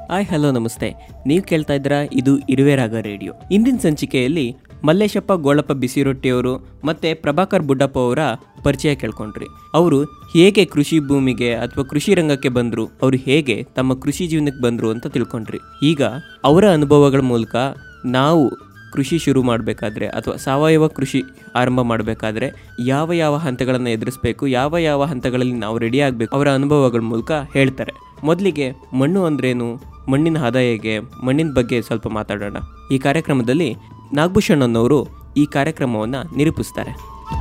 Hi hello ನಮಸ್ತೆ ನೀವು ಕೇಳ್ತಾ ಇದ್ದೀರಾ ಇದು ಇರುವೆರಾಗ ರೇಡಿಯೋ ಇಂದಿನ ಸಂಚಿಕೆಯಲ್ಲಿ ಮಲ್ಲೇಶಪ್ಪ ಗೋಳಪ್ಪ ಬಿಸಿರೊಟ್ಟಿಯವರು ಮತ್ತೆ ಪ್ರಭಾಕರ್ ಬುಡ್ಡಪ್ಪ ಅವರ ಪರಿಚಯ ಕೇಳ್ಕೊಂಡ್ರಿ ಅವರು ಹೇಗೆ ಕೃಷಿ ಭೂಮಿಗೆ ಅಥವಾ ಕೃಷಿ ರಂಗಕ್ಕೆ ಬಂದರು ಅವರು ಹೇಗೆ ತಮ್ಮ ಕೃಷಿ ಜೀವನಕ್ಕೆ ಬಂದರು ಅಂತ ತಿಳ್ಕೊಂಡ್ರಿ ಈಗ ಅವರ ಅನುಭವಗಳ ಮೂಲಕ ನಾವು ಕೃಷಿ ಶುರು ಮಾಡಬೇಕಾದ್ರೆ ಅಥವಾ ಸಾವಯವ ಕೃಷಿ ಆರಂಭ ಮಾಡಬೇಕಾದ್ರೆ ಯಾವ ಯಾವ ಹಂತಗಳನ್ನು ಎದುರಿಸಬೇಕು ಯಾವ ಯಾವ ಹಂತಗಳಲ್ಲಿ ನಾವು ರೆಡಿ ಆಗಬೇಕು ಅವರ ಅನುಭವಗಳ ಮೂಲಕ ಹೇಳ್ತಾರೆ ಮೊದಲಿಗೆ ಮಣ್ಣು ಅಂದ್ರೇನು ಮಣ್ಣಿನ ಹದ ಹೇಗೆ ಮಣ್ಣಿನ ಬಗ್ಗೆ ಸ್ವಲ್ಪ ಮಾತಾಡೋಣ ಈ ಕಾರ್ಯಕ್ರಮದಲ್ಲಿ ನಾಗಭೂಷಣ್ ಅನ್ನೋರು ಈ ಕಾರ್ಯಕ್ರಮವನ್ನು ನಿರೂಪಿಸ್ತಾರೆ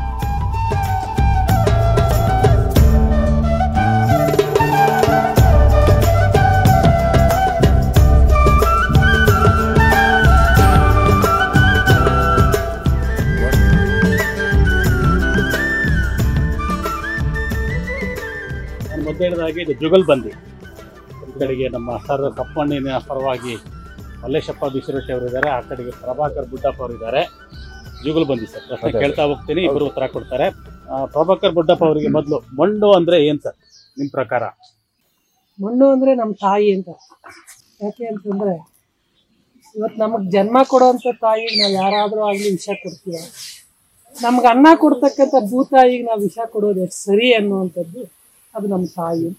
ನಾನು ಮೊದಲು ಹೇಳಿದ ಹಾಗೆ ಇದು ಜುಗಲ್ಬಂದಿ ಈ ಕಡೆಗೆ ನಮ್ಮ ಸರ್ ಕಪ್ಪಣ್ಣಿನ ಪರವಾಗಿ ಮಲ್ಲೇಶಪ್ಪ ಬಿಸಿರೊಟ್ಟಿ ಅವರು ಇದ್ದಾರೆ ಆ ಕಡೆಗೆ ಪ್ರಭಾಕರ್ ಬುಡ್ಡಪ್ಪ ಅವರು ಇದ್ದಾರೆ ಜುಗಲ್ಬಂದಿ ಸರ್ ಪ್ರಶ್ನೆ ಅದೇ. ಕೇಳ್ತಾ ಹೋಗ್ತೀನಿ ಇಬ್ಬರು ಉತ್ತರ ಕೊಡ್ತಾರೆ ಆ, ಪ್ರಭಾಕರ್ ಬುಡ್ಡಪ್ಪ ಅವರಿಗೆ ಮೊದಲು ಮಣ್ಣು ಅಂದ್ರೆ ಏನ್ ಸರ್ ನಿಮ್ ಪ್ರಕಾರ ಮಣ್ಣು ಅಂದ್ರೆ ನಮ್ಮ ತಾಯಿ ಅಂತ ಯಾಕೆ ಅಂತಂದ್ರೆ ಇವತ್ತು ನಮಗೆ ಜನ್ಮ ಕೊಡೋಂಥ ತಾಯಿಗೆ ನಾವು ಯಾರಾದರೂ ಆಗಲಿ ವಿಷ ಕೊಡ್ತೀವ ನಮ್ಗೆ ಅನ್ನ ಕೊಡ್ತಕ್ಕಂಥ ಭೂತಾಯಿಗೆ ನಾವು ವಿಷ ಕೊಡೋದು ಎಷ್ಟು ಸರಿ ಅನ್ನುವಂಥದ್ದು ಅದು ನಮ್ಮ ತಾಯಿ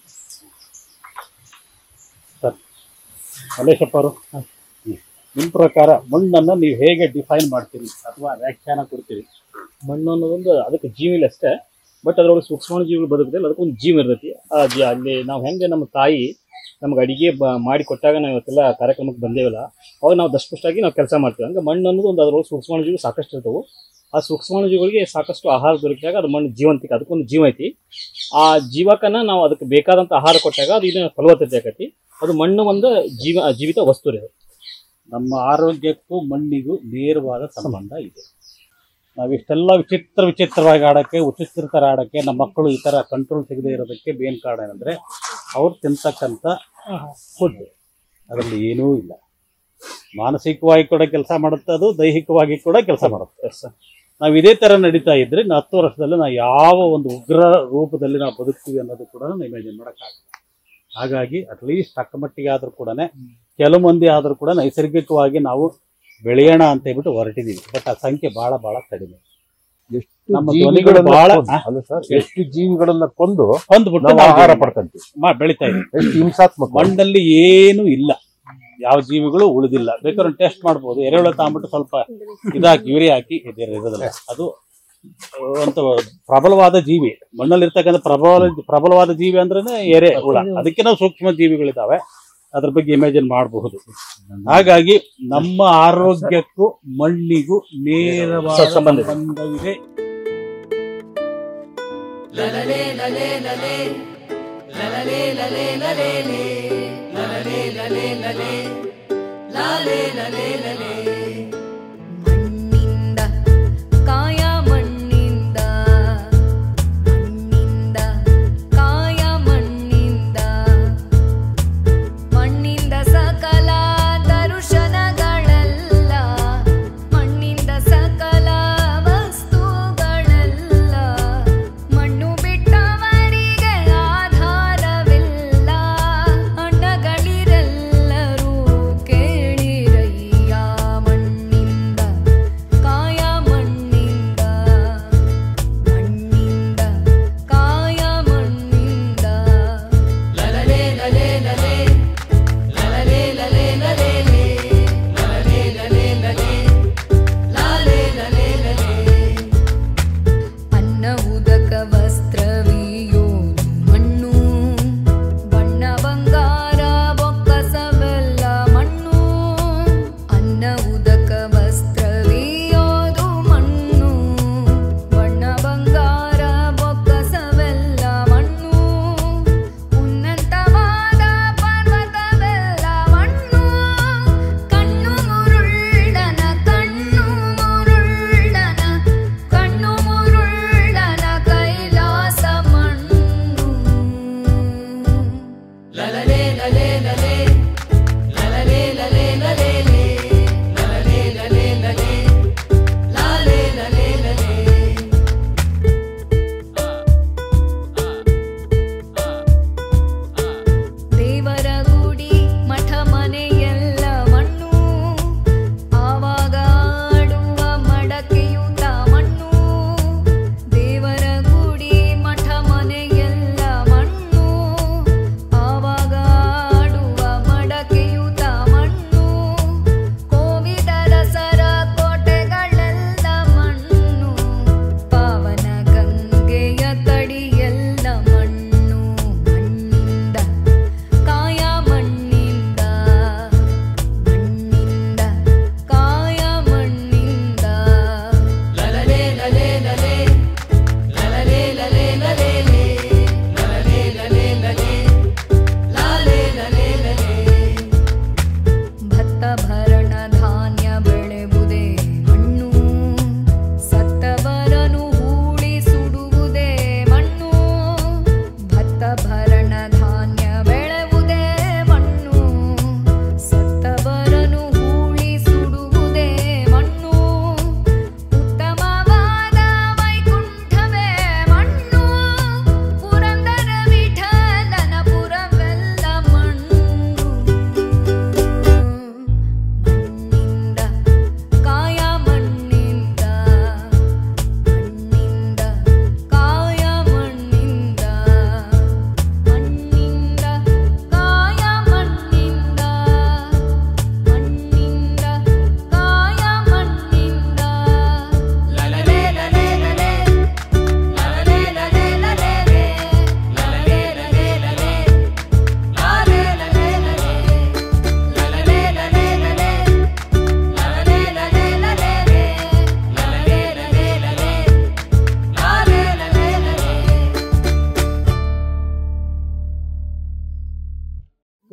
ಸರ್ ಮಲ್ಲೇಶಪ್ಪ ಅವರು ನಿಮ್ ಪ್ರಕಾರ ಮಣ್ಣನ್ನ ನೀವು ಹೇಗೆ ಡಿಫೈನ್ ಮಾಡ್ತೀರಿ ಅಥವಾ ವ್ಯಾಖ್ಯಾನ ಕೊಡ್ತೀರಿ ಮಣ್ಣು ಅನ್ನೋದೊಂದು ಅದಕ್ಕೆ ಜೀವ ಇಲ್ಲ ಅಷ್ಟೇ ಬಟ್ ಅದರೊಳಗೆ ಸೂಕ್ಷ್ಮ ಜೀವಿಗಳು ಬದುಕುದಿಲ್ಲ ಅದಕ್ಕೊಂದು ಜೀವ ಇರ್ತೈತಿ ಆ ಜೀ ಅಲ್ಲಿ ನಾವು ಹೆಂಗೆ ನಮ್ಮ ತಾಯಿ ನಮ್ಗೆ ಅಡಿಗೆ ಬ ಮಾಡಿ ಕೊಟ್ಟಾಗ ನಾವು ಇವತ್ತೆಲ್ಲ ಕಾರ್ಯಕ್ರಮಕ್ಕೆ ಬಂದೇವಲ್ಲ ಅವಾಗ ನಾವು ದಷ್ಟಪುಷ್ಟಾಗಿ ನಾವು ಕೆಲಸ ಮಾಡ್ತೀವಿ ಹಂಗೆ ಮಣ್ಣು ಅನ್ನೋದು ಒಂದು ಅದರೊಳಗೆ ಸೂಕ್ಷ್ಮ ಜೀವಿ ಸಾಕಷ್ಟು ಇರ್ತವೆ ಆ ಸೂಕ್ಷ್ಮ ಜೀವಿಗಳಿಗೆ ಸಾಕಷ್ಟು ಆಹಾರ ದೊರಕಿದಾಗ ಅದು ಮಣ್ಣು ಜೀವಂತಿಕೆ ಅದಕ್ಕೊಂದು ಜೀವ ಐತಿ ಆ ಜೀವಕನ ನಾವು ಅದಕ್ಕೆ ಬೇಕಾದಂಥ ಆಹಾರ ಕೊಟ್ಟಾಗ ಅದು ಇದನ್ನ ಫಲವತ್ತತೆ ಆಕತಿ ಅದು ಮಣ್ಣು ಒಂದು ಜೀವ ಜೀವಿತ ವಸ್ತು ರೀ ಅದು. ನಮ್ಮ ಆರೋಗ್ಯಕ್ಕೂ ಮಣ್ಣಿಗೂ ನೇರವಾದ ಸಂಬಂಧ ಇದೆ ನಾವಿಷ್ಟೆಲ್ಲ ವಿಚಿತ್ರ ವಿಚಿತ್ರವಾಗಿ ಆಡೋಕ್ಕೆ ವಿಚಿತ್ರ ಥರ ಆಡೋಕ್ಕೆ ನಮ್ಮ ಮಕ್ಕಳು ಈ ಥರ ಕಂಟ್ರೋಲ್ ತೆಗೆದೇ ಇರೋದಕ್ಕೆ ಮೇನ್ ಕಾರಣ ಏನಂದರೆ ಅವ್ರು ತಿಂತಕ್ಕಂಥ ಫುಡ್ ಅದರಲ್ಲಿ ಏನೂ ಇಲ್ಲ ಮಾನಸಿಕವಾಗಿ ಕೂಡ ಕೆಲಸ ಮಾಡುತ್ತೆ ಅದು ದೈಹಿಕವಾಗಿ ಕೂಡ ಕೆಲಸ ಮಾಡುತ್ತೆ ನಾವು ಇದೇ ಥರ ನಡೀತಾ ಇದ್ರೆ ಇನ್ನು ಹತ್ತು ವರ್ಷದಲ್ಲಿ ನಾವು ಯಾವ ಒಂದು ಉಗ್ರ ರೂಪದಲ್ಲಿ ನಾವು ಬದುಕ್ತೀವಿ ಅನ್ನೋದು ಕೂಡ ನಾವು ಇಮ್ಯಾಜಿನ್ ಮಾಡೋಕ್ಕಾಗಲ್ಲ ಹಾಗಾಗಿ ಅಟ್ಲೀಸ್ಟ್ ತಕ್ಕ ಮಟ್ಟಿಗೆ ಆದರೂ ಕೂಡ ಕೆಲವು ಮಂದಿ ಆದರೂ ಕೂಡ ನೈಸರ್ಗಿಕವಾಗಿ ನಾವು ಬೆಳೆಯೋಣ ಅಂತ ಹೇಳ್ಬಿಟ್ಟು ಹೊರಟಿದ್ದೀವಿ ಬಟ್ ಆ ಸಂಖ್ಯೆ ಬಹಳ ಬಹಳ ಕಡಿಮೆ ಎಷ್ಟು ನಮ್ಮ ಜೀವಿಗಳನ್ನ ಧ್ವನಿಗಳು ಬಹಳ- ಕೊಂದು- ಅಲ್ಲ ಸರ್ ಎಷ್ಟು ಜೀವಿಗಳನ್ನ ಕೊಂದು ಹೊಂದ್ಬಿಟ್ಟು ನಾವು ನಾವು ಆಹಾರ ಪಡ್ಕೊಂತೀವಿ ಮಾ- ಬೆಳಿತಾ ಇದ್ದೀವಿ ಎಷ್ಟು ಹಿಂಸಾತ್ಮಕ ಮಣ್ಣಲ್ಲಿ ಏನು ಇಲ್ಲ ಯಾವ ಜೀವಿಗಳು ಉಳಿದಿಲ್ಲ ಬೇಕಾದ್ರೆ ಟೆಸ್ಟ್ ಮಾಡ್ಬೋದು ಎರೆಹುಳ ತಗೊಂಡ್ಬಿಟ್ಟು ಸ್ವಲ್ಪ ಇದಾಕಿ ಯೂರಿ ಹಾಕಿ ಇದೇ ಇರೋದಿಲ್ಲ ಅದು ಅಂತ ಪ್ರಬಲವಾದ ಜೀವಿ ಮಣ್ಣಲ್ಲಿ ಇರ್ತಕ್ಕಂಥ ಪ್ರಬಲ ಪ್ರಬಲವಾದ ಜೀವಿ ಅಂದ್ರೆ ಎರೆ ಹುಳ ಅದಕ್ಕೆ ನಾವು ಸೂಕ್ಷ್ಮ ಜೀವಿಗಳಿದಾವೆ ಅದ್ರ ಬಗ್ಗೆ ಇಮ್ಯಾಜಿನ್ ಮಾಡಬಹುದು ಹಾಗಾಗಿ ನಮ್ಮ ಆರೋಗ್ಯಕ್ಕೂ ಮಣ್ಣಿಗೂ ನೇರವಾದ ಸಂಬಂಧ ಇದೆ. ಸಂಬಂಧವಿದೆ ಮಣ್ಣಿಂದ ಕಾಯ ಮಣ್ಣಿಂದ ಮಣ್ಣಿಂದ ಕಾಯ ಮಣ್ಣಿಂದ ಮಣ್ಣಿಂದ ಸಕಲ ದರ್ಶನಗಳೆಲ್ಲ ಮಣ್ಣಿಂದ ಸಕಲ ವಸ್ತುಗಳೆಲ್ಲ ಮಣ್ಣು ಬಿಟ್ಟವರಿಗೆ ಆಧಾರವಿಲ್ಲ ಅಣ್ಣಗಳಿರೆಲ್ಲರೂ ಕೇಳಿರಯ್ಯ ಮಣ್ಣಿಂದ ಕಾಯ ಮಣ್ಣಿಂದ ಮಣ್ಣಿಂದ ಕಾಯ ಮಣ್ಣಿಂದ ಲಲಲೇ ಲಲೇ ಲಲೇ ಲಲಲೇ ಲಲೇ ಲಲೇ ಲಲಲೇ ಲಲೇ ಲಲೇ ಲಾಲೇ ಲಲೇ ಲಲೇ ಅನ್ನ ಉದಕ ವಸ್ತ್ರವಿಯೋ ಮಣ್ಣು ಬಣ್ಣ ಬಂಗಾರ ಬೊಕ್ಕಸವೆಲ್ಲ ಮಣ್ಣು ಅನ್ನ ಉದಕ ವಸ್ತ್ರವಿಯೋದು ಮಣ್ಣು ಬಣ್ಣ ಬಂಗಾರ ಬೊಕ್ಕಸವೆಲ್ಲ ಮಣ್ಣು ಉನ್ನತವಾದ ಪರ್ವತವೆಲ್ಲ ಮಣ್ಣು ಕಣ್ಣು ಮುರುಳ್ಳನ ಕಣ್ಣು ಮುರುಳ್ಳನ ಕಣ್ಣು ಮುರುಳ್ಳನ ಕೈಲಾಸ ಮಣ್ಣು ಲಲಲೇ ಲಲೇ ಲಲೇ ಲಲಲೇ ಲಲೇ ಲಲೇ ಲಲಲೇ ಲಲೇ ಲಲೇ ಲಾಲೇ ಲಲೇ ಲಲೇ ದೇವರ ಗುಡಿ ಮಠ ಮನೆ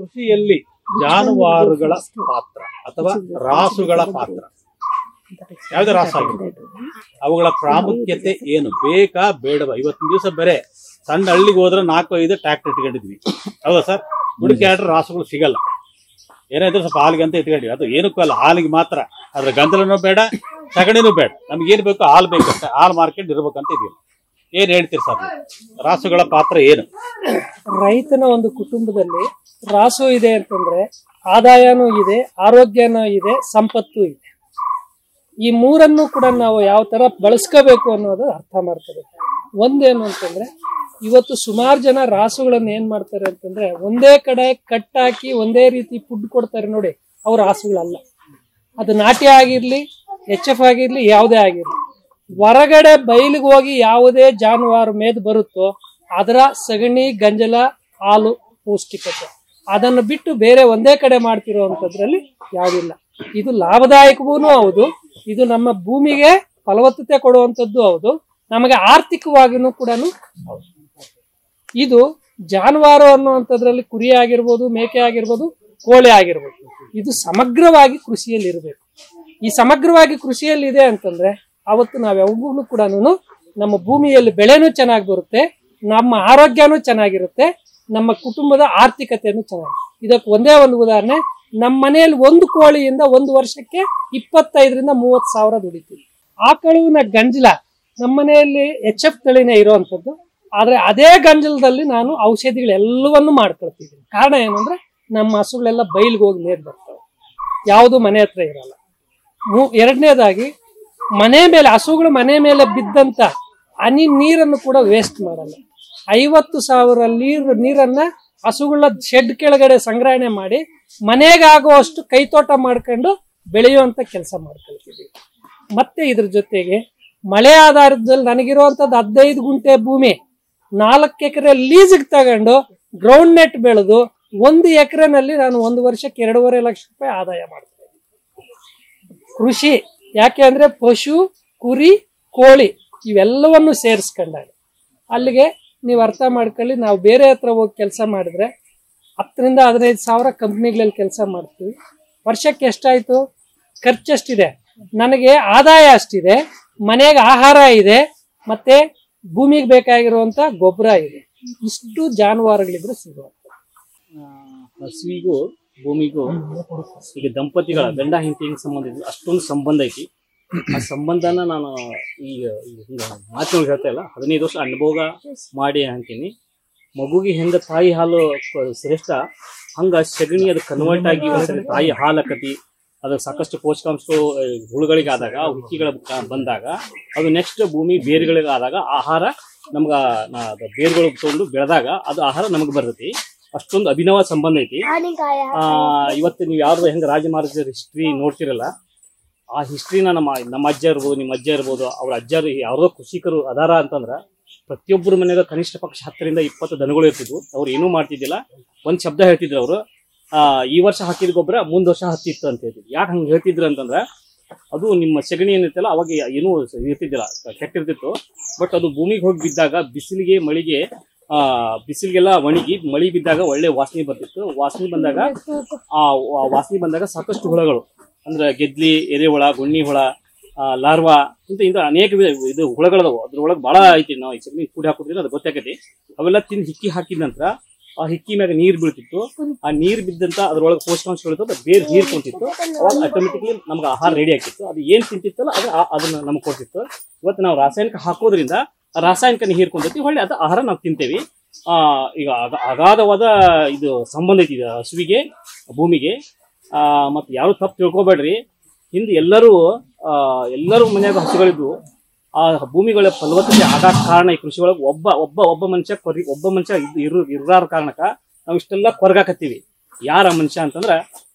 ಕೃಷಿಯಲ್ಲಿ ಜಾನುವಾರುಗಳ ಪಾತ್ರ ಅಥವಾ ರಾಸುಗಳ ಪಾತ್ರ ಯಾವ್ದು ರಾಸು ಆಗಿದೆ ಅವುಗಳ ಪ್ರಾಮುಖ್ಯತೆ ಏನು ಬೇಕಾ ಬೇಡವಾ ಇವತ್ತಿನ ದಿವಸ ಬೇರೆ ಸಣ್ಣ ಹಳ್ಳಿಗೆ ಹೋದ್ರೆ ನಾಲ್ಕು ಐದು ಟ್ರ್ಯಾಕ್ಟರ್ ಇಟ್ಕೊಂಡಿದ್ವಿ ಹೌದಾ ಸರ್ ಹುಡುಕಾಡ್ರೆ ರಾಸುಗಳು ಸಿಗಲ್ಲ ಏನಾದ್ರು ಸ್ವಲ್ಪ ಹಾಲಿಗೆ ಅಂತ ಇಟ್ಕೊಂಡಿವಿ ಅದು ಏನಕ್ಕೂ ಅಲ್ಲ ಹಾಲಿಗೆ ಮಾತ್ರ ಅದ್ರ ಗಂಧಲನೂ ಬೇಡ ಸಗಣಿನೂ ಬೇಡ ನಮ್ಗೆ ಏನ್ ಬೇಕು ಹಾಲು ಬೇಕಂತೆ ಹಾಲು ಮಾರ್ಕೆಟ್ ಇರ್ಬೇಕಂತ ಇದೆಯಲ್ಲ ಏನ್ ಹೇಳ್ತೀರಿ ಸರ್ ನೀವು? ರಾಸುಗಳ ಪಾತ್ರ ಏನು ರೈತನ ಒಂದು ಕುಟುಂಬದಲ್ಲಿ ರಾಸು ಇದೆ ಅಂತಂದ್ರೆ ಆದಾಯನೂ ಇದೆ ಆರೋಗ್ಯನೂ ಇದೆ ಸಂಪತ್ತು ಇದೆ ಈ ಮೂರನ್ನು ಕೂಡ ನಾವು ಯಾವ ತರ ಬಳಸ್ಕೋಬೇಕು ಅನ್ನೋದು ಅರ್ಥ ಮಾಡ್ಕೋಬೇಕು ಒಂದೇನು ಅಂತಂದ್ರೆ ಇವತ್ತು ಸುಮಾರು ಜನ ರಾಸುಗಳನ್ನ ಏನ್ ಮಾಡ್ತಾರೆ ಅಂತಂದ್ರೆ ಒಂದೇ ಕಡೆ ಕಟ್ಟಾಕಿ ಒಂದೇ ರೀತಿ ಫುಡ್ ಕೊಡ್ತಾರೆ ನೋಡಿ ಅವ್ರ ರಾಸುಗಳಲ್ಲ ಅದು ನಾಟಿ ಆಗಿರ್ಲಿ ಎಚ್ ಎಫ್ ಆಗಿರ್ಲಿ ಯಾವುದೇ ಆಗಿರ್ಲಿ ಹೊರಗಡೆ ಬಯಲಿಗೆ ಹೋಗಿ ಯಾವುದೇ ಜಾನುವಾರು ಮೇದ್ ಬರುತ್ತೋ ಅದರ ಸಗಣಿ ಗಂಜಲ ಹಾಲು ಪೌಷ್ಟಿಕತೆ ಅದನ್ನು ಬಿಟ್ಟು ಬೇರೆ ಒಂದೇ ಕಡೆ ಮಾಡ್ತಿರೋವಂಥದ್ರಲ್ಲಿ ಯಾವುದಿಲ್ಲ ಇದು ಲಾಭದಾಯಕವೂ ಹೌದು ಇದು ನಮ್ಮ ಭೂಮಿಗೆ ಫಲವತ್ತತೆ ಕೊಡುವಂಥದ್ದು ಹೌದು ನಮಗೆ ಆರ್ಥಿಕವಾಗಿನೂ ಕೂಡ ಇದು ಜಾನುವಾರು ಅನ್ನುವಂಥದ್ರಲ್ಲಿ ಕುರಿ ಆಗಿರ್ಬೋದು ಮೇಕೆ ಆಗಿರ್ಬೋದು ಕೋಳಿ ಆಗಿರ್ಬೋದು ಇದು ಸಮಗ್ರವಾಗಿ ಕೃಷಿಯಲ್ಲಿ ಇರಬೇಕು ಈ ಸಮಗ್ರವಾಗಿ ಕೃಷಿಯಲ್ಲಿ ಇದೆ ಅಂತಂದ್ರೆ ಅವತ್ತು ನಾವು ಯಾವಾಗಲೂ ಕೂಡ ನಮ್ಮ ಭೂಮಿಯಲ್ಲಿ ಬೆಳೆನೂ ಚೆನ್ನಾಗಿ ಬರುತ್ತೆ ನಮ್ಮ ಆರೋಗ್ಯನೂ ಚೆನ್ನಾಗಿರುತ್ತೆ ನಮ್ಮ ಕುಟುಂಬದ ಆರ್ಥಿಕತೆನೂ ಚೆನ್ನಾಗಿ ಇದಕ್ಕೆ ಒಂದೇ ಒಂದು ಉದಾಹರಣೆ ನಮ್ಮ ಮನೆಯಲ್ಲಿ ಒಂದು ಕೋಳಿಯಿಂದ ಒಂದು ವರ್ಷಕ್ಕೆ ಇಪ್ಪತ್ತೈದರಿಂದ ಮೂವತ್ತು ಸಾವಿರ ದುಡಿತೀವಿ ಆಕಳುವಿನ ಗಂಜಲ ನಮ್ಮ ಮನೆಯಲ್ಲಿ ಎಚ್ ಎಫ್ ತಳಿನೇ ಇರುವಂಥದ್ದು ಆದ್ರೆ ಅದೇ ಗಂಜಲದಲ್ಲಿ ನಾನು ಔಷಧಿಗಳೆಲ್ಲವನ್ನು ಮಾಡ್ಕೊಳ್ತಿದ್ದೀನಿ ಕಾರಣ ಏನಂದ್ರೆ ನಮ್ಮ ಹಸುಗಳೆಲ್ಲ ಬೈಲ್ಗೆ ಹೋಗಿ ನೀರು ಬರ್ತವೆ ಯಾವುದು ಮನೆ ಹತ್ರ ಇರಲ್ಲ ಮೂ- ಎರಡನೇದಾಗಿ ಮನೆ ಮೇಲೆ ಹಸುಗಳು ಮನೆ ಮೇಲೆ ಬಿದ್ದಂತ ಹನಿ ನೀರನ್ನು ಕೂಡ ವೇಸ್ಟ್ ಮಾಡಲ್ಲ ಐವತ್ತು ಸಾವಿರ ನೀರು ನೀರನ್ನ ಹಸುಗಳ ಶೆಡ್ ಕೆಳಗಡೆ ಸಂಗ್ರಹಣೆ ಮಾಡಿ ಮನೆಗಾಗುವಷ್ಟು ಕೈತೋಟ ಮಾಡ್ಕೊಂಡು ಬೆಳೆಯುವಂತ ಕೆಲಸ ಮಾಡ್ಕೊಳ್ತಿದ್ದೀವಿ ಮತ್ತೆ ಇದ್ರ ಜೊತೆಗೆ ಮಳೆ ಆಧಾರದಲ್ಲಿ ನನಗಿರುವಂತದ್ದು ಹದಿನೈದು ಗುಂಟೆ ಭೂಮಿ ನಾಲ್ಕು ಎಕರೆ ಲೀಸ್ಗೆ ತಗೊಂಡು ಗ್ರೌಂಡ್ ನೆಟ್ ಬೆಳೆದು ಒಂದು ಎಕರೆನಲ್ಲಿ ನಾನು ಒಂದು ವರ್ಷಕ್ಕೆ ಎರಡೂವರೆ ಲಕ್ಷ ರೂಪಾಯಿ ಆದಾಯ ಮಾಡ್ತೇನೆ ಕೃಷಿ ಯಾಕೆ ಅಂದ್ರೆ ಪಶು ಕುರಿ ಕೋಳಿ ಇವೆಲ್ಲವನ್ನು ಸೇರಿಸ್ಕೊಂಡಾಗ ಅಲ್ಲಿಗೆ ನೀವು ಅರ್ಥ ಮಾಡ್ಕೊಳ್ಳಿ ನಾವು ಬೇರೆ ಹತ್ರ ಹೋಗಿ ಕೆಲಸ ಮಾಡಿದ್ರೆ ಹತ್ತರಿಂದ ಹದಿನೈದು ಸಾವಿರ ಕಂಪ್ನಿಗಳಲ್ಲಿ ಕೆಲಸ ಮಾಡ್ತೀವಿ ವರ್ಷಕ್ಕೆ ಎಷ್ಟಾಯ್ತು ಖರ್ಚು ಎಷ್ಟಿದೆ ನನಗೆ ಆದಾಯ ಅಷ್ಟಿದೆ ಮನೆಗೆ ಆಹಾರ ಇದೆ ಮತ್ತೆ ಭೂಮಿಗೆ ಬೇಕಾಗಿರುವಂತ ಗೊಬ್ಬರ ಇದೆ ಇಷ್ಟು ಜಾನುವಾರುಗಳಿದ್ರೆ ಸಿಗುವ ಹಸುವಿಗೂ ಭೂಮಿಗೂ ಈಗ ದಂಪತಿಗಳ ಗಂಡ ಹೆಂಡತಿಗೆ ಸಂಬಂಧ ಇದೆ ಅಷ್ಟೊಂದು ಸಂಬಂಧ ಐತಿ ಆ ಸಂಬಂಧನ ನಾನು ಈಗ ಈಗ ಹಿಂಗ ಮಾತಿನೊಳಗೆ ಹೇಳ್ತಾ ಇಲ್ಲ ಹದಿನೈದು ವರ್ಷ ಅನುಭವ ಮಾಡಿ ಅಂತೀನಿ ಮಗುಗೆ ಹೆಂಗ ತಾಯಿ ಹಾಲು ಕ- ಶ್ರೇಷ್ಠ ಹಂಗ ಸಗಣಿ ಅದು ಕನ್ವರ್ಟ್ ಆಗಿ ಒಂದ್ಸರಿ ತಾಯಿ ಹಾಲು ಆಕತಿ ಅದಕ್ಕೆ ಸಾಕಷ್ಟು ಪೋಷಕಾಂಶಗಳು ಆ, ಹುಳುಗಳಿಗೆ ಆದಾಗ ಆ ಹುಕ್ಕಿಗಳ ಕ- ಬಂದಾಗ ಅದು ನೆಕ್ಸ್ಟ್ ಭೂಮಿ ಬೇರುಗಳಿಗೆ ಆದಾಗ ಆಹಾರ ನಮ್ಗ ನಾ- ಅದು ಬೇರುಗಳು ತಗೊಂಡು ಬೆಳೆದಾಗ ಅದು ಆಹಾರ ನಮಗೆ ಬರ್ತೈತಿ ಅಷ್ಟೊಂದು ಅಭಿನವ ಸಂಬಂಧ ಐತಿ ಆ ಇವತ್ತು ನೀವು ಯಾವ್ದು ಹೆಂಗ ರಾಜ ಮಹಾರಾಜರ ಹಿಸ್ಟ್ರಿ ನೋಡ್ತಿರಲ್ಲ ಆ ಹಿಸ್ಟ್ರಿನ ನಮ್ಮ ನಮ್ಮ ಅಜ್ಜ ಇರ್ಬೋದು ನಿಮ್ಮ ಅಜ್ಜ ಇರ್ಬೋದು ಅವ್ರ ಅಜ್ಜರು ಯಾವ್ದೋ ಕೃಷಿಕರು ಅದಾರ ಅಂತಂದ್ರ ಪ್ರತಿಯೊಬ್ಬರ ಮನೆಯಾಗ ಕನಿಷ್ಠ ಪಕ್ಷ ಹತ್ತರಿಂದ ಇಪ್ಪತ್ತು ದನಗಳು ಇರ್ತಿದ್ವು ಅವ್ರು ಏನೂ ಮಾಡ್ತಿದ್ದಿಲ್ಲ ಒಂದ್ ಶಬ್ದ ಹೇಳ್ತಿದ್ರು ಅವರು ಆ ಈ ವರ್ಷ ಹಾಕಿದ ಗೊಬ್ಬರ ಮುಂದ್ ವರ್ಷ ಹತ್ತಿತ್ತು ಅಂತ ಹೇಳ್ತಿದ್ರು ಯಾಕೆ ಹಂಗೆ ಹೇಳ್ತಿದ್ರು ಅಂತಂದ್ರೆ ಅದು ನಿಮ್ಮ ಸಗಣಿ ಏನಿರ್ತಲ್ಲ ಅವಾಗ ಏನೂ ಇರ್ತಿದ್ದಿಲ್ಲ ಕೆಟ್ಟಿರ್ತಿತ್ತು ಬಟ್ ಅದು ಭೂಮಿಗೆ ಹೋಗಿ ಬಿದ್ದಾಗ ಬಿಸಿಲಿಗೆ ಮಳಿಗೆ ಆ ಬಿಸಿಲಿಗೆಲ್ಲ ಒಣಗಿ ಮಳಿ ಬಿದ್ದಾಗ ಒಳ್ಳೆ ವಾಸನೆ ಬರ್ತಿತ್ತು ವಾಸನೆ ಬಂದಾಗ ಆ ವಾ- ವಾಸನೆ ಬಂದಾಗ ಸಾಕಷ್ಟು ಹುಳಗಳು ಅಂದ್ರೆ ಗೆದ್ಲಿ ಎರೆಹುಳ ಗುಣ್ಣಿ ಹುಳ ಆ, ಲಾರ್ವಾ ಇಂತ ಇಂತ ಅನೇಕ ವಿಧ ಇದು ಹುಳಗಳದಾವು ಅದ್ರೊಳಗೆ ಭಾಳ ಐತಿ ನಾವು ಈ ಸಗಣಿ ಕೂಡಿ ಹಾಕೋದ್ರಿಂದ ಅದು ಗೊತ್ತಾಗತಿ ಅವೆಲ್ಲ ತಿಂದು ಹಿಕ್ಕಿ ಹಾಕಿದ ನಂತರ ಆ ಹಿಕ್ಕಿ ಮ್ಯಾಗ ನೀರ್ ಬೀಳ್ತಿತ್ತು ಆ ನೀರ್ ಬಿದ್ದಂತ ಅದ್ರೊಳಗೆ ಪೋಷಕಾಂಶಗಳು ಅದು ಬೇರೆ ಹೀರ್ಕೊಂತಿತ್ತು ಅವಾಗ ಆಟೋಮೆಟಿಕ್ಲಿ ನಮ್ಗೆ ಆಹಾರ ರೆಡಿ ಆಗ್ತಿತ್ತು ಅದು ಏನ್ ತಿಂತಿತ್ತಲ್ಲ ಅದು ಆ- ಅದನ್ನ ನಮ್ಗೆ ಕೊಡ್ತಿತ್ತು ಇವತ್ತು ನಾವು ರಾಸಾಯನಿಕ ಹಾಕೋದ್ರಿಂದ ಆ ರಾಸಾಯನಿಕ ಹೀರ್ಕೊಂಡೈತಿ ಹೊಳ್ಳಿ ಅದು ಆಹಾರ ನಾವು ತಿಂತೇವಿ ಆ ಈಗ ಅಗ- ಅಗಾಧವಾದ ಇದು ಸಂಬಂಧ ಐತಿ ಇದು ಹಸುವಿಗೆ ಭೂಮಿಗೆ ಆ ಮತ್ತೆ ಯಾರು ತಪ್ಪು ತಿಳ್ಕೊಬೇಡ್ರಿ ಹಿಂದೆ ಎಲ್ಲರೂ ಆ ಎಲ್ಲರೂ ಮನ್ಯಾಗ ಹಸುಗಳಿದ್ವು ಆ ಭೂಮಿಗಳ ಫಲವತ್ತತೆ ಆಗಾಕ ಕಾರಣ ಈ ಕೃಷಿ ಒಳಗೆ ಒಬ್ಬ ಒಬ್ಬ ಒಬ್ಬ ಮನುಷ್ಯ ಕೊರಿ ಒಬ್ಬ ಮನುಷ್ಯ ಇದ್ ಇರು ಇರಾರ ಕಾರಣಕ್ಕ ನಾವು ಇಷ್ಟೆಲ್ಲ ಕೊರಗಾಕತ್ತೀವಿ ಯಾರ ಮನುಷ್ಯ ಅಂತಂದ್ರ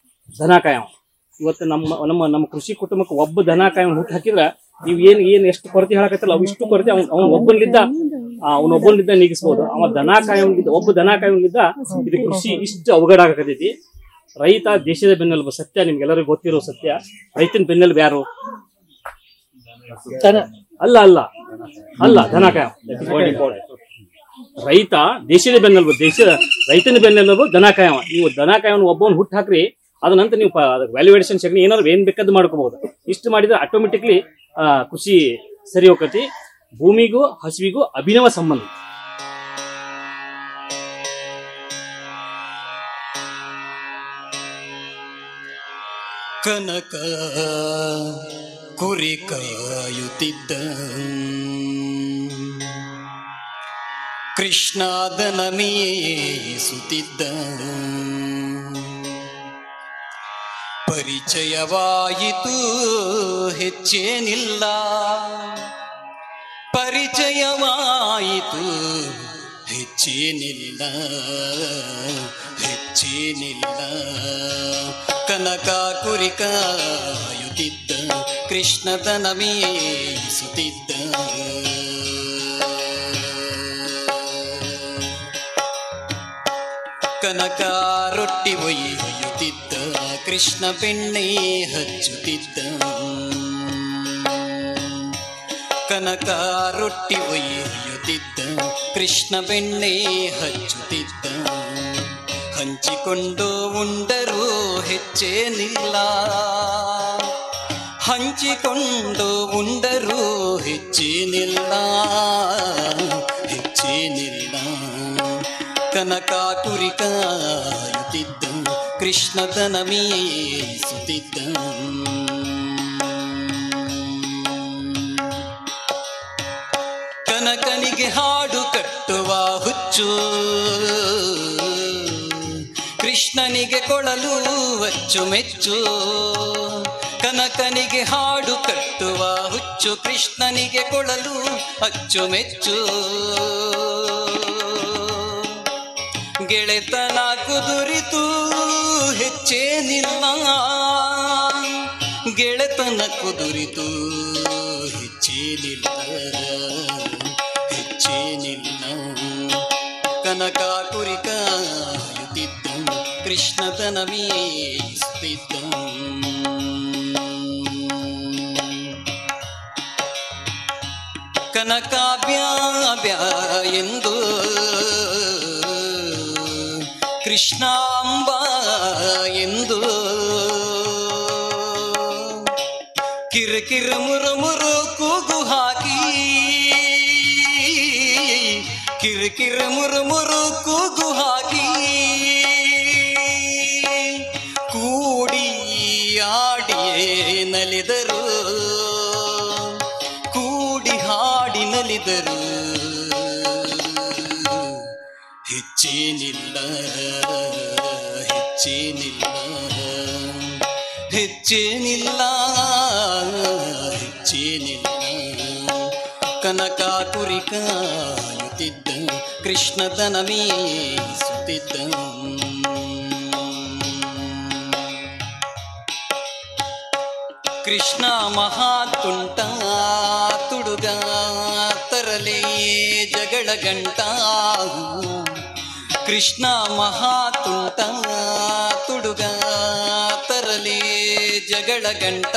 ದನ ಕಾಯವ ಇವತ್ತು ನಮ್ಮ ನಮ್ಮ ನಮ್ಮ ಕೃಷಿ ಕುಟುಂಬಕ್ಕೆ ಒಬ್ಬ ದನ ಕಾಯವ ಹುಟ್ಟು ಹಾಕಿದ್ರ ನೀವು ಏನ್ ಏನ್ ಎಷ್ಟು ಕೊರತೆ ಹೇಳಕತ್ತಲ್ಲ ಅವು ಇಷ್ಟು ಕೊರತೆ ಅವ್ನ ಅವ್ನ ಒಬ್ಬನಿದ್ದ ಅವನ ಒಬ್ಬನಿದ್ದ ನೀಗಿಸ್ಬೋದು ಅವ ದನ ಕಾಯೋನ್ಗಿದ್ದ ಒಬ್ಬ ದನ ಕಾಯೋನ್ಗಿದ್ದ ಇದು ಕೃಷಿ ಇಷ್ಟು ಅವಘಡ ಆಗಕತ್ತೈತಿ ರೈತ ದೇಶದ ಬೆನ್ನೆಲುಬು ಸತ್ಯ ನಿಮ್ಗೆಲ್ಲರಿಗೂ ಗೊತ್ತಿರೋ ಸತ್ಯ ರೈತನ ಬೆನ್ನೆಲುಬು ಯಾರು ದನ ಅಲ್ಲ ಅಲ್ಲ ಅಲ್ಲ ದನ ಕಾಯವ That is what important. ರೈತ ದೇಶದ ಬೆನ್ನೆಲುಬು ದೇಶದ ರೈತನ ಬೆನ್ನೆಲುಬು ದನ ಕಾಯವ ನೀವು ದನ ಕಾಯವನ್ನ ಒಬ್ಬವನ್ನ ಹುಟ್ಟು ಹಾಕ್ರಿ ಅದ ನಂತರ ನೀವು ವ್ಯಾಲ್ಯೂಯೇಷನ್ ಸೆಗ್ನಿ ಏನಾದ್ರು ಏನ್ ಬೇಕಾದ್ರು ಮಾಡ್ಕೋಬಹುದು ಇಷ್ಟು ಮಾಡಿದ್ರೆ ಆಟೋಮೆಟಿಕ್ಲಿ ಕೃಷಿ ಸರಿ ಹೋಗತಿ ಭೂಮಿಗೂ ಹಸಿವಿಗೂ ಅಭಿನವ ಸಂಬಂಧ ಕನಕ ಕುರಿ ಕಾಯುತ್ತಿದ್ದ ಕೃಷ್ಣಾದನ ಮೇಯಿಸುತ್ತಿದ್ದ ಪರಿಚಯವಾಯಿತು ಹೆಚ್ಚೇನಿಲ್ಲ ಪರಿಚಯವಾಯಿತು ಹೆಚ್ಚೇನಿಲ್ಲ ಹೆಚ್ಚೇನಿಲ್ಲ ಕನಕ ಕುರಿ ಕಾಯುತ್ತಿದ್ದ ಕೃಷ್ಣದನ ಮೇಯಿಸುತ್ತಿದ್ದ ಕನಕ ರೊಟ್ಟಿ ಒಯ್ಯುತ್ತಿದ್ದ ಕೃಷ್ಣ ಬೆಣ್ಣೆ ಹಚ್ಚುತ್ತಿದ್ದ ಕನಕ ರೊಟ್ಟಿ ಒಯ್ಯುತ್ತಿದ್ದ ಕೃಷ್ಣ ಬೆಣ್ಣೆ ಹಚ್ಚುತ್ತಿದ್ದ ಹಂಚಿಕೊಂಡು ಉಂಡರೂ ಹೆಚ್ಚೇನಿಲ್ಲ ಹಂಚಿಕೊಂಡು ಉಂಡರೂ ಹೆಚ್ಚೇನಿಲ್ಲ ಹೆಚ್ಚೇನಿಲ್ಲ ಕನಕ ಕುರಿ ಕಾಯುತ್ತಿದ್ದ ಕೃಷ್ಣದನ ಮೇಯಿಸುತ್ತಿದ್ದ ಕನಕನಿಗೆ ಹಾಡು ಕಟ್ಟುವ ಹುಚ್ಚು ಕೃಷ್ಣನಿಗೆ ಕೊಳಲು ಅಚ್ಚುಮೆಚ್ಚು ಕನಕನಿಗೆ ಹಾಡು ಕಟ್ಟುವ ಹುಚ್ಚು ಕೃಷ್ಣನಿಗೆ ಕೊಳಲು ಅಚ್ಚುಮೆಚ್ಚು ಗೆಳೆತನ ಕುದುರಿತು ಹೆಚ್ಚೇನಿಲ್ಲ ಗೆಳೆತನ ಕುದುರಿತು ಹೆಚ್ಚೇನಿಲ್ಲ ಹೆಚ್ಚೇನಿಲ್ಲ ಕನಕ ಕುರಿ ಕಾಯುತ್ತಿದ್ದ ಕೃಷ್ಣತನ ಮೇಯಿಸುತ್ತಿದ್ದ ಕನಕ ಬ್ಯಾ ಬ್ಯಾ ಎಂದು ಕೃಷ್ಣಾಂಬ ಎಂದು ಕಿರುಕಿರು ಮುರುಮುರು ಕೂಗು ಹಾಕಿ ಕಿರುಕಿರು ಮುರುಮುರು ಕೂಗು ಹಾಕಿ ಕೂಡಿ ಆಡಿಯೇ ನಲಿದರು ಕೂಡಿ ಹಾಡಿ ನಲಿದರು ಹೆಚ್ಚೇನಿಲ್ಲ ಹೆಚ್ಚೇನಿಲ್ಲ ಹೆಚ್ಚೇನಿಲ್ಲ ಹೆಚ್ಚೇನಿಲ್ಲ ಕನಕ ಕುರಿ ಕಾಯುತ್ತಿದ್ದ ಕೃಷ್ಣದನ ಮೇಯಿಸುತ್ತಿದ್ದ ಕೃಷ್ಣ ಮಹಾತುಂಟ ತುಡುಗ ತರಲೇ ಜಗಳ ಗಂಟ ಕೃಷ್ಣ ಮಹಾತುಂಟ ತುಡುಗ ತರಲೇ ಜಗಳ ಗಂಟ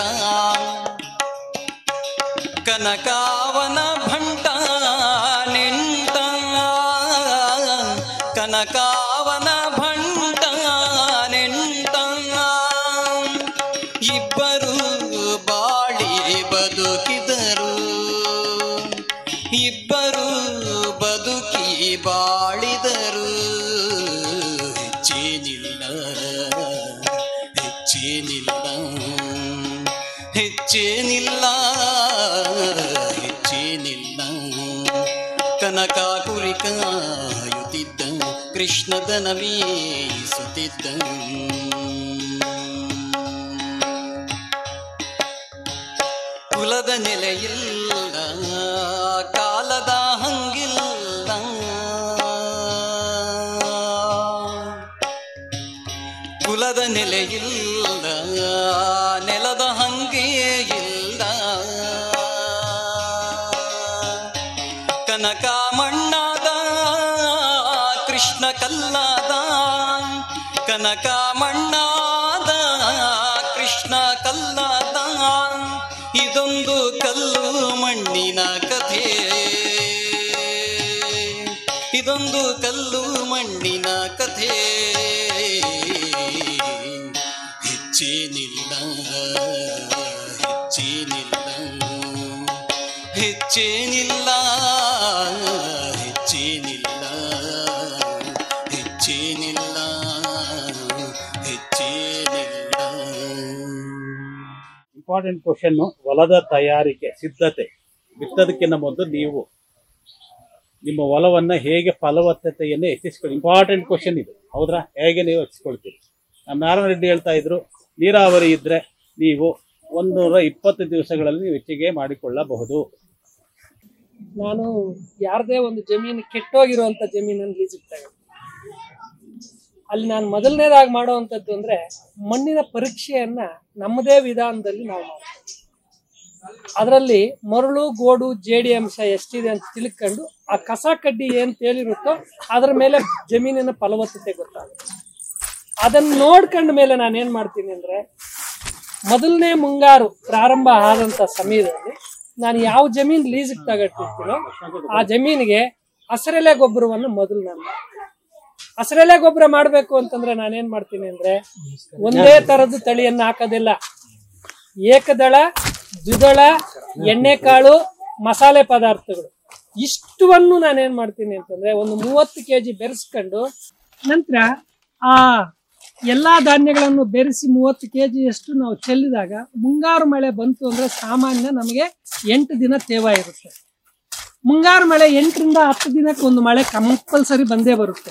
ಕನಕಾವನ ಭಂಟ ನೆಂಟ ಕನಕಾವನ ಭಂಟ ನೆಂಟ ಇಬ್ಬರು ಬಾಳಿ ಬದುಕಿದರು ಇಬ್ಬರು ಬದುಕಿ ಬಾಳಿದರು ಹೆಚ್ಚೇನಿಲ್ಲ ಹೆಚ್ಚೇನಿಲ್ಲ ಹೆಚ್ಚೇನಿಲ್ಲ ಹೆಚ್ಚೇನಿಲ್ಲ ಕನಕ ಕುರಿ ಕಾಯುತ್ತಿದ್ದ ಕೃಷ್ಣದನ ಮೇಯಿಸುತ್ತಿದ್ದ ಕುಲದ ನೆಲೆಯಿಲ್ಲ ಕಾಲದ ಹಂಗಿಲ್ಲ ಕುಲದ ನೆಲೆಯಿಲ್ಲ ನೆಲದ ಹಂಗೆ ಇಲ್ಲ ಕನಕ ಮಣ್ಣಾದ ಕೃಷ್ಣ ಕಲ್ಲಾದ ಕನಕ ಮಣ್ಣಾದ ಕೃಷ್ಣ ಕಲ್ಲಾದ ಇದೊಂದು ಕಲ್ಲು ಮಣ್ಣಿನ ಕಥೆ ಇದೊಂದು ಇಂಪಾರ್ಟೆಂಟ್ ಕ್ವಶನ್ ಹೊಲದ ತಯಾರಿಕೆ ಸಿದ್ಧತೆ ಬಿತ್ತೋದಕ್ಕಿಂತ ಮೊದಲು ನೀವು ನಿಮ್ಮ ಹೊಲವನ್ನ ಹೇಗೆ ಫಲವತ್ತತೆಯನ್ನು ಹೆಚ್ಚಿಸ್ಕೊಳ್ಳಿ ಇಂಪಾರ್ಟೆಂಟ್ ಕ್ವಶನ್ ಇದು ಹೌದ್ರಾ ಹೇಗೆ ನೀವು ಹೆಚ್ಚಿಸ್ಕೊಳ್ತೀರಿ ನಮ್ಮ ನಾರಾಯಣ ರೆಡ್ಡಿ ಹೇಳ್ತಾ ಇದ್ರು ನೀರಾವರಿ ಇದ್ರೆ ನೀವು ಒಂದೂರ ಇಪ್ಪತ್ತು ದಿವಸಗಳಲ್ಲಿ ನೀವು ಹೆಚ್ಚಿಗೆ ಮಾಡಿಕೊಳ್ಳಬಹುದು ನಾನು ಯಾರದೇ ಒಂದು ಜಮೀನು ಕೆಟ್ಟೋಗಿರುವಂತ ಜಮೀನನ್ನು ಲೀಸಿಗೆ ತಗೊಂಡೆ ಅಲ್ಲಿ ನಾನು ಮೊದಲನೇದಾಗಿ ಮಾಡುವಂಥದ್ದು ಅಂದ್ರೆ ಮಣ್ಣಿನ ಪರೀಕ್ಷೆಯನ್ನ ನಮ್ಮದೇ ವಿಧಾನದಲ್ಲಿ ನಾವು ಮಾಡ್ತೀವಿ ಅದರಲ್ಲಿ ಮರಳು ಗೋಡು ಜೇಡಿ ಅಂಶ ಎಷ್ಟಿದೆ ಅಂತ ತಿಳ್ಕೊಂಡು ಆ ಕಸ ಕಡ್ಡಿ ಏನ್ ತೇಲಿರುತ್ತೋ ಅದ್ರ ಮೇಲೆ ಜಮೀನಿನ ಫಲವತ್ತತೆ ಗೊತ್ತಾಗುತ್ತೆ ಅದನ್ನ ನೋಡ್ಕೊಂಡ ಮೇಲೆ ನಾನು ಏನ್ ಮಾಡ್ತೀನಿ ಅಂದ್ರೆ ಮೊದಲನೇ ಮುಂಗಾರು ಪ್ರಾರಂಭ ಆದಂತ ಸಮಯದಲ್ಲಿ ನಾನು ಯಾವ ಜಮೀನ್ ಲೀಸ್ಗೆ ತಗೊಟ್ಟಿರ್ತೀನೋ ಆ ಜಮೀನಿಗೆ ಹಸಿರೆಲೆ ಗೊಬ್ಬರವನ್ನು ಮೊದಲು ನಾನು ಮಾಡ್ತೀನಿ. ಹಸಿರೆಲೆ ಗೊಬ್ಬರ ಮಾಡಬೇಕು ಅಂತಂದ್ರೆ ನಾನೇನ್ ಮಾಡ್ತೀನಿ ಅಂದ್ರೆ ಒಂದೇ ತರದ ತಳಿಯನ್ನ ಹಾಕೋದಿಲ್ಲ ಏಕದಳ ದ್ವಿದಳ ಎಣ್ಣೆಕಾಳು ಮಸಾಲೆ ಪದಾರ್ಥಗಳು ಇಷ್ಟವನ್ನು ನಾನೇನ್ ಮಾಡ್ತೀನಿ ಅಂತಂದ್ರೆ ಒಂದು ಮೂವತ್ತು ಕೆಜಿ ಬೆರೆಸ್ಕೊಂಡು ನಂತರ ಆ ಎಲ್ಲಾ ಧಾನ್ಯಗಳನ್ನು ಬೆರೆಸಿ ಮೂವತ್ತು ಕೆಜಿ ಅಷ್ಟು ನಾವು ಚೆಲ್ಲಿದಾಗ ಮುಂಗಾರು ಮಳೆ ಬಂತು ಅಂದ್ರೆ ಸಾಮಾನ್ಯ ನಮಗೆ ಎಂಟು ದಿನ ತೇವ ಇರುತ್ತೆ ಮುಂಗಾರು ಮಳೆ ಎಂಟರಿಂದ ಹತ್ತು ದಿನಕ್ಕೆ ಒಂದು ಮಳೆ ಕಂಪಲ್ಸರಿ ಬಂದೇ ಬರುತ್ತೆ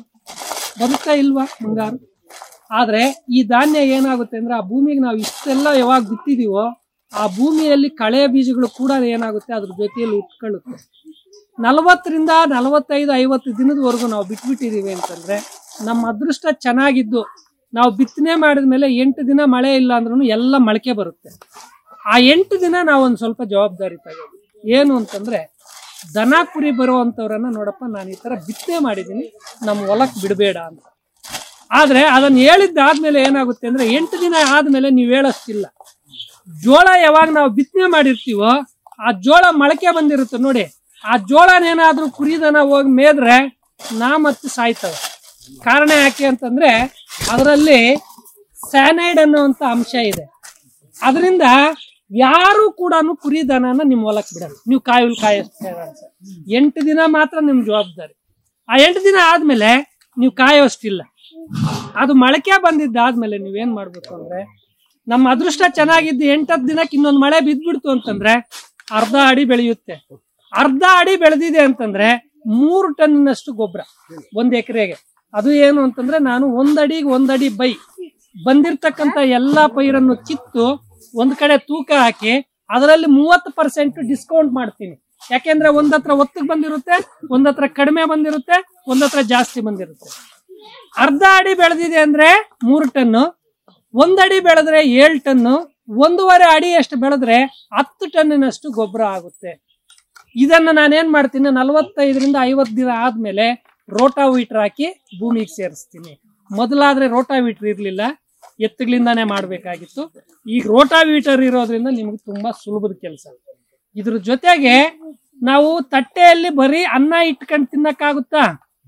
ಬರುತ್ತಾ ಇಲ್ವಾ ಮುಂಗಾರು ಆದ್ರೆ ಈ ಧಾನ್ಯ ಏನಾಗುತ್ತೆ ಅಂದ್ರೆ ಆ ಭೂಮಿಗೆ ನಾವು ಇಷ್ಟೆಲ್ಲ ಯಾವಾಗ ಬಿತ್ತಿದೀವೋ ಆ ಭೂಮಿಯಲ್ಲಿ ಕಳೆ ಬೀಜಗಳು ಕೂಡ ಏನಾಗುತ್ತೆ ಅದ್ರ ಜೊತೆಯಲ್ಲಿ ಉಟ್ಕೊಳ್ಳುತ್ತೆ ನಲವತ್ತರಿಂದ ನಲವತ್ತೈದು ಐವತ್ತು ದಿನದವರೆಗೂ ನಾವು ಬಿಟ್ಬಿಟ್ಟಿದೀವಿ ಅಂತಂದ್ರೆ ನಮ್ಮ ಅದೃಷ್ಟ ಚೆನ್ನಾಗಿದ್ದು ನಾವು ಬಿತ್ತನೆ ಮಾಡಿದ ಮೇಲೆ ಎಂಟು ದಿನ ಮಳೆ ಇಲ್ಲ ಅಂದ್ರೂ ಎಲ್ಲ ಮೊಳಕೆ ಬರುತ್ತೆ ಆ ಎಂಟು ದಿನ ನಾವು ಒಂದು ಸ್ವಲ್ಪ ಜವಾಬ್ದಾರಿ ತಗೋದು ಏನು ಅಂತಂದ್ರೆ ದನ ಕುರಿ ಬರುವಂತವ್ರನ್ನ ನೋಡಪ್ಪ ನಾನು ಈ ತರ ಬಿತ್ತನೆ ಮಾಡಿದ್ದೀನಿ ನಮ್ಮ ಹೊಲಕ್ಕೆ ಬಿಡಬೇಡ ಅಂತ ಆದ್ರೆ ಅದನ್ನ ಹೇಳಿದ್ದಾದ್ಮೇಲೆ ಏನಾಗುತ್ತೆ ಅಂದ್ರೆ ಎಂಟು ದಿನ ಆದ್ಮೇಲೆ ನೀವು ಹೇಳಷ್ಟಿಲ್ಲ ಜೋಳ ಯಾವಾಗ ನಾವು ಬಿತ್ತನೆ ಮಾಡಿರ್ತೀವೋ ಆ ಜೋಳ ಮೊಳಕೆ ಬಂದಿರುತ್ತೆ ನೋಡಿ ಆ ಜೋಳನೇನಾದ್ರೂ ಕುರಿದನ ಹೋಗಿ ಮೇದ್ರೆ ನಾ ಮತ್ತೆ ಸಾಯ್ತವೆ ಕಾರಣ ಯಾಕೆ ಅಂತಂದ್ರೆ ಅದರಲ್ಲಿ ಸ್ಯಾನೈಡ್ ಅನ್ನುವಂತ ಅಂಶ ಇದೆ ಅದರಿಂದ ಯಾರು ಕೂಡ ಕುರಿ ದನನ ನಿಮ್ಮ ಹೊಲಕ್ಕೆ ಬಿಡಲ್ಲ ನೀವು ಕಾಯುಲ್ ಕಾಯಿಸ್ತೀರ ಅಂತ ಎಂಟು ದಿನ ಮಾತ್ರ ನಿಮ್ ಜವಾಬ್ದಾರಿ ಆ ಎಂಟು ದಿನ ಆದ್ಮೇಲೆ ನೀವು ಕಾಯೋಷ್ಟಿಲ್ಲ ಅದು ಮೊಳಕೆ ಬಂದಿದ್ದಾದ್ಮೇಲೆ ನೀವೇನ್ ಮಾಡ್ಬೇಕು ಅಂದ್ರೆ ನಮ್ಮ ಅದೃಷ್ಟ ಚೆನ್ನಾಗಿದ್ದು ಎಂಟತ್ತು ದಿನಕ್ಕೆ ಇನ್ನೊಂದು ಮಳೆ ಬಿದ್ದ್ಬಿಡ್ತು ಅಂತಂದ್ರೆ ಅರ್ಧ ಅಡಿ ಬೆಳೆಯುತ್ತೆ ಅರ್ಧ ಅಡಿ ಬೆಳೆದಿದೆ ಅಂತಂದ್ರೆ ಮೂರು ಟನ್ನಿನಷ್ಟು ಗೊಬ್ಬರ ಒಂದ್ ಎಕರೆಗೆ ಅದು ಏನು ಅಂತಂದ್ರೆ ನಾನು ಒಂದಡಿಗೆ ಒಂದಡಿ ಬೈ ಬಂದಿರ್ತಕ್ಕಂಥ ಎಲ್ಲಾ ಪೈರನ್ನು ಕಿತ್ತು ಒಂದ್ ಕಡೆ ತೂಕ ಹಾಕಿ ಅದರಲ್ಲಿ ಮೂವತ್ತು ಪರ್ಸೆಂಟ್ ಡಿಸ್ಕೌಂಟ್ ಮಾಡ್ತೀನಿ ಯಾಕೆಂದ್ರೆ ಒಂದತ್ರ ಒತ್ತಿಗೆ ಬಂದಿರುತ್ತೆ ಒಂದತ್ರ ಕಡಿಮೆ ಬಂದಿರುತ್ತೆ ಒಂದತ್ರ ಜಾಸ್ತಿ ಬಂದಿರುತ್ತೆ ಅರ್ಧ ಅಡಿ ಬೆಳೆದಿದೆ ಅಂದ್ರೆ ಮೂರು ಟನ್ನು ಒಂದಡಿ ಬೆಳೆದ್ರೆ ಏಳು ಟನ್ನು ಒಂದೂವರೆ ಅಡಿ ಅಷ್ಟು ಬೆಳೆದ್ರೆ ಹತ್ತು ಟನ್ನಿನಷ್ಟು ಗೊಬ್ಬರ ಆಗುತ್ತೆ ಇದನ್ನ ನಾನೇನ್ ಮಾಡ್ತೀನಿ ನಲವತ್ತೈದರಿಂದ ಐವತ್ತು ದಿನ ಆದ್ಮೇಲೆ ರೋಟಾವೀಟರ್ ಹಾಕಿ ಭೂಮಿಗೆ ಸೇರಿಸ್ತೀನಿ ಮೊದಲಾದ್ರೆ ರೋಟಾವೀಟರ್ ಇರ್ಲಿಲ್ಲ ಎತ್ತುಗಳಿಂದಾನೇ ಮಾಡ್ಬೇಕಾಗಿತ್ತು ಈಗ ರೋಟಾವೀಟರ್ ಇರೋದ್ರಿಂದ ನಿಮ್ಗೆ ತುಂಬಾ ಸುಲಭದ ಕೆಲಸ ಇದ್ರ ಜೊತೆಗೆ ನಾವು ತಟ್ಟೆಯಲ್ಲಿ ಬರೀ ಅನ್ನ ಇಟ್ಕೊಂಡು ತಿನ್ನಕ್ಕಾಗುತ್ತಾ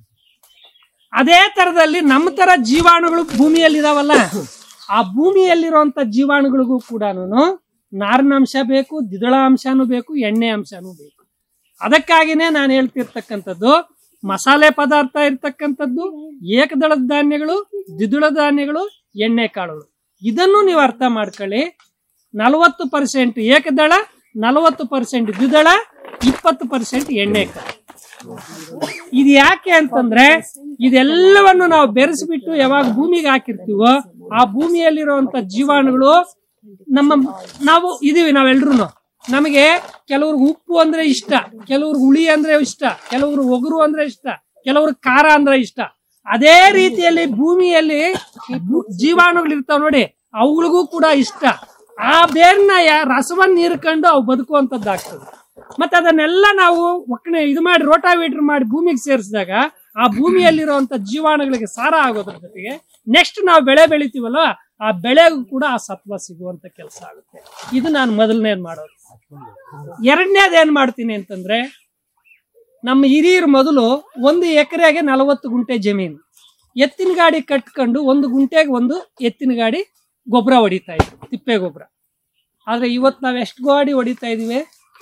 ಅದೇ ತರದಲ್ಲಿ ನಮ್ಮ ತರ ಜೀವಾಣುಗಳು ಭೂಮಿಯಲ್ಲಿ ಇದಾವಲ್ಲ ಆ ಭೂಮಿಯಲ್ಲಿರುವಂತ ಜೀವಾಣುಗಳಿಗೂ ಕೂಡ ನಾರಿನಾಂಶ ಬೇಕು ದ್ವಿದಳ ಅಂಶನೂ ಬೇಕು ಎಣ್ಣೆ ಅಂಶನೂ ಬೇಕು ಅದಕ್ಕಾಗಿನೇ ನಾನು ಹೇಳ್ತಿರ್ತಕ್ಕಂಥದ್ದು ಮಸಾಲೆ ಪದಾರ್ಥ ಇರ್ತಕ್ಕಂಥದ್ದು ಏಕದಳದ ಧಾನ್ಯಗಳು ದ್ವಿದಳ ಧಾನ್ಯಗಳು ಎಣ್ಣೆ ಕಾಳುಗಳು ಇದನ್ನು ನೀವು ಅರ್ಥ ಮಾಡ್ಕೊಳ್ಳಿ ನಲವತ್ತು ಪರ್ಸೆಂಟ್ ಏಕದಳ ನಲವತ್ತು ಪರ್ಸೆಂಟ್ ದ್ವಿದಳ ಇಪ್ಪತ್ತು ಪರ್ಸೆಂಟ್ ಎಣ್ಣೆ ಕಾಳು ಇದು ಯಾಕೆ ಅಂತಂದ್ರೆ ಇದೆಲ್ಲವನ್ನು ನಾವು ಬೆರೆಸ್ಬಿಟ್ಟು ಯಾವಾಗ ಭೂಮಿಗೆ ಹಾಕಿರ್ತೀವೋ ಆ ಭೂಮಿಯಲ್ಲಿರುವಂತ ಜೀವಾಣುಗಳು ನಮ್ಮ ನಾವು ಇದೀವಿ ನಾವೆಲ್ರು ನಮಗೆ ಕೆಲವ್ರಿಗೆ ಉಪ್ಪು ಅಂದ್ರೆ ಇಷ್ಟ ಕೆಲವ್ರಿಗೆ ಹುಳಿ ಅಂದ್ರೆ ಇಷ್ಟ ಕೆಲವ್ರು ಒಗರು ಅಂದ್ರೆ ಇಷ್ಟ ಕೆಲವ್ರಿಗೆ ಖಾರ ಅಂದ್ರೆ ಇಷ್ಟ ಅದೇ ರೀತಿಯಲ್ಲಿ ಭೂಮಿಯಲ್ಲಿ ಜೀವಾಣುಗಳು ಇರ್ತಾವ ನೋಡಿ ಅವುಗಳಿಗೂ ಕೂಡ ಇಷ್ಟ ಆ ಬೇರ್ನ ಯಾ- ರಸವನ್ನ ಹೀರ್ಕೊಂಡು ಅವು ಬದುಕುವಂತದ್ದಾಗ್ತದೆ ಮತ್ತೆ ಅದನ್ನೆಲ್ಲ ನಾವು ಒಕ್ಕಣೆ ಇದು ಮಾಡಿ ರೋಟಾವೇಟರ್ ಮಾಡಿ ಭೂಮಿಗೆ ಸೇರಿಸಿದಾಗ ಆ ಭೂಮಿಯಲ್ಲಿರುವಂತ ಜೀವಾಣುಗಳಿಗೆ ಸಾರ ಆಗೋದ್ರ ಜೊತೆಗೆ ನೆಕ್ಸ್ಟ್ ನಾವು ಬೆಳೆ ಬೆಳಿತೀವಲ್ಲ ಆ ಬೆಳೆಗೂ ಕೂಡ ಆ ಸತ್ವ ಸಿಗುವಂತ ಕೆಲಸ ಆಗುತ್ತೆ ಇದು ನಾನು ಮೊದಲನೇದ್ ಮಾಡೋದು ಎರಡನೇದು ಏನ್ ಮಾಡ್ತೀನಿ ಅಂತಂದ್ರೆ ನಮ್ಮ ಹಿರಿಯರು ಮೊದಲು ಒಂದು ಎಕರೆಗೆ ನಲವತ್ತು ಗುಂಟೆ ಜಮೀನು ಎತ್ತಿನ ಗಾಡಿ ಕಟ್ಕೊಂಡು ಒಂದು ಗುಂಟೆಗೆ ಒಂದು ಎತ್ತಿನ ಗಾಡಿ ಗೊಬ್ಬರ ಹೊಡಿತಾ ಇದ್ವಿ ತಿಪ್ಪೆ ಗೊಬ್ಬರ ಆದ್ರೆ ಇವತ್ತು ನಾವ್ ಎಷ್ಟು ಗಾಡಿ ಹೊಡಿತಾ ಇದೀವಿ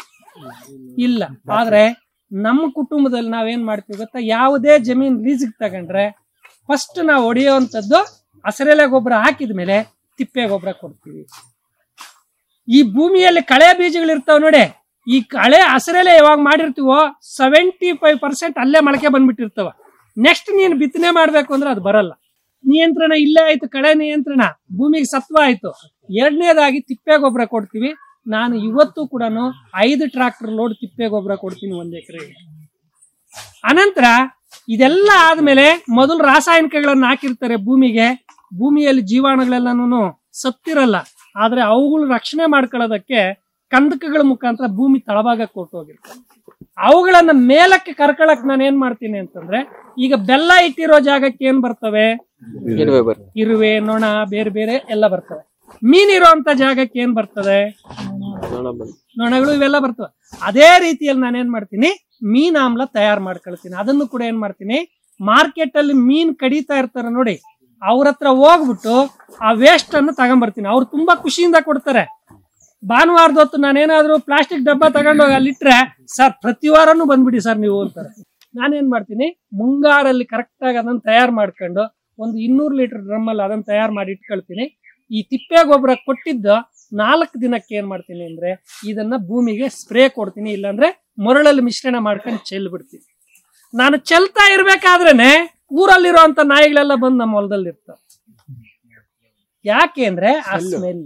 ಇಲ್ಲ ಆದ್ರೆ ನಮ್ಮ ಕುಟುಂಬದಲ್ಲಿ ನಾವೇನ್ ಮಾಡ್ತೀವಿ ಗೊತ್ತಾ ಯಾವುದೇ ಜಮೀನ್ ಲೀಸಿಗೆ ತಗೊಂಡ್ರೆ ಫಸ್ಟ್ ನಾವು ಹೊಡೆಯುವಂಥದ್ದು ಹಸಿರೆಲೆ ಗೊಬ್ಬರ ಹಾಕಿದ ಮೇಲೆ ತಿಪ್ಪೆ ಗೊಬ್ಬರ ಕೊಡ್ತೀವಿ ಈ ಭೂಮಿಯಲ್ಲಿ ಕಳೆ ಬೀಜಗಳು ಇರ್ತಾವ ನೋಡಿ ಈ ಕಳೆ ಹಸಿರೆಲೆ ಯಾವಾಗ ಮಾಡಿರ್ತೀವೋ ಸೆವೆಂಟಿ ಫೈವ್ ಪರ್ಸೆಂಟ್ ಅಲ್ಲೇ ಮೊಳಕೆ ಬಂದ್ಬಿಟ್ಟಿರ್ತಾವ ನೆಕ್ಸ್ಟ್ ನೀನು ಬಿತ್ತನೆ ಮಾಡ್ಬೇಕು ಅಂದ್ರೆ ಅದು ಬರಲ್ಲ ನಿಯಂತ್ರಣ ಇಲ್ಲೇ ಆಯ್ತು ಕಳೆ ನಿಯಂತ್ರಣ ಭೂಮಿಗೆ ಸತ್ವ ಆಯ್ತು ಎರಡನೇದಾಗಿ ತಿಪ್ಪೆ ಗೊಬ್ಬರ ಕೊಡ್ತೀವಿ ನಾನು ಇವತ್ತು ಕೂಡ ಐದು ಟ್ರಾಕ್ಟರ್ ಲೋಡ್ ತಿಪ್ಪೆ ಗೊಬ್ಬರ ಕೊಡ್ತೀನಿ ಒಂದ್ ಎಕರೆಗೆ ಅನಂತರ ಇದೆಲ್ಲ ಆದ್ಮೇಲೆ ಮೊದಲು ರಾಸಾಯನಿಕಗಳನ್ನ ಹಾಕಿರ್ತಾರೆ ಭೂಮಿಗೆ ಭೂಮಿಯಲ್ಲಿ ಜೀವಾಣುಗಳೆಲ್ಲನೂ ಸತ್ತಿರಲ್ಲ ಆದ್ರೆ ಅವುಗಳು ರಕ್ಷಣೆ ಮಾಡ್ಕೊಳ್ಳೋದಕ್ಕೆ ಕಂದಕಗಳ ಮುಖಾಂತರ ಭೂಮಿ ತಳಭಾಗ ಕೊಟ್ಟೋಗಿರ್ತಾರೆ ಅವುಗಳನ್ನ ಮೇಲಕ್ಕೆ ಕರ್ಕೊಳಕ್ ನಾನು ಏನ್ ಮಾಡ್ತೀನಿ ಅಂತಂದ್ರೆ ಈಗ ಬೆಲ್ಲ ಇಟ್ಟಿರೋ ಜಾಗಕ್ಕೆ ಏನ್ ಬರ್ತವೆ ಇರುವೆ ನೊಣ ಬೇರೆ ಬೇರೆ ಎಲ್ಲ ಬರ್ತವೆ ಮೀನಿರುವಂತ ಜಾಗಕ್ಕೆ ಏನ್ ಬರ್ತದೆ ನೊಣಗಳು ಇವೆಲ್ಲ ಬರ್ತವೆ ಅದೇ ರೀತಿಯಲ್ಲಿ ನಾನು ಏನ್ ಮಾಡ್ತೀನಿ ಮೀನ್ ಆಮ್ಲ ತಯಾರು ಮಾಡ್ಕೊಳ್ತೀನಿ ಅದನ್ನು ಕೂಡ ಏನ್ ಮಾಡ್ತೀನಿ ಮಾರ್ಕೆಟ್ ಅಲ್ಲಿ ಮೀನ್ ಕಡಿತಾ ಇರ್ತಾರೆ ನೋಡಿ ಅವ್ರ ಹತ್ರ ಹೋಗ್ಬಿಟ್ಟು ಆ ವೇಸ್ಟ್ ಅನ್ನು ತಗೊಂಡ್ಬರ್ತೀನಿ ಅವ್ರು ತುಂಬಾ ಖುಷಿಯಿಂದ ಕೊಡ್ತಾರೆ ಭಾನುವಾರದ ಹೊತ್ತು ನಾನೇನಾದ್ರೂ ಪ್ಲಾಸ್ಟಿಕ್ ಡಬ್ಬ ತಗೊಂಡೋಗಿ ಅಲ್ಲಿಟ್ರೆ ಸರ್ ಪ್ರತಿ ವಾರನೂ ಬಂದ್ಬಿಡಿ ಸರ್ ನೀವು ಅಂತಾರೆ ನಾನೇನ್ ಮಾಡ್ತೀನಿ ಮುಂಗಾರಲ್ಲಿ ಕರೆಕ್ಟ್ ಆಗಿ ಅದನ್ನ ತಯಾರು ಮಾಡ್ಕೊಂಡು ಒಂದು ಇನ್ನೂರು ಲೀಟರ್ ಡ್ರಮ್ ಅಲ್ಲಿ ಅದನ್ನ ತಯಾರು ಮಾಡಿ ಇಟ್ಕೊಳ್ತೀನಿ ಈ ತಿಪ್ಪೆ ಗೊಬ್ಬರ ಕೊಟ್ಟಿದ್ದ ನಾಲ್ಕು ದಿನಕ್ಕೆ ಏನ್ ಮಾಡ್ತೀನಿ ಅಂದ್ರೆ ಇದನ್ನ ಭೂಮಿಗೆ ಸ್ಪ್ರೇ ಕೊಡ್ತೀನಿ ಇಲ್ಲಾಂದ್ರೆ ಮರಳಲ್ಲಿ ಮಿಶ್ರಣ ಮಾಡ್ಕೊಂಡು ಚೆಲ್ ಬಿಡ್ತೀನಿ ನಾನು ಚೆಲ್ತಾ ಇರ್ಬೇಕಾದ್ರೇನೆ ಊರಲ್ಲಿರುವಂತ ನಾಯಿಗಳೆಲ್ಲ ಬಂದು ನಮ್ಮ ಹೊಲದಲ್ಲಿ ಇರ್ತವೆ ಯಾಕೆ ಅಂದ್ರೆ ಆ ಸ್ಮೆಲ್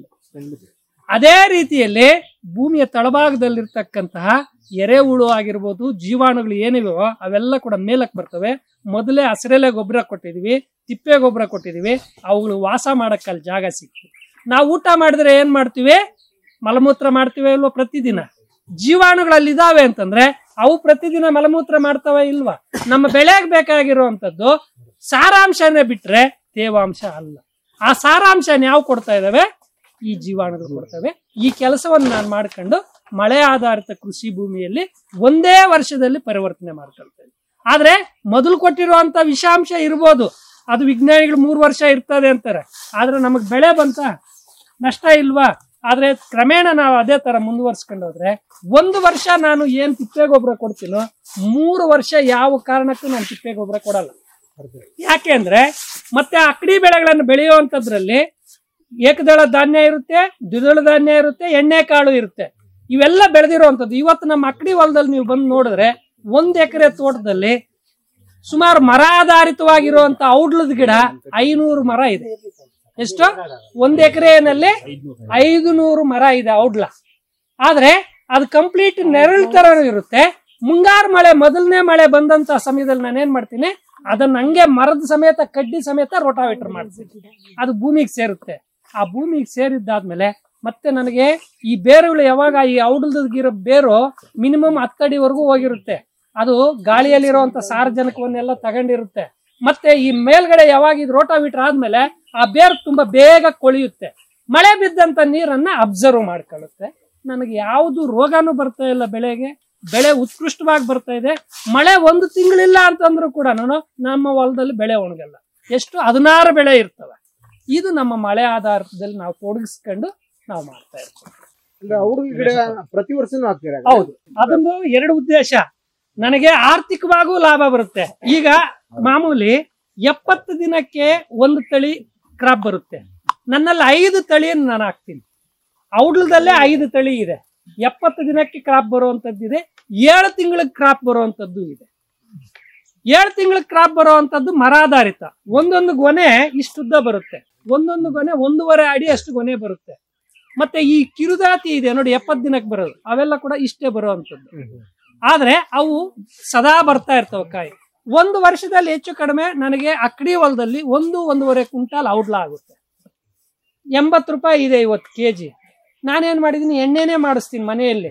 ಅದೇ ರೀತಿಯಲ್ಲಿ ಭೂಮಿಯ ತಳಭಾಗದಲ್ಲಿರ್ತಕ್ಕಂತಹ ಎರೆಹುಳು ಆಗಿರ್ಬೋದು ಜೀವಾಣುಗಳು ಏನಿವೆ ಅವೆಲ್ಲ ಕೂಡ ಮೇಲಕ್ಕೆ ಬರ್ತವೆ ಮೊದಲೇ ಹಸಿರೆಲೆ ಗೊಬ್ಬರ ಕೊಟ್ಟಿದೀವಿ ತಿಪ್ಪೆ ಗೊಬ್ಬರ ಕೊಟ್ಟಿದೀವಿ ಅವುಗಳು ವಾಸ ಮಾಡಕ್ಕೆ ಅಲ್ಲಿ ಜಾಗ ಸಿಕ್ತು ನಾವು ಊಟ ಮಾಡಿದ್ರೆ ಏನ್ ಮಾಡ್ತೀವಿ ಮಲಮೂತ್ರ ಮಾಡ್ತೀವಿ ಇಲ್ವಾ ಪ್ರತಿದಿನ ಜೀವಾಣುಗಳಲ್ಲಿ ಇದಾವೆ ಅಂತಂದ್ರೆ ಅವು ಪ್ರತಿದಿನ ಮಲಮೂತ್ರ ಮಾಡ್ತವೆ ಇಲ್ವಾ ನಮ್ಮ ಬೆಳೆಗೆ ಬೇಕಾಗಿರುವಂತದ್ದು ಸಾರಾಂಶನೇ ಬಿಟ್ರೆ ತೇವಾಂಶ ಅಲ್ಲ ಆ ಸಾರಾಂಶನ ಯಾವ ಕೊಡ್ತಾ ಇದಾವೆ ಈ ಜೀವಾಣುಗಳು ಕೊಡ್ತವೆ ಈ ಕೆಲಸವನ್ನು ನಾನು ಮಾಡ್ಕೊಂಡು ಮಳೆ ಆಧಾರಿತ ಕೃಷಿ ಭೂಮಿಯಲ್ಲಿ ಒಂದೇ ವರ್ಷದಲ್ಲಿ ಪರಿವರ್ತನೆ ಮಾಡ್ಕೊಳ್ತೇವೆ ಆದ್ರೆ ಮೊದಲು ಕೊಟ್ಟಿರುವಂತ ವಿಷಾಂಶ ಇರ್ಬೋದು ಅದು ವಿಜ್ಞಾನಿಗಳು ಮೂರು ವರ್ಷ ಇರ್ತದೆ ಅಂತಾರೆ ಆದ್ರೆ ನಮಗ್ ಬೆಳೆ ಬಂತ ನಷ್ಟ ಇಲ್ವಾ ಆದ್ರೆ ಕ್ರಮೇಣ ನಾವು ಅದೇ ತರ ಮುಂದುವರ್ಸ್ಕೊಂಡು ಹೋದ್ರೆ ಒಂದು ವರ್ಷ ನಾನು ಏನ್ ತಿಪ್ಪೆ ಗೊಬ್ಬರ ಕೊಡ್ತೀನೋ ಮೂರು ವರ್ಷ ಯಾವ ಕಾರಣಕ್ಕೂ ನಾನು ತಿಪ್ಪೆ ಗೊಬ್ಬರ ಕೊಡಲ್ಲ ಯಾಕೆ ಅಂದ್ರೆ ಮತ್ತೆ ಅಕ್ಕಡಿ ಬೆಳೆಗಳನ್ನು ಬೆಳೆಯುವಂತದ್ರಲ್ಲಿ ಏಕದಳ ಧಾನ್ಯ ಇರುತ್ತೆ ದ್ವಿದಳ ಧಾನ್ಯ ಇರುತ್ತೆ ಎಣ್ಣೆ ಕಾಳು ಇರುತ್ತೆ ಇವೆಲ್ಲ ಬೆಳೆದಿರುವಂತದ್ದು ಇವತ್ತು ನಮ್ಮ ಅಕ್ಕಡಿ ಹೊಲದಲ್ಲಿ ನೀವು ಬಂದು ನೋಡಿದ್ರೆ ಒಂದ್ ಎಕರೆ ತೋಟದಲ್ಲಿ ಸುಮಾರು ಮರ ಆಧಾರಿತವಾಗಿರುವಂತ ಔಡ್ಲದ ಗಿಡ ಐನೂರು ಮರ ಇದೆ ಎಷ್ಟು ಒಂದ್ ಎಕರೆನಲ್ಲಿ ಐದು ನೂರು ಮರ ಇದೆ ಔಡ್ಲ ಆದ್ರೆ ಅದು ಕಂಪ್ಲೀಟ್ ನೆರಳು ತರ ಇರುತ್ತೆ ಮುಂಗಾರು ಮಳೆ ಮೊದಲನೇ ಮಳೆ ಬಂದಂತ ಸಮಯದಲ್ಲಿ ನಾನು ಏನ್ ಮಾಡ್ತೀನಿ ಅದನ್ನ ಹಂಗೆ ಮರದ ಸಮೇತ ಕಡ್ಡಿ ಸಮೇತ ರೋಟಾವೇಟರ್ ಮಾಡ್ತೀನಿ ಅದು ಭೂಮಿಗೆ ಸೇರುತ್ತೆ ಆ ಭೂಮಿಗೆ ಸೇರಿದ್ದಾದ್ಮೇಲೆ ಮತ್ತೆ ನನಗೆ ಈ ಬೇರುಗಳು ಯಾವಾಗ ಈ ಔಡಲ್ದಿರೋ ಬೇರು ಮಿನಿಮಮ್ ಹತ್ತಡಿವರೆಗೂ ಹೋಗಿರುತ್ತೆ ಅದು ಗಾಳಿಯಲ್ಲಿರುವಂತ ಸಾರ್ವಜನಿಕವನ್ನೆಲ್ಲ ತಗೊಂಡಿರುತ್ತೆ ಮತ್ತೆ ಈ ಮೇಲ್ಗಡೆ ಯಾವಾಗ ಇದು ರೋಟಾವೀಟರ್ ಆದ್ಮೇಲೆ ಆ ಬೇರು ತುಂಬಾ ಬೇಗ ಕೊಳಿಯುತ್ತೆ ಮಳೆ ಬಿದ್ದಂತ ನೀರನ್ನ ಅಬ್ಸರ್ವ್ ಮಾಡ್ಕೊಳ್ಳುತ್ತೆ ನನಗೆ ಯಾವುದು ರೋಗಾನು ಬರ್ತಾ ಇಲ್ಲ ಬೆಳೆಗೆ ಬೆಳೆ ಉತ್ಕೃಷ್ಟವಾಗಿ ಬರ್ತಾ ಇದೆ ಮಳೆ ಒಂದು ತಿಂಗಳಿಲ್ಲ ಅಂತಂದ್ರೂ ಕೂಡ ನಾನು ನಮ್ಮ ಹೊಲದಲ್ಲಿ ಬೆಳೆ ಒಣಗಲ್ಲ ಎಷ್ಟು ಹದಿನಾರು ಬೆಳೆ ಇರ್ತವೆ ಇದು ನಮ್ಮ ಮಳೆ ಆಧಾರದಲ್ಲಿ ನಾವು ತೊಡಗಿಸ್ಕೊಂಡು ನಾವು ಮಾಡ್ತಾ ಇರ್ತೀವಿ ಅಂದ್ರೆ ಅವ್ರ ಗಿಡ ಪ್ರತಿ ವರ್ಷನೂ ಹಾಕ್ತೀರಾ ಹೌದು ಅದೊಂದು ಎರಡು ಉದ್ದೇಶ ನನಗೆ ಆರ್ಥಿಕವಾಗೂ ಲಾಭ ಬರುತ್ತೆ ಈಗ ಮಾಮೂಲಿ ಎಪ್ಪತ್ತು ದಿನಕ್ಕೆ ಒಂದು ತಳಿ ಕ್ರಾಪ್ ಬರುತ್ತೆ ನನ್ನಲ್ಲಿ ಐದು ತಳಿಯನ್ನು ನಾನು ಹಾಕ್ತೀನಿ ಔಡ್ಲದಲ್ಲೇ ಐದು ತಳಿ ಇದೆ ಎಪ್ಪತ್ತು ದಿನಕ್ಕೆ ಕ್ರಾಪ್ ಬರುವಂತದ್ದು ಏಳು ತಿಂಗಳಿಗೆ ಕ್ರಾಪ್ ಬರುವಂತದ್ದು ಇದೆ ಏಳು ತಿಂಗಳ ಕ್ರಾಪ್ ಬರುವಂತದ್ದು ಮರಾಧಾರಿತ ಒಂದೊಂದು ಗೊನೆ ಇಷ್ಟುದ್ದ ಬರುತ್ತೆ ಒಂದೊಂದು ಗೊನೆ ಒಂದೂವರೆ ಅಡಿ ಅಷ್ಟು ಗೊನೆ ಬರುತ್ತೆ ಮತ್ತೆ ಈ ಕಿರುದಾತಿ ಇದೆ ನೋಡಿ ಎಪ್ಪತ್ತು ದಿನಕ್ಕೆ ಬರೋದು ಅವೆಲ್ಲ ಕೂಡ ಇಷ್ಟೇ ಬರುವಂತದ್ದು ಆದ್ರೆ ಅವು ಸದಾ ಬರ್ತಾ ಇರ್ತವೆ ಕಾಯಿ ಒಂದು ವರ್ಷದಲ್ಲಿ ಹೆಚ್ಚು ಕಡಿಮೆ ನನಗೆ ಅಕ್ಕಡಿ ಹೊಲದಲ್ಲಿ ಒಂದು ಒಂದೂವರೆ ಕ್ವಿಂಟಾಲ್ ಔಡ್ಲ ಆಗುತ್ತೆ ಎಂಬತ್ತು ರೂಪಾಯಿ ಇದೆ ಇವತ್ತು ಕೆ ಜಿ ನಾನೇನ್ ಮಾಡಿದೀನಿ ಎಣ್ಣೆನೇ ಮಾಡಿಸ್ತೀನಿ ಮನೆಯಲ್ಲಿ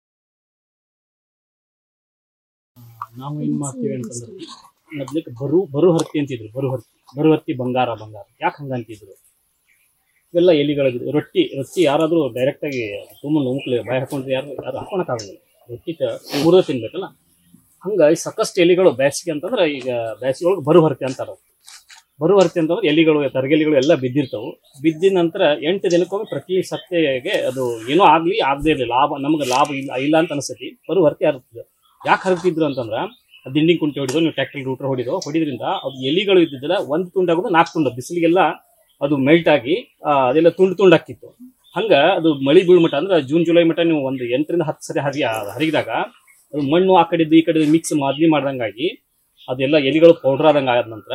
ನಾವು ಏನ್ ಮಾಡ್ತೀವಿ ಅಂತಂದ್ರೆ ಮೊದ್ಲಿಕ್ಕೆ ಬರು ಬರುಹರ್ತಿ ಅಂತಿದ್ರು ಬರುಹರ್ತಿ ಬರುಹರ್ತಿ ಬಂಗಾರ ಬಂಗಾರ ಯಾಕೆ ಹಂಗ ಅಂತಿದ್ರು ಇವೆಲ್ಲ ಎಲಿಗಳಿದ್ರು ರೊಟ್ಟಿ ರೊಟ್ಟಿ ಯಾರಾದ್ರೂ ಡೈರೆಕ್ಟ್ ಆಗಿ ತುಂಬ ಉಮ್ಕ್ಲಿ ಬಾಯಿ ಹಾಕೊಂಡ್ರೆ ಯಾರು ಯಾರು ಹಾಕೊಳಕ್ಕಾಗಲ್ಲ ರೊಟ್ಟಿ ಮುರಿದ ತಿನ್ಬೇಕಲ್ಲ ಹಂಗಾಗಿ ಸಾಕಷ್ಟು ಎಲಿಗಳು ಬೇಸಿಗೆ ಅಂತಂದ್ರೆ ಈಗ ಬೇಸಿಗೆ ಒಳಗೆ ಬರುಹರ್ತಿ ಅಂತಾರ ಬರುಹರ್ತಿ ಅಂತಂದ್ರೆ ಎಲಿಗಳು ತರಗೆಲಿಗಳು ಎಲ್ಲ ಬಿದ್ದಿರ್ತಾವು ಬಿದ್ದ ನಂತರ ಎಂಟು ದಿನಕ್ಕೊಮ್ಮೆ ಪ್ರತಿ ಸತ್ತೆಗೆ ಅದು ಏನೋ ಆಗ್ಲಿ ಆಗದೆ ಇರಲಿ ಲಾಭ ನಮ್ಗೆ ಲಾಭ ಇಲ್ಲ ಇಲ್ಲ ಅಂತ ಅನಿಸ್ತೈತಿ ಬರುಹರ್ತಿ ಹರಿರ್ತದೆ ಯಾಕೆ ಹರಿತಿದ್ರು ಅಂತಂದ್ರೆ ದಿಂಡಿ ಕುಂಟೆ ಹೊಡಿದು ನೀವು ಟ್ಯಾಕ್ಟರ್ ರೂಟ್ರ್ ಹೊಡಿದು ಹೊಡಿದ್ರಿಂದ ಅದು ಎಲಿಗಳು ಇದ್ದಿದ್ದಲ್ಲ ಒಂದು ತುಂಡಾಗೋದು ನಾಲ್ಕು ತುಂಡು ಬಿಸಿಲಿಗೆಲ್ಲ ಅದು ಮೆಲ್ಟ್ ಆಗಿ ಆ, ಅದೆಲ್ಲ ತುಂಡು ತುಂಡಾಕಿತ್ತು ಹಂಗ ಅದು ಮಳಿ ಬೀಳ್ ಮಟ್ಟ ಅಂದ್ರೆ ಜೂನ್ ಜುಲೈ ಮಟ್ಟ ನೀವು ಒಂದು ಎಂಟರಿಂದ ಹತ್ತು ಸರಿ ಹರಿ ಹರಿದಾಗ ಅದು ಮಣ್ಣು ಆ ಕಡೆದು ಈ ಕಡೆ ಮಿಕ್ಸ್ ಮಾದಲಿ ಮಾಡ್ದಂಗಾಗಿ ಅದೆಲ್ಲ ಎಲಿಗಳು ಪೌಡರ್ ಆದಂಗೆ ಆದ ನಂತರ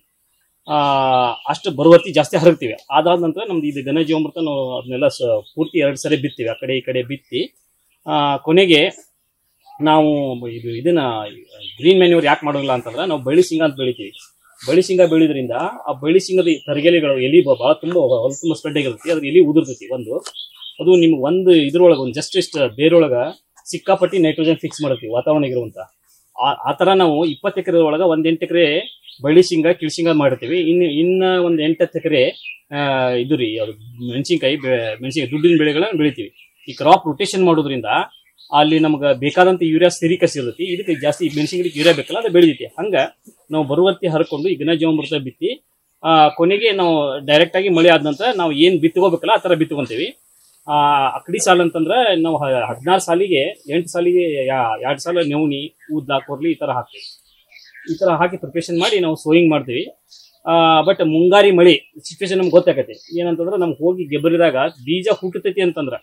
ಆ, ಅಷ್ಟು ಬರುವತ್ತಿ ಜಾಸ್ತಿ ಹರಗ್ತೀವಿ ಅದಾದ ನಂತರ ನಮ್ದು ಇದು ಘನಜೀವಾಮೃತ ನಾವು ಅದನ್ನೆಲ್ಲ ಸ- ಪೂರ್ತಿ ಎರಡು ಸರಿ ಬಿತ್ತೀವಿ ಆ ಕಡೆ ಈ ಕಡೆ ಬಿತ್ತಿ ಆ, ಕೊನೆಗೆ ನಾವು ಇದು ಇದನ್ನ ಗ್ರೀನ್ ಮ್ಯಾನ್ಯೂರ್ ಯಾಕೆ ಮಾಡೋದಿಲ್ಲ ಅಂತಂದ್ರೆ ನಾವು ಬಳ್ಳಿ ಶೇಂಗಾ ಅಂತ ಬೆಳಿತೀವಿ ಬಳ್ಳಿ ಶೇಂಗಾ ಬೆಳೆಯೋದ್ರಿಂದ ಆ ಬಳ್ಳಿ ಶೇಂಗಾದ ಈ ತರಗೆಲೆಗಳು ಎಲಿ ಬ- ಭಾಳ ತುಂಬ ಹೊಲ ತುಂಬ ಸ್ಪ್ರೆಡ್ ಆಗಿರುತ್ತೆ ಅದ್ರ ಎಲಿ ಉದುರ್ತೈತಿ ಒಂದು ಅದು ನಿಮ್ಗೆ ಒಂದು ಇದ್ರೊಳಗೆ ಒಂದು ಜಸ್ಟ್ ಇಷ್ಟು ಬೇರೊಳಗೆ ಸಿಕ್ಕಾಪಟ್ಟಿ ನೈಟ್ರೋಜನ್ ಫಿಕ್ಸ್ ಮಾಡ್ತೀವಿ ವಾತಾವರಣ ಇರುವಂತ ಆ- ಆ ಥರ ನಾವು ಇಪ್ಪತ್ತು ಎಕರೆ ಒಳಗೆ ಒಂದು ಎಂಟು ಎಕರೆ ಬಳ್ಳಿ ಶೇಂಗಾ ಕಿಳ್ಶೇಂಗಾ ಮಾಡಿರ್ತೀವಿ ಇನ್ನು ಇನ್ನು ಒಂದು ಎಂಟತ್ತು ಎಕರೆ ಇದು ರೀ ಅದು ಮೆಣಸಿನ್ಕಾಯಿ ಮೆಣಸಿನ್ಕಾಯಿ ದುಡ್ಡಿನ ಬೆಳೆಗಳನ್ನ ಬೆಳಿತೀವಿ ಈ ಕ್ರಾಪ್ ರೊಟೇಷನ್ ಮಾಡೋದ್ರಿಂದ ಅಲ್ಲಿ ನಮ್ಗೆ ಬೇಕಾದಂತ ಯೂರಿಯಾ ಸ್ಥಿರೀಕರಿಸಿ ಇರ್ತೈತಿ ಇದಕ್ಕೆ ಜಾಸ್ತಿ ಮೆಣಸಿನ್ಕಾಯಿ ಯೂರಿಯಾ ಬೇಕಲ್ಲ ಅದು ಬೆಳಿತೈತಿ ಹಂಗ ನಾವು ಬರುವಂತೆ ಹರ್ಕೊಂಡು ಈ ಘನಜೀವಾಮೃತ ಬಿತ್ತಿ ಆ, ಕೊನೆಗೆ ನಾವು ಡೈರೆಕ್ಟ್ ಆಗಿ ಮಳೆ ಆದ ನಂತರ ನಾವು ಏನು ಬಿತ್ಕೋಬೇಕಲ್ಲ ಆ ಥರ ಬಿತ್ಕೊಂತೀವಿ ಆ ಅಕಡಿ ಸಾಲ ಅಂತಂದ್ರೆ ನಾವು ಹದಿನಾರು ಸಾಲಿಗೆ ಎಂಟು ಸಾಲಿಗೆ ಎರಡು ಸಾಲ ನೆವಣಿ ಊದ್ಲ ಕೊರ್ಲಿ ಈ ಥರ ಹಾಕ್ತೀವಿ ಈ ಥರ ಹಾಕಿ ಪ್ರಿಪರೇಷನ್ ಮಾಡಿ ನಾವು ಸೋಯಿಂಗ್ ಮಾಡ್ತೀವಿ ಬಟ್ ಮುಂಗಾರಿ ಮಳೆ ಸಿಚುವೇಶನ್ ನಮ್ಗೆ ಗೊತ್ತಾಗತ್ತೆ ಏನಂತಂದ್ರೆ ನಮ್ಗೆ ಹೋಗಿ ಗೆಬ್ಬರಿದಾಗ ಬೀಜ ಹುಟ್ಟತೈತಿ ಅಂತಂದ್ರೆ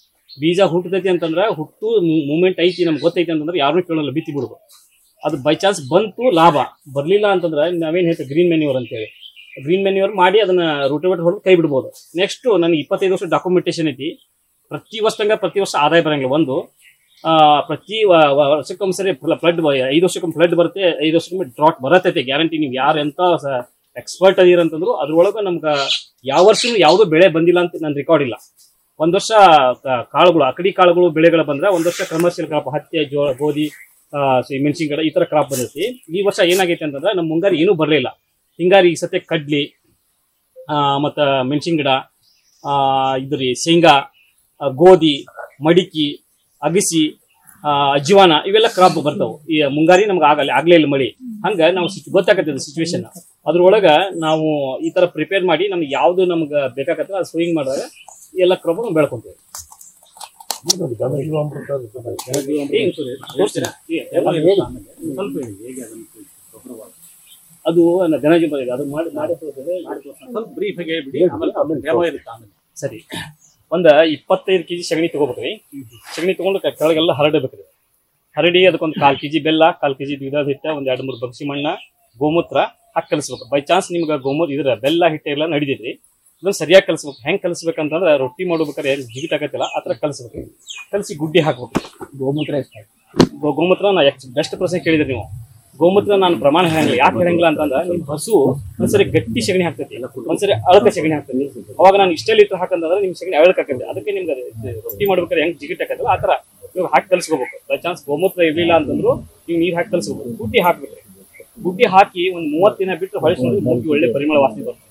ಬೀಜ ಹುಟ್ಟತೈತಿ ಅಂತಂದ್ರೆ ಹುಟ್ಟು ಮೂಮೆಂಟ್ ಐತಿ ನಮ್ಗೆ ಗೊತ್ತೈತಿ ಅಂತಂದ್ರೆ ಯಾರು ಕೇಳಲ್ಲ ಬಿತ್ತಿ ಬಿಡ್ಬೋದು ಅದು ಬೈ ಚಾನ್ಸ್ ಬಂತು ಲಾಭ ಬರಲಿಲ್ಲ ಅಂತಂದ್ರೆ ನಾವೇನು ಹೇಳ್ತೀವಿ ಗ್ರೀನ್ ಮೆನ್ಯೂರ್ ಅಂತೇಳಿ ಗ್ರೀನ್ ಮೆನ್ಯೂರ್ ಮಾಡಿ ಅದನ್ನ ರೂಟಿವೇಟ್ ಹೊಡೆದು ಕೈ ಬಿಡ್ಬೋದು ನೆಕ್ಸ್ಟ್ ನನಗೆ ಇಪ್ಪತ್ತೈದು ವರ್ಷ ಡಾಕ್ಯುಮೆಂಟೇಶನ್ ಐತಿ ಪ್ರತಿ ವರ್ಷಂಗ ಪ್ರತಿ ವರ್ಷ ಆದಾಯ ಬರಂಗಿಲ್ಲ ಒಂದು ಆ, ಪ್ರತಿ ವ- ವ- ವರ್ಷಕ್ಕೊಮ್ಮೆ ಫ್ಲಡ್ ಐದು ವರ್ಷಕ್ಕೊಮ್ಮೆ ಫ್ಲಡ್ ಬರುತ್ತೆ ಐದು ವರ್ಷಕ್ಕೊಮ್ಮೆ ಡ್ರಾಟ್ ಬರತೈತೆ ಗ್ಯಾರಂಟಿ ನೀವು ಯಾರು ಎಂತ ಎಕ್ಸ್ಪರ್ಟ್ ಅದೀರ ಅಂತಂದ್ರು ಅದ್ರೊಳಗೆ ನಮ್ಗೆ ಯಾವ ವರ್ಷನೂ ಯಾವುದೂ ಬೆಳೆ ಬಂದಿಲ್ಲ ಅಂತ ನನ್ನ ರೆಕಾರ್ಡ್ ಇಲ್ಲ ಒಂದ್ ವರ್ಷ ಕ- ಕಾಳುಗಳು ಅಕಡಿ ಕಾಳುಗಳು ಬೆಳೆಗಳು ಬಂದ್ರೆ ಒಂದ್ ವರ್ಷ ಕಮರ್ಷಿಯಲ್ ಕ್ರಾಪ್ ಹತ್ತಿ ಜೋಳ ಗೋಧಿ ಆ, ಸಿ- ಮೆಣಸಿನ್ಕಾಯಿ ಈ ತರ ಕ್ರಾಪ್ ಬಂದೈತಿ ಈ ವರ್ಷ ಏನಾಗೈತೆ ಅಂತಂದ್ರೆ ನಮ್ಮ ಮುಂಗಾರಿ ಏನೂ ಬರಲಿಲ್ಲ ಹಿಂಗಾರಿ ಈ ಸತೆ ಕಡ್ಲಿ ಆ, ಮತ್ತ ಮೆಣಸಿನ ಗಿಡ ಆ, ಇದು ರೀ ಶೇಂಗಾ ಆ, ಗೋಧಿ ಮಡಿಕೆ ಅಗಸಿ ಆ, ಅಜ್ವಾನ ಇವೆಲ್ಲ ಕ್ರಾಪ್ ಬರ್ತಾವು ಈ ಮುಂಗಾರಿ ನಮ್ಗೆ ಆಗಲ್ಲ ಆಗ್ಲೇ ಇಲ್ಲ ಮಳಿ ಹಂಗ ನಾವು ಸಿಚ್- ಗೊತ್ತಾಗತ್ತೆ ಸಿಚುವೇಶನ್ ಅದ್ರೊಳಗ ನಾವು ಈ ತರ ಪ್ರಿಪೇರ್ ಮಾಡಿ ನಮ್ಗೆ ಯಾವ್ದು ನಮ್ಗೆ ಬೇಕಾಗತ್ತೆ ಅದು ಸ್ವಿಂಗ್ ಮಾಡಿದಾಗ ಎಲ್ಲ ಕ್ರಾಪ್ ನಾವು ಬೆಳ್ಕೊಂತೀವಿ ಏನ್ ಸರ್ ಇದು? ತೋರ್ಸ್ತೀರಾ? ಏ, ಎಲ್ಲ ಹೇಳಿ. ಸ್ವಲ್ಪ ಹೇಳಿ, ಹೇಗೆ ಅದನ್ನ ಗೊಬ್ಬರವಾಗಿ. ಅದು ಧನಜಿ ಬರೆಗೆ ಅದು ಮಾಡಿ ಮಾಡಿ ತೋರ್ಸಿದ್ರೆ ಮಾಡಿ ತೋರ್ಸೋಣ. ಸ್ವಲ್ಪ ಬ್ರೀಫ್ ಆಗಿ ಹೇಳ್ಬಿಡಿ ಆಮೇಲೆ ಡೆಮೋ ಇರುತ್ತೆ ಆಮೇಲೆ ಸರಿ ಒಂದ ಇಪ್ಪತ್ತೈದು ಕೆಜಿ ಸಗಣಿ ತಗೋಬೇಕ್ರಿ ಸಗಣಿ ತಗೊಂಡು ಕ- ಕೆಳಗೆಲ್ಲ ಹರಡಬೇಕ್ರಿ ಹರಡಿ ಅದಕ್ಕೊಂದು ಕಾಲ್ ಕೆಜಿ ಬೆಲ್ಲ ಕಾಲ್ ಕೆಜಿ ದ್ವಿದಳ ಹಿಟ್ಟ ಒಂದ್ ಎರಡು ಮೂರು ಬಗ್ಸಿ ಮಣ್ಣ ಗೋಮೂತ್ರ ಹಾಕಿ ಕಲಿಸ್ಬೇಕು ಬೈ ಚಾನ್ಸ್ ನಿಮ್ಗೆ ಗೋಮೂತ್ರ ಇದ್ರ ಬೆಲ್ಲ ಹಿಟ್ಟ ಎಲ್ಲ ನಡಿತೈತ್ರಿ ಅದನ್ನ ಸರಿಯಾಗಿ ಕಲಿಸ್ಬೇಕು ಹೆಂಗ್ ಕಲಿಸ್ಬೇಕಂತಂದ್ರೆ ರೊಟ್ಟಿ ಮಾಡ್ಬೇಕಾದ್ರೆ ಏನು ಜಿಗಿಟ್ ಆಗತ್ತಿಲ್ಲ ಆ ಥರ ಕಲಿಸ್ಬೇಕು ಕಲಿಸಿ ಗುಡ್ಡಿ ಹಾಕ್ಬೇಕು ಗೋಮೂತ್ರ ಎಷ್ಟು ಗೋ ಗೋಮೂತ್ರ ನಾ ಬೆಸ್ಟ್ ಪ್ರಶ್ನೆ ಕೇಳಿದ್ರಿ ನೀವು ಗೋಮೂತ್ರ ನಾನು ಪ್ರಮಾಣ ಹೇಳಂಗಿಲ್ಲ ಯಾಕೆ ಹೇಳಂಗಿಲ್ಲ ಅಂತಂದ್ರೆ ನಿಮ್ ಹಸು ಒಂದ್ಸರಿ ಗಟ್ಟಿ ಸಗಣಿ ಹಾಕ್ತೈತಿ ಒಂದ್ಸರಿ ಅಳಕ ಸಗಣಿ ಹಾಕ್ತೈತಿ ಅವಾಗ ನಾನು ಇಷ್ಟೇ ಲೀಟರ್ ಹಾಕಂತಂದ್ರೆ ನಿಮ್ ಸಗಣಿ ಅಳಕಾಕತ್ತೆ ಅದಕ್ಕೆ ನಿಮ್ಗೆ ಅದು ರೊಟ್ಟಿ ಮಾಡ್ಬೇಕಾದ್ರೆ ಹೆಂಗ್ ಜಿಗಿಟ್ ಹಾಕತ್ತಲ್ಲ ಆ ಥರ ನೀವು ಹಾಕಿ ಕಲಿಸ್ಕೋಬೇಕು ಬೈ ಚಾನ್ಸ್ ಗೋಮೂತ್ರ ಇರ್ಲಿಲ್ಲ ಅಂತಂದ್ರು ನೀವು ನೀರ್ ಹಾಕಿ ಕಲಿಸ್ಕೋಬೇಕು ಗುಡ್ಡಿ ಹಾಕ್ಬೇಕ್ರಿ ಗುಡ್ಡಿ ಹಾಕಿ ಒಂದ್ ಮೂವತ್ತು ದಿನ ಬಿಟ್ಟು ಹೊಳಿಸಿದ್ರೆ ಮೂಗಿ ಒಳ್ಳೆ ಪರಿಮಳ ವಾಸನೆ ಬರ್ತದೆ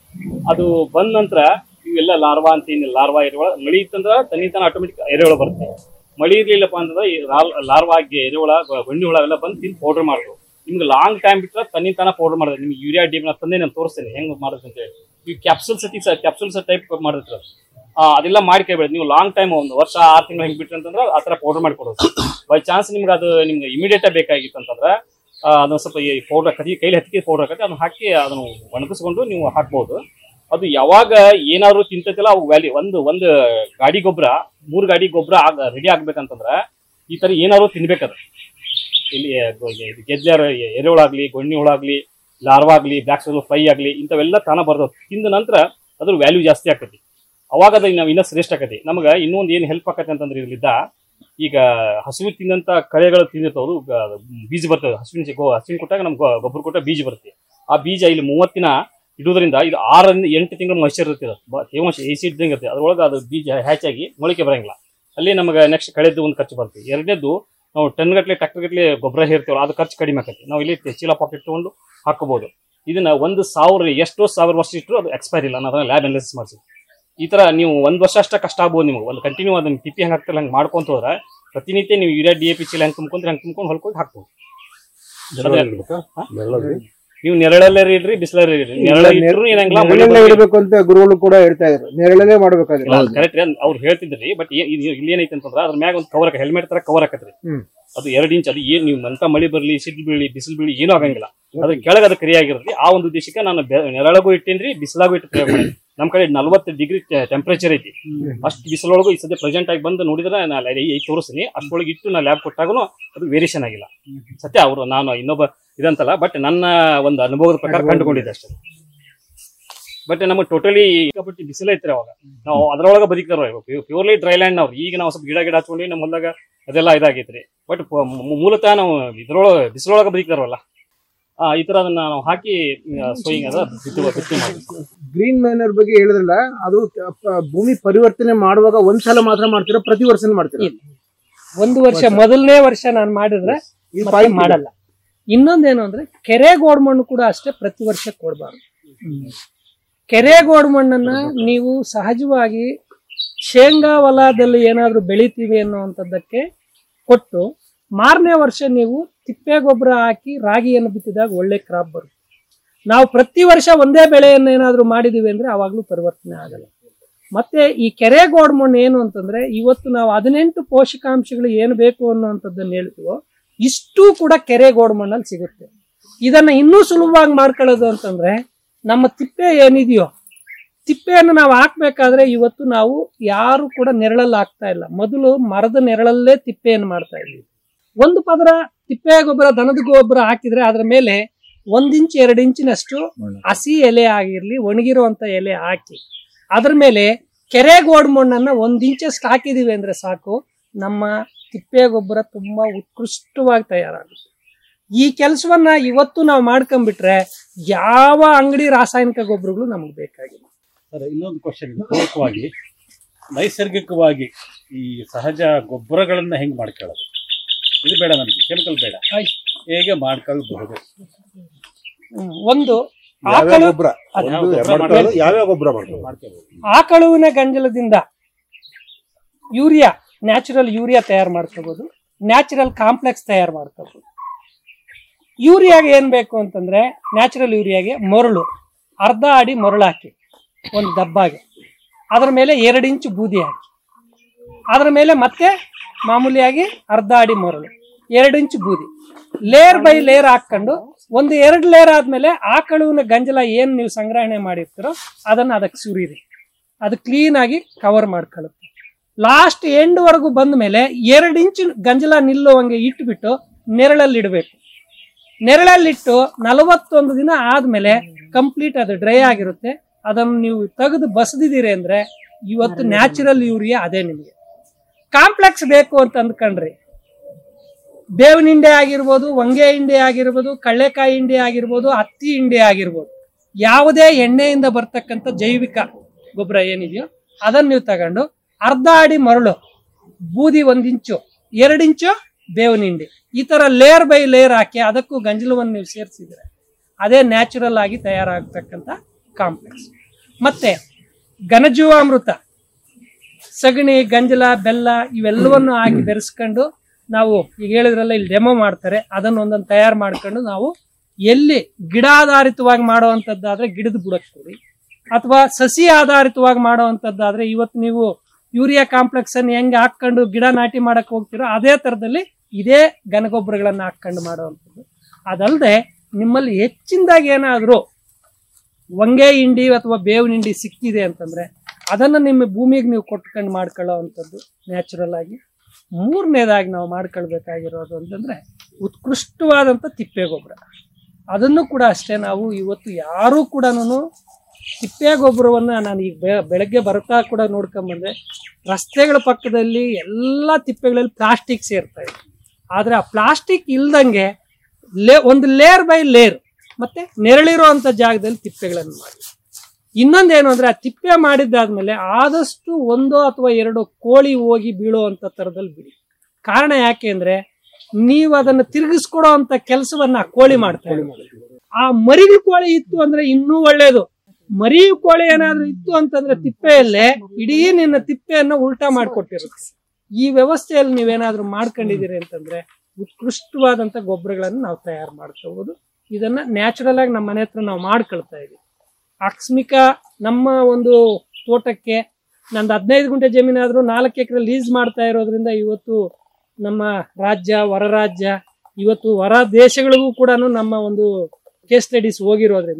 ಅದು ಬಂದ ನಂತರ ಇವೆಲ್ಲ ಲಾರ್ವಾ ಅಂತ ಏನಿಲ್ಲ ಲಾರ್ವಾ ಎರೆಹುಳ ಮಳಿ ಇತ್ತಂದ್ರ ತನ್ನಿಂತಾನ ಆಟೋಮೆಟಿಕ್ ಎರೆಹುಳ ಬರುತ್ತೆ ಮಳಿ ಇರ್ಲಿಲ್ಲಪ್ಪ ಅಂತಂದ್ರೆ ಈ ಲಾಲ್- ಲಾರ್ವಾ ಆಗಿ ಎರೆಹುಳ ಗ- ಬಣ್ಣಿ ಹುಳ ಅವೆಲ್ಲ ಬಂದು ತಿಂದು ಪೌಡರ್ ಮಾಡ್ರು ನಿಮ್ಗೆ ಲಾಂಗ್ ಟೈಮ್ ಬಿಟ್ರೆ ತನ್ನಿಂತಾನ ಪೌಡರ್ ಮಾಡಿದ್ರೆ ನಿಮ್ಗೆ ಯೂರಿಯಾ ಡಿ ನಾ ತಂದೆ ನಾನು ತೋರಿಸ್ತೇನೆ ಹೆಂಗ್ ಮಾಡೋದು ಅಂತ ಹೇಳಿ ಈ ಕ್ಯಾಪ್ಸುಲ್ ಸತಿ ಕ್ಯಾಪ್ಸುಲ್ಸ್ ಟೈಪ್ ಮಾಡಿರ್ತಾರೆ ಆ, ಅದೆಲ್ಲ ಮಾಡಿ ಕೈಬೇಡಿ ನೀವು ಲಾಂಗ್ ಟೈಮ್ ಒಂದು ವರ್ಷ ಆರು ತಿಂಗಳು ಹೆಂಗ್ ಬಿಟ್ರಿ ಅಂತಂದ್ರೆ ಆ ಥರ ಪೌಡರ್ ಮಾಡಿ ಕೊಡೋದು ಬೈ ಚಾನ್ಸ್ ನಿಮ್ಗೆ ಅದು ನಿಮ್ಗೆ ಇಮಿಡಿಯೇಟ್ ಬೇಕಾಗಿತ್ತು ಅಂತಂದ್ರೆ ಆ, ಅದನ್ನ ಸ್ವಲ್ಪ ಈ ಪೌಡರ್ ಕದಿ ಕೈಲಿ ಹತ್ತಿಗೆ ಪೌಡರ್ ಹಾಕತ್ತೆ ಅದನ್ನ ಹಾಕಿ ಅದನ್ನು ಒಣಗಿಸ್ಕೊಂಡು ನೀವು ಹಾಕ್ಬೋದು ಅದು ಯಾವಾಗ ಏನಾದ್ರು ತಿಂತೈತಿಲ್ಲ ಅವು ವ್ಯಾಲ್ಯೂ ಒಂದು ಒಂದು ಗಾಡಿ ಗೊಬ್ಬರ ಮೂರು ಗಾಡಿ ಗೊಬ್ಬರ ಆಗ ರೆಡಿ ಆಗ್ಬೇಕಂತಂದ್ರೆ ಈ ತರ ಏನಾದ್ರು ತಿನ್ಬೇಕದು ಇಲ್ಲಿ ಗೊ- ಇದು ಗೆದ್ಲೆ ಎರೆಹುಳಾಗ್ಲಿ ಗೊಣ್ಣಿ ಹುಳಾಗ್ಲಿ ಲಾರ್ವಾ ಆಗ್ಲಿ ಬ್ಲಾಕ್ ಸೋಲ್ ಫ್ರೈ ಆಗ್ಲಿ ಇಂಥವೆಲ್ಲ ತಾನ ಬರ್ತಾವ ತಿಂದ ನಂತರ ಅದ್ರ ವ್ಯಾಲ್ಯೂ ಜಾಸ್ತಿ ಆಕತಿ ಅವಾಗ ಅದು ನಾವು ಇನ್ನೂ ಶ್ರೇಷ್ಠ ಆಕತಿ ನಮಗೆ ಇನ್ನೊಂದು ಏನು ಹೆಲ್ಪ್ ಆಕತಿ ಅಂತಂದ್ರೆ ಇದ್ರಲ್ಲಿದ್ದ ಈಗ ಹಸುವು ತಿಂದಂತ ಕಳೆಗಳು ತಿಂದಿರ್ತಾವ ಅದು ಗ- ಬೀಜ ಬರ್ತದೆ ಹಸುವಿನ ಜೊ- ಗೋ ಹಸುವಿನ ಕೊಟ್ಟಾಗ ನಮ್ಗೆ ಗೊಬ್ಬರ ಕೊಟ್ಟಾಗ ಬೀಜ ಬರುತ್ತೆ ಆ ಬೀಜ ಇಲ್ಲಿ ಮೂವತ್ತು ದಿನ ಇಡುವುದರಿಂದ ಇದು ಆರರಿಂದ ಎಂಟು ತಿಂಗಳು ಮೊಯ್ಚರ್ ಇರುತ್ತೆ ಇದು. ಬ- ತೇವಾಂಶ ಎಸಿ ಇದ್ದಂಗೆ ಇರುತ್ತೆ ಅದ್ರೊಳಗೆ ಅದು ಬೀಜ ಹ್ಯಾಚಾಗಿ ಮೊಳಕೆ ಬರಂಗಿಲ್ಲ ಅಲ್ಲಿ ನಮಗೆ ನೆಕ್ಸ್ಟ್ ಕಳೆದು ಒಂದು ಖರ್ಚು ಬರುತ್ತೆ ಎರಡನೇದು ನಾವು ಟನ್ ಗಟ್ಲೆ ಟ್ರ್ಯಾಕ್ಟರ್ ಗಟ್ಲೆ ಗೊಬ್ಬರ ಹೇರ್ತೀವಲ್ಲ ಅದು ಖರ್ಚು ಕಡಿಮೆ ಆಕತಿ ನಾವು ಇಲ್ಲಿ ತೆ- ಚೀಲ ಪಾಕೆಟ್ ತಗೊಂಡು ಹಾಕೋಬಹುದು ಇದನ್ನ ಒಂದು ಸಾವಿರ ಎಷ್ಟೋ ಸಾವಿರ ವರ್ಷ ಇಟ್ಟರು ಅದು ಎಕ್ಸ್ಪೈರ್ ಇಲ್ಲ ನಾನು ಲ್ಯಾಬ್ ಅನಾಲಿಸಿಸ್ ಮಾಡಿಸಿ ಈ ತರ ನೀವು ಒಂದ್ ವರ್ಷ ಅಷ್ಟೇ ಕಷ್ಟ ಆಗ್ಬೋದು ನಿಮ್ಗೆ ಒಂದು ಕಂಟಿನ್ಯೂ ಅದನ್ನ ತಿಪ್ಪಿ ಹೆಂಗ್ ಹಾಕ್ತಿಲ್ಲ ಹಂಗೆ ಮಾಡ್ಕೊಂತ ಹೋದ್ರೆ ಪ್ರತಿನಿತ್ಯ ನೀವು ಯೂರಿಯಾ ಡಿ ಎ ಪಿ ಚೀಲ ಹೆಂಗ್ ತುಂಬ್ಕೊಂಡ್ರೆ ಹಂಗೆ ತುಂಬ್ಕೊಂಡು ಹೊಲ್ಕೋಗಿ ಹಾಕ್ಬೋದು ನೀವು ನೆರಳಲ್ಲೇ ಇಡ್ರಿ ಬಿಸಿಲಲ್ಲಿ ಇಡ್ರಿ ನೆರಳ ಇಟ್ರು ಏನಾಗಿಲ್ಲ ಮಳೆ ನೆರಳಲ್ಲೇ ಬರ್ಲಿ. ಇಡಬೇಕು ಅಂತ ಗುರುಗಳು ಕೂಡ ಹೇಳ್ತಾ ಇದ್ರು ನೆರಳಲ್ಲೇ ಮಾಡ್ಬೇಕಾದ್ರೆ ಕರೆಕ್ಟ್ ಅವ್ರು ಹೇಳ್ತಿದ್ರಿ ಬಟ್ ಇಲ್ಲಿ ಏನೈತೆ ಅಂತಂದ್ರೆ ಅದ್ರ ಮ್ಯಾಗ ಒಂದು ಕವರ್ ಹೆಲ್ಮೆಟ್ ತರ ಕವರ್ ಹಾಕತ್ರಿ ಹ್ಮ್. ಅದು ಎರಡು ಇಂಚ್ ಅದು ಏನ್ ನೀವು ಮಂತ ಮಳಿ ಬರ್ಲಿ ಸಿಡ್ಲು ಬೀಳಿ ಬಿಸಿಲು ಬೀಳಿ ಏನೂ ಆಗಂಗಿಲ್ಲ ಅದ್ರ ಕೆಳಗೆ ಅದು ಕರಿ ಆಗಿರುತ್ತೆ ಆ ಒಂದು ಉದ್ದೇಶಕ್ಕೆ ನಾನು ಬೆ- ನೆರಳಗೂ ಇಟ್ಟೇನ್ರಿ ಬಿಸಿಲಾಗೂ ಇಟ್ಟು ಪ್ರಯೋಗ ಮಾಡಿ ನಮ್ಮ ಕಡೆ ನಲ್ವತ್ತು ಡಿಗ್ರಿ ಟೆಂಪರೇಚರ್ ಐತಿ ಅಷ್ಟು ಬಿಸಿಲೊಳಗೂ ಈ ಸದ್ಯ ಪ್ರೆಸೆಂಟ್ ಆಗಿ ಬಂದು ನೋಡಿದ್ರೆ ನಾನು ಈ ತೋರಿಸ್ತೀನಿ ಅಷ್ಟೊಳಗೆ ಇಟ್ಟು ನಾನು ಲ್ಯಾಬ್ ಕೊಟ್ಟಾಗೂ ಅದು ವೇರಿಯೇಷನ್ ಆಗಿಲ್ಲ ಸತ್ಯ ಅವರು ನಾನು ಇನ್ನೊಬ್ಬ ಇದಂತಲ್ಲ ಬಟ್ ನನ್ನ ಒಂದು ಅನುಭವದ ಪ್ರಕಾರ ಕಂಡುಕೊಂಡಿದ್ದೆ ಅಷ್ಟೇ ಬಟ್ ನಮಗೆ ಟೋಟಲಿ ಬಟ್ ಬಿಸಿಲ ಐತ್ರಿ ಅವಾಗ ನಾವು ಅದ್ರೊಳಗೆ ಬದುಕ್ತಾರ ಪ್ಯೂರ್ಲಿ ಡ್ರೈ ಲ್ಯಾಂಡ್ ನಾವು ಈಗ ನಾವು ಸ್ವಲ್ಪ ಗಿಡ ಗಿಡ ಹಚ್ಕೊಂಡು ನಮ್ಮ ಹೊಲ್ದಾಗ ಅದೆಲ್ಲ ಇದಾಗೈತ್ರಿ ಬಟ್ ಮೂಲತಃ ನಾವು ಇದ್ರೊಳಗೆ ಬಿಸಿಲೊಳಗೆ ಬದುಕ್ತಾರಲ್ಲ ಆ, ಈ ತರ ಅದನ್ನ ನಾವು ಹಾಕಿ ಸೋಯಿಂಗ್ ಅದ ಬಿತ್ತು ಬಿತ್ತಿ ಮಾಡ್ತೀವಿ ಗ್ರೀನ್ ಮ್ಯಾನರ್ ಬಗ್ಗೆ ಹೇಳಿದ್ರಲ್ಲ ಅದು ಪ- ಭೂಮಿ ಪರಿವರ್ತನೆ ಮಾಡುವಾಗ ಒಂದ್ಸಲ ಮಾತ್ರ ಮಾಡ್ತೀರಾ ಪ್ರತಿ ವರ್ಷ ಮಾಡ್ತೀರಾ ಇಲ್ಲ. ಒಂದು ವರ್ಷ ಮೊದಲನೇ ವರ್ಷ ನಾನು ಮಾಡಿದ್ರೆ ಈ ಮತ್ತೆ point ಮಾಡಲ್ಲ ಇನ್ನೊಂದೇನು ಅಂದ್ರೆ ಕೆರೆ ಗೋಡ್ಮಣ್ಣು ಕೂಡ ಅಷ್ಟೇ ಪ್ರತಿ ವರ್ಷ ಕೊಡಬಾರ್ದು ಕೆರೆ ಗೋಡ್ಮಣ್ಣನ್ನ ನೀವು ಸಹಜವಾಗಿ ಶೇಂಗಾ ಹೊಲದಲ್ಲಿ ಏನಾದ್ರೂ ಬೆಳಿತೀವಿ ಅನ್ನುವಂಥದ್ದಕ್ಕೆ ಕೊಟ್ಟು ಮಾರನೇ ವರ್ಷ ನೀವು ತಿಪ್ಪೆ ಗೊಬ್ಬರ ಹಾಕಿ ರಾಗಿಯನ್ನು ಬಿತ್ತಿದಾಗ ಒಳ್ಳೆ ಕ್ರಾಪ್ ಬರುತ್ತೆ ನಾವು ಪ್ರತಿ ವರ್ಷ ಒಂದೇ ಬೆಳೆಯನ್ನು ಏನಾದ್ರೂ ಮಾಡಿದೀವಿ ಅಂದ್ರೆ ಅವಾಗ್ಲೂ ಪರಿವರ್ತನೆ ಆಗಲ್ಲ ಮತ್ತೆ ಈ ಕೆರೆ ಗೋಡ್ಮಣ್ಣು ಏನು ಅಂತಂದ್ರೆ ಇವತ್ತು ನಾವು ಹದಿನೆಂಟು ಪೋಷಕಾಂಶಗಳು ಏನು ಬೇಕು ಅನ್ನುವಂಥದ್ದನ್ನ ಹೇಳ್ತೀವೋ ಇಷ್ಟು ಕೂಡ ಕೆರೆ ಗೋಡ್ಮಣ್ಣಲ್ಲಿ ಸಿಗುತ್ತೆ ಇದನ್ನ ಇನ್ನೂ ಸುಲಭವಾಗಿ ಮಾಡ್ಕೊಳ್ಳೋದು ಅಂತಂದ್ರೆ ನಮ್ಮ ತಿಪ್ಪೆ ಏನಿದೆಯೋ ತಿಪ್ಪೆಯನ್ನು ನಾವು ಹಾಕ್ಬೇಕಾದ್ರೆ ಇವತ್ತು ನಾವು ಯಾರು ಕೂಡ ನೆರಳಲ್ಲಿ ಹಾಕ್ತಾ ಇಲ್ಲ ಮೊದಲು ಮರದ ನೆರಳಲ್ಲೇ ತಿಪ್ಪೆಯನ್ನು ಮಾಡ್ತಾ ಇದ್ವಿ ಒಂದು ಪದರ ತಿಪ್ಪೆ ಗೊಬ್ಬರ ದನದ ಗೊಬ್ಬರ ಹಾಕಿದ್ರೆ ಅದರ ಮೇಲೆ ಒಂದ್ ಇಂಚ್ ಎರಡು ಇಂಚಿನಷ್ಟು ಹಸಿ ಎಲೆ ಆಗಿರ್ಲಿ ಒಣಗಿರುವಂತ ಎಲೆ ಹಾಕಿ ಅದ್ರ ಮೇಲೆ ಕೆರೆ ಗೋಡ್ ಮಣ್ಣನ್ನ ಒಂದ್ ಇಂಚಷ್ಟು ಹಾಕಿದೀವಿ ಅಂದ್ರೆ ಸಾಕು ನಮ್ಮ ತಿಪ್ಪೆ ಗೊಬ್ಬರ ತುಂಬಾ ಉತ್ಕೃಷ್ಟವಾಗಿ ತಯಾರಾಗುತ್ತೆ ಈ ಕೆಲಸವನ್ನ ಇವತ್ತು ನಾವು ಮಾಡ್ಕೊಂಡ್ಬಿಟ್ರೆ ಯಾವ ಅಂಗಡಿ ರಾಸಾಯನಿಕ ಗೊಬ್ಬರಗಳು ನಮಗೆ ಬೇಕಾಗಿಲ್ಲ ಸರ್ ಇನ್ನೊಂದು ಕ್ವಶನ್ ಪೂರಕವಾಗಿ ನೈಸರ್ಗಿಕವಾಗಿ ಈ ಸಹಜ ಗೊಬ್ಬರಗಳನ್ನ ಹೆಂಗ್ ಮಾಡ್ಕೊಳ್ಳೋದು ಇದು ಬೇಡ ನನಗೆ ಕೆಮಿಕಲ್ ಬೇಡ ಆಯ್ತು. ಹೇಗೆ ಮಾಡ್ಕೊಳ್ಬಹುದು ಹ್ಮ್. ಒಂದು ಯಾವ್ಯಾವ ಆಕಳು ಗೊಬ್ಬರ ಅದು ಯಾವ ಒಂದು ಗೊಬ್ಬರ ಮಾಡ್ಕೊಳ್ಳೋದು ಯಾವ್ಯಾವ ಗೊಬ್ಬರ ಮಾಡ್ಕೊಳ್ಳೋದು ಮಾಡ್ಕೋಬಹುದು ಆಕಳುವಿನ ಗಂಜಲದಿಂದ ಯೂರಿಯಾ ನ್ಯಾಚುರಲ್ ಯೂರಿಯಾ ತಯಾರು ಮಾಡ್ಕೋಬಹುದು ನ್ಯಾಚುರಲ್ ಕಾಂಪ್ಲೆಕ್ಸ್ ತಯಾರು ಮಾಡ್ಕೋಬಹುದು ಯೂರಿಯಾಗೆ ಏನ್ ಬೇಕು ಅಂತಂದ್ರೆ ನ್ಯಾಚುರಲ್ ಯೂರಿಯಾಗೆ ಮರಳು ಅರ್ಧ ಅಡಿ ಮರಳು ಹಾಕಿ ಒಂದು ದಬ್ಬಾಗೆ ಅದರ ಮೇಲೆ ಎರಡು ಇಂಚು ಬೂದಿ ಹಾಕಿ ಅದರ ಮೇಲೆ ಮತ್ತೆ ಮಾಮೂಲಿಯಾಗಿ ಅರ್ಧ ಅಡಿ ಮರಳು ಎರಡು ಇಂಚು ಬೂದಿ ಲೇಯರ್ ಬೈ ಲೇಯರ್ ಹಾಕೊಂಡು ಒಂದು ಎರಡು ಲೇಯರ್ ಆದ್ಮೇಲೆ ಆಕಳುವಿನ ಗಂಜಲ ಏನ್ ನೀವು ಸಂಗ್ರಹಣೆ ಮಾಡಿರ್ತೀರೋ ಅದನ್ನ ಅದಕ್ಕೆ ಸುರೀರಿ ಅದು ಕ್ಲೀನ್ ಆಗಿ ಕವರ್ ಮಾಡ್ಕೊಳ್ಳುತ್ತೆ ಲಾಸ್ಟ್ ಎಂಡ್ ವರೆಗೂ ಬಂದ ಮೇಲೆ ಎರಡು ಇಂಚು ಗಂಜಲ ನಿಲ್ಲುವಂಗೆ ಇಟ್ಬಿಟ್ಟು ನೆರಳಲ್ಲಿ ಇಡಬೇಕು ನೆರಳಲ್ಲಿಟ್ಟು ನಲವತ್ತೊಂದು ದಿನ ಆದ್ಮೇಲೆ ಕಂಪ್ಲೀಟ್ ಅದು ಡ್ರೈ ಆಗಿರುತ್ತೆ ಅದನ್ನು ನೀವು ತೆಗೆದು ಬಸದಿದ್ದೀರಿ ಅಂದ್ರೆ ಇವತ್ತು ನ್ಯಾಚುರಲ್ ಯೂರಿಯಾ ಅದೇ ನಿಮಗೆ ಕಾಂಪ್ಲೆಕ್ಸ್ ಬೇಕು ಅಂತ ಅಂದ್ಕೊಂಡ್ರಿ ಬೇವಿನ ಹಿಂಡೆ ಆಗಿರ್ಬೋದು ಹೊಂಗೆ ಹಿಂಡೆ ಆಗಿರ್ಬೋದು ಕಳ್ಳೆಕಾಯಿ ಹಿಂಡೆ ಆಗಿರ್ಬೋದು ಹತ್ತಿ ಹಿಂಡೆ ಆಗಿರ್ಬೋದು ಯಾವುದೇ ಎಣ್ಣೆಯಿಂದ ಬರ್ತಕ್ಕಂಥ ಜೈವಿಕ ಗೊಬ್ಬರ ಏನಿದೆಯೋ ಅದನ್ನ ನೀವು ತಗೊಂಡು ಅರ್ಧ ಅಡಿ ಮರಳು ಬೂದಿ ಒಂದ್ ಇಂಚು ಎರಡು ಇಂಚು ಬೇವಿನ ಹಿಂಡಿ ಈ ತರ ಲೇಯರ್ ಬೈ ಲೇಯರ್ ಹಾಕಿ ಅದಕ್ಕೂ ಗಂಜಲವನ್ನು ನೀವು ಸೇರಿಸಿದ್ರೆ ಅದೇ ನ್ಯಾಚುರಲ್ ಆಗಿ ತಯಾರಾಗತಕ್ಕಂಥ ಕಾಂಪ್ಲೆಕ್ಸ್ ಮತ್ತೆ ಘನಜೀವಾಮೃತ ಸಗಣಿ ಗಂಜಲ ಬೆಲ್ಲ ಇವೆಲ್ಲವನ್ನು ಹಾಕಿ ಬೆರೆಸ್ಕೊಂಡು ನಾವು ಈಗ ಹೇಳಿದ್ರಲ್ಲ ಇಲ್ಲಿ ಡೆಮೋ ಮಾಡ್ತಾರೆ ಅದನ್ನ ಒಂದೊಂದು ತಯಾರು ಮಾಡ್ಕೊಂಡು ನಾವು ಎಲ್ಲಿ ಗಿಡ ಆಧಾರಿತವಾಗಿ ಮಾಡುವಂಥದ್ದಾದ್ರೆ ಗಿಡದ ಬುಡಕ್ಕೆ ಕೊಡಿ ಅಥವಾ ಸಸಿ ಆಧಾರಿತವಾಗಿ ಮಾಡುವಂಥದ್ದಾದ್ರೆ ಇವತ್ತು ನೀವು ಯೂರಿಯಾ ಕಾಂಪ್ಲೆಕ್ಸ್ ಅನ್ನು ಹೆಂಗೆ ಹಾಕೊಂಡು ಗಿಡ ನಾಟಿ ಮಾಡಕ್ ಹೋಗ್ತಿರೋ ಅದೇ ತರದಲ್ಲಿ ಇದೇ ಘನಗೊಬ್ಬರಗಳನ್ನ ಹಾಕೊಂಡು ಮಾಡುವಂಥದ್ದು ಅದಲ್ಲದೆ ನಿಮ್ಮಲ್ಲಿ ಹೆಚ್ಚಿನದಾಗಿ ಏನಾದರೂ ಹೊಂಗೆ ಹಿಂಡಿ ಅಥವಾ ಬೇವಿನ ಹಿಂಡಿ ಸಿಕ್ಕಿದೆ ಅಂತಂದ್ರೆ ಅದನ್ನ ನಿಮ್ಮ ಭೂಮಿಗೆ ನೀವು ಕೊಟ್ಕೊಂಡು ಮಾಡ್ಕೊಳ್ಳೋ ಅಂಥದ್ದು ನ್ಯಾಚುರಲ್ ಆಗಿ ಮೂರನೇದಾಗಿ ನಾವು ಮಾಡ್ಕೊಳ್ಬೇಕಾಗಿರೋದು ಅಂತಂದ್ರೆ ಉತ್ಕೃಷ್ಟವಾದಂಥ ತಿಪ್ಪೆ ಗೊಬ್ಬರ ಅದನ್ನು ಕೂಡ ಅಷ್ಟೇ ನಾವು ಇವತ್ತು ಯಾರೂ ಕೂಡ ತಿಪ್ಪೆ ಗೊಬ್ಬರವನ್ನ ನಾನು ಈಗ ಬೆ- ಬೆಳಗ್ಗೆ ಬರ್ತಾ ಕೂಡ ನೋಡ್ಕೊಂಬಂದೆ ರಸ್ತೆಗಳ ಪಕ್ಕದಲ್ಲಿ ಎಲ್ಲ ತಿಪ್ಪೆಗಳಲ್ಲಿ ಪ್ಲಾಸ್ಟಿಕ್ ಸೇರ್ತಾ ಇದೆ ಆದ್ರೆ ಆ ಪ್ಲಾಸ್ಟಿಕ್ ಇಲ್ದಂಗೆ ಲೇ ಒಂದು ಲೇಯರ್ ಬೈ ಲೇಯರ್ ಮತ್ತೆ ನೆರಳಿರುವಂತ ಜಾಗದಲ್ಲಿ ತಿಪ್ಪೆಗಳನ್ನು ಮಾಡಿ ಇನ್ನೊಂದೇನು ಅಂದ್ರೆ ಆ ತಿಪ್ಪೆ ಮಾಡಿದ್ದಾದ್ಮೇಲೆ ಆದಷ್ಟು ಒಂದು ಅಥವಾ ಎರಡು ಕೋಳಿ ಹೋಗಿ ಬೀಳುವಂತ ತರದಲ್ಲಿ ಬಿಡಿ ಕಾರಣ ಯಾಕೆ ಅಂದ್ರೆ ನೀವು ಅದನ್ನು ತಿರುಗಿಸ್ಕೊಡೋ ಅಂತ ಕೆಲಸವನ್ನ ಆ ಕೋಳಿ ಮಾಡ್ತಾ ಇದೆ. ಆ ಮರಿಗಳ ಕೋಳಿ ಇತ್ತು ಅಂದ್ರೆ ಇನ್ನೂ ಒಳ್ಳೇದು ಮರಿ ಕೋಳಿ ಏನಾದ್ರೂ ಇತ್ತು ಅಂತಂದ್ರೆ ತಿಪ್ಪೆಯಲ್ಲೇ ಇಡೀ ನಿನ್ನ ತಿಪ್ಪೆಯನ್ನ ಉಲ್ಟಾ ಮಾಡ್ಕೊಟ್ಟಿರುತ್ತೆ ಈ ವ್ಯವಸ್ಥೆಯಲ್ಲಿ ನೀವೇನಾದ್ರೂ ಮಾಡ್ಕೊಂಡಿದ್ದೀರಿ ಅಂತಂದ್ರೆ ಉತ್ಕೃಷ್ಟವಾದಂತ ಗೊಬ್ಬರಗಳನ್ನು ನಾವು ತಯಾರು ಮಾಡ್ಕೋಬಹುದು ಇದನ್ನ ನ್ಯಾಚುರಲ್ ಆಗಿ ನಮ್ಮ ಮನೆ ಹತ್ರ ನಾವು ಮಾಡ್ಕೊಳ್ತಾ ಇದೀವಿ ಆಕಸ್ಮಿಕ ನಮ್ಮ ಒಂದು ತೋಟಕ್ಕೆ ನಂದು ಹದಿನೈದು ಗುಂಟೆ ಜಮೀನಾದ್ರೂ ನಾಲ್ಕು ಎಕರೆ ಲೀಸ್ ಮಾಡ್ತಾ ಇರೋದ್ರಿಂದ ಇವತ್ತು ನಮ್ಮ ರಾಜ್ಯ ಹೊರ ರಾಜ್ಯ ಇವತ್ತು ಹೊರ ದೇಶಗಳಿಗೂ ಕೂಡ ನಮ್ಮ ಒಂದು ಕೇಸ್ ಸ್ಟಡೀಸ್ ಹೋಗಿರೋದ್ರಿಂದ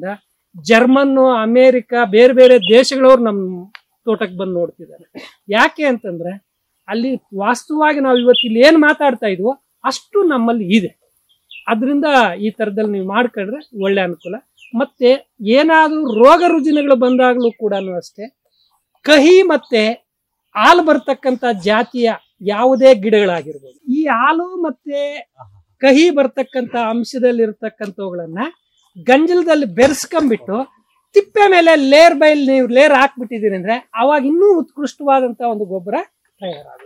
ಜರ್ಮನ್ನು ಅಮೇರಿಕ ಬೇರೆ ಬೇರೆ ದೇಶಗಳವ್ರು ನಮ್ಮ ತೋಟಕ್ಕೆ ಬಂದು ನೋಡ್ತಿದ್ದಾರೆ ಯಾಕೆ ಅಂತಂದ್ರೆ ಅಲ್ಲಿ ವಾಸ್ತವವಾಗಿ ನಾವು ಇವತ್ತು ಇಲ್ಲಿ ಏನು ಮಾತಾಡ್ತಾ ಇದ್ವೋ ಅಷ್ಟು ನಮ್ಮಲ್ಲಿ ಇದೆ ಅದರಿಂದ ಈ ಥರದಲ್ಲಿ ನೀವು ಮಾಡ್ಕೊಂಡ್ರೆ ಒಳ್ಳೆ ಅನುಕೂಲ ಮತ್ತೆ ಏನಾದರೂ ರೋಗ ರುಜಿನಗಳು ಬಂದಾಗಲೂ ಕೂಡ ಅಷ್ಟೇ ಕಹಿ ಮತ್ತೆ ಹಾಲು ಬರ್ತಕ್ಕಂಥ ಜಾತಿಯ ಯಾವುದೇ ಗಿಡಗಳಾಗಿರ್ಬೋದು ಈ ಹಾಲು ಮತ್ತೆ ಕಹಿ ಬರ್ತಕ್ಕಂಥ ಅಂಶದಲ್ಲಿರ್ತಕ್ಕಂಥವುಗಳನ್ನ ಗಂಜಲದಲ್ಲಿ ಬೆರೆಸ್ಕೊಂಡ್ಬಿಟ್ಟು ತಿಪ್ಪೆ ಮೇಲೆ ಲೇರ್ ಬೈ ನೀವು ಲೇರ್ ಹಾಕ್ಬಿಟ್ಟಿದ್ದೀರಿ ಅಂದ್ರೆ ಅವಾಗ ಇನ್ನೂ ಉತ್ಕೃಷ್ಟವಾದಂತ ಒಂದು ಗೊಬ್ಬರ ತಯಾರಾಗುತ್ತೆ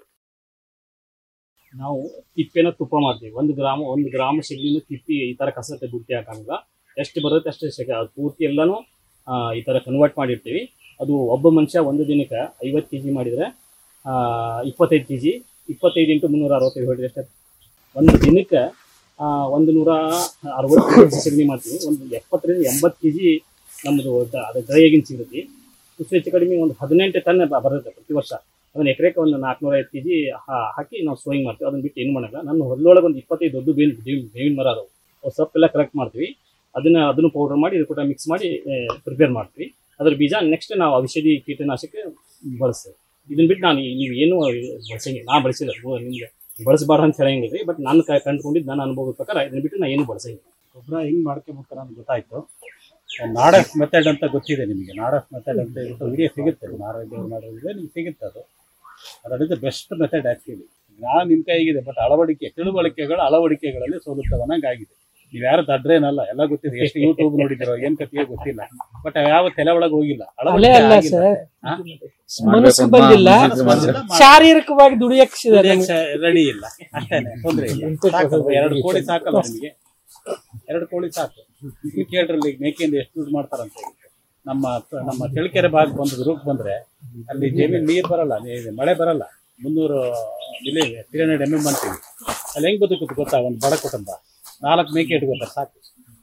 ನಾವು ತಿಪ್ಪೆನ ತುಪ್ಪ ಮಾಡ್ತೀವಿ ಒಂದು ಗ್ರಾಮ ಒಂದು ಗ್ರಾಮ ಶೆಗ್ಲಿನ ತಿಪ್ಪಿ ಈ ತರ ಕಸತೆ ಬುಟ್ಟಿ ಹಾಕಂಗ ಎಷ್ಟು ಬರುತ್ತೆ ಅಷ್ಟು ಶೆಗ ಅದು ಪೂರ್ತಿ ಎಲ್ಲಾನು ಆ, ಈ ತರ ಕನ್ವರ್ಟ್ ಮಾಡಿರ್ತೀವಿ ಅದು ಒಬ್ಬ ಮನುಷ್ಯ ಒಂದು ದಿನಕ್ಕೆ ಐವತ್ತು ಕೆ ಜಿ ಮಾಡಿದ್ರೆ ಆ, ಇಪ್ಪತ್ತೈದು ಕೆ ಜಿ ಇಪ್ಪತ್ತೈದು ಇಂಟು ಮುನ್ನೂರ ಅರವತ್ತೈದು ಹೊಡಿದ್ರೆ ಎಷ್ಟು ಒಂದು ದಿನಕ್ಕೆ ಆ, ಒಂದು ನೂರ ಅರವತ್ತು ಕೆ ಜಿ ಸಗಣಿ ಮಾಡ್ತೀವಿ ಒಂದು ಎಪ್ಪತ್ತರಿಂದ ಎಂಬತ್ತು ಕೆ ಜಿ ನಮ್ಮದು ದ- ಅದು ಡ್ರೈಯಾಗಿನ ಸಿಗುತ್ತೆ ಹೆಚ್ಚು ಹೆಚ್ಚು ಕಡಿಮೆ ಒಂದು ಹದಿನೆಂಟು ಟನ್ ಬ- ಬರುತ್ತೆ ಪ್ರತಿ ವರ್ಷ ಅದನ್ನ ಎಕರೆಗೆ ಒಂದು ನಾಲ್ಕುನೂರ ಐದು ಕೆ ಜಿ ಹಾಕಿ ನಾವು ಸೋಯಿಂಗ್ ಮಾಡ್ತೀವಿ ಅದನ್ನ ಬಿಟ್ಟು ಏನು ಮಾಡಲ್ಲ ನನ್ನ ಹೊಲದೊಳಗೆ ಒಂದು ಇಪ್ಪತ್ತೈದು ದೊಡ್ಡ ಬೇವಿನ ಬೇವಿನ ಬೇವಿನ ಮರ ಅದಾವು ಅವು ಸೊಪ್ಪೆಲ್ಲ ಕಲೆಕ್ಟ್ ಮಾಡ್ತೀವಿ ಅದನ್ನ ಅದನ್ನು ಪೌಡರ್ ಮಾಡಿ ಇದು ಕೂಡ ಮಿಕ್ಸ್ ಮಾಡಿ ಪ್ರಿಪೇರ್ ಮಾಡ್ತೀವಿ ಅದ್ರ ಬೀಜ ನೆಕ್ಸ್ಟ್ ನಾವು ಔಷಧಿ ಕೀಟನಾಶಕ ಬಳಸ್ತೇವೆ ಇದನ್ನ ಬಿಟ್ಟು ನಾನು ಈ- ನೀವು ಏನು ಬಳಸಂಗಿಲ್ಲ ನಾ ಬಳಸಿಲ್ಲ ಗೋ- ನಿಮ್ಗೆ ಬಳಸಬಾರ್ದು ಅಂತ ಹೇಳಂಗಿಲ್ಲ ರೀ ಬಟ್ ನಾನು ಕ- ಕಂಡುಕೊಂಡಿದ್ದು ನನ್ನ ಅನುಭವದ ಪ್ರಕಾರ ಇದನ್ನ ಬಿಟ್ಟು ನಾನು ಏನು ಬಳಸಂಗಿಲ್ಲ ಗೊಬ್ಬರ ಹೆಂಗ್ ಮಾಡ್ಕೊಬೇಕು ಅಂತ ಗೊತ್ತಾಯ್ತು ನಾಡಫ್ ಮೆಥಡ್ ಅಂತ ಗೊತ್ತಿದೆ ನಿಮಗೆ ನಾಡಫ್ ಮೆಥಡ್ ಅಂತ ಹೇಳ್ಬಿಟ್ಟು ವಿಡಿಯೋ ಸಿಗುತ್ತೆ ನಾಡಫ್ ಮಾಡೋದಿದೆ ನಿಮ್ಗೆ ಸಿಗುತ್ತೆ ಅದು ಅದರಿಂದ ಬೆಸ್ಟ್ ಮೆಥಡ್ ಆಕ್ಚುಲಿ ನಾ ನಿಮ್ಮ ಕೈಗಿದೆ ಬಟ್ ಅಳವಡಿಕೆ ತಿಳುವಳಿಕೆಗಳು ಅಳವಡಿಕೆಗಳಲ್ಲಿ ಸೋಲುತ್ತವನಂಗಾಗಿದೆ ನೀವು ಯಾರು ದಡ್ರೇನಲ್ಲ ಎಲ್ಲ ಗೊತ್ತಿದೆ ಎಷ್ಟು ಯೂಟ್ಯೂಬ್ ನೋಡಿದಿರೋ ಏನ್ ಕಥೆಯೋ ಗೊತ್ತಿಲ್ಲ ಬಟ್ ಯಾವ ತಲೆ ಒಳಗೆ ಹೋಗಿಲ್ಲ ಅಲ್ಲೇ ಅಳವಡಿಕೆ ಅಲ್ಲ ಆಗಿಲ್ಲ. ಸರ್ ಹಾ? ಮನಸ್ಸು ಬಂದಿಲ್ಲ ಬಂದಿಲ್ಲ, ಮಾಡಿ. ಶಾರೀರಿಕವಾಗಿ ದುಡಿಯಕ್ಕೆ ರೆಡಿ ಇಲ್ಲ ಅಷ್ಟೇನೆ ತೊಂದ್ರೆ ಇಲ್ಲ ಸಾಕಲ್ವಾ? ಎರಡು ಕೋಳಿ ಸಾಕಲ್ಲ ನಿಮಗೆ ಎರಡು ಕೋಳಿ ಸಾಕು ನೀವು ಕೇಳ್ರಲ್ಲಿ ಮೇಕೆಯಿಂದ ಎಷ್ಟು ದುಡ್ಡು ಮಾಡ್ತಾರಂತ ಹೇಳಿ. ನಮ್ಮ ನಮ್ಮ ಚಳ್ಳಕೆರೆ ಭಾಗ ಬಂದು ರೂಪ್ ಬಂದ್ರೆ ಅಲ್ಲಿ ಜಮೀನ್ ನೀರು ಬರಲ್ಲ ನೀ- ಮಳೆ ಬರಲ್ಲ ಮುನ್ನೂರು ಇಲ್ಲಿ ತ್ರೀ ಹಂಡ್ರೆಡ್ ಎಮ್ ಎಮ್ ಅಂತೀವಿ ಅಲ್ಲಿ ಹೆಂಗ್ ಬದುಕುತ್ತೆ ಗೊತ್ತಾ ಒಂದು ಬಡ ಕುಟುಂಬ ನಾಲ್ಕು ಮೇಕೆ ಇಟ್ಕೋತಾರೆ ಸಾಕು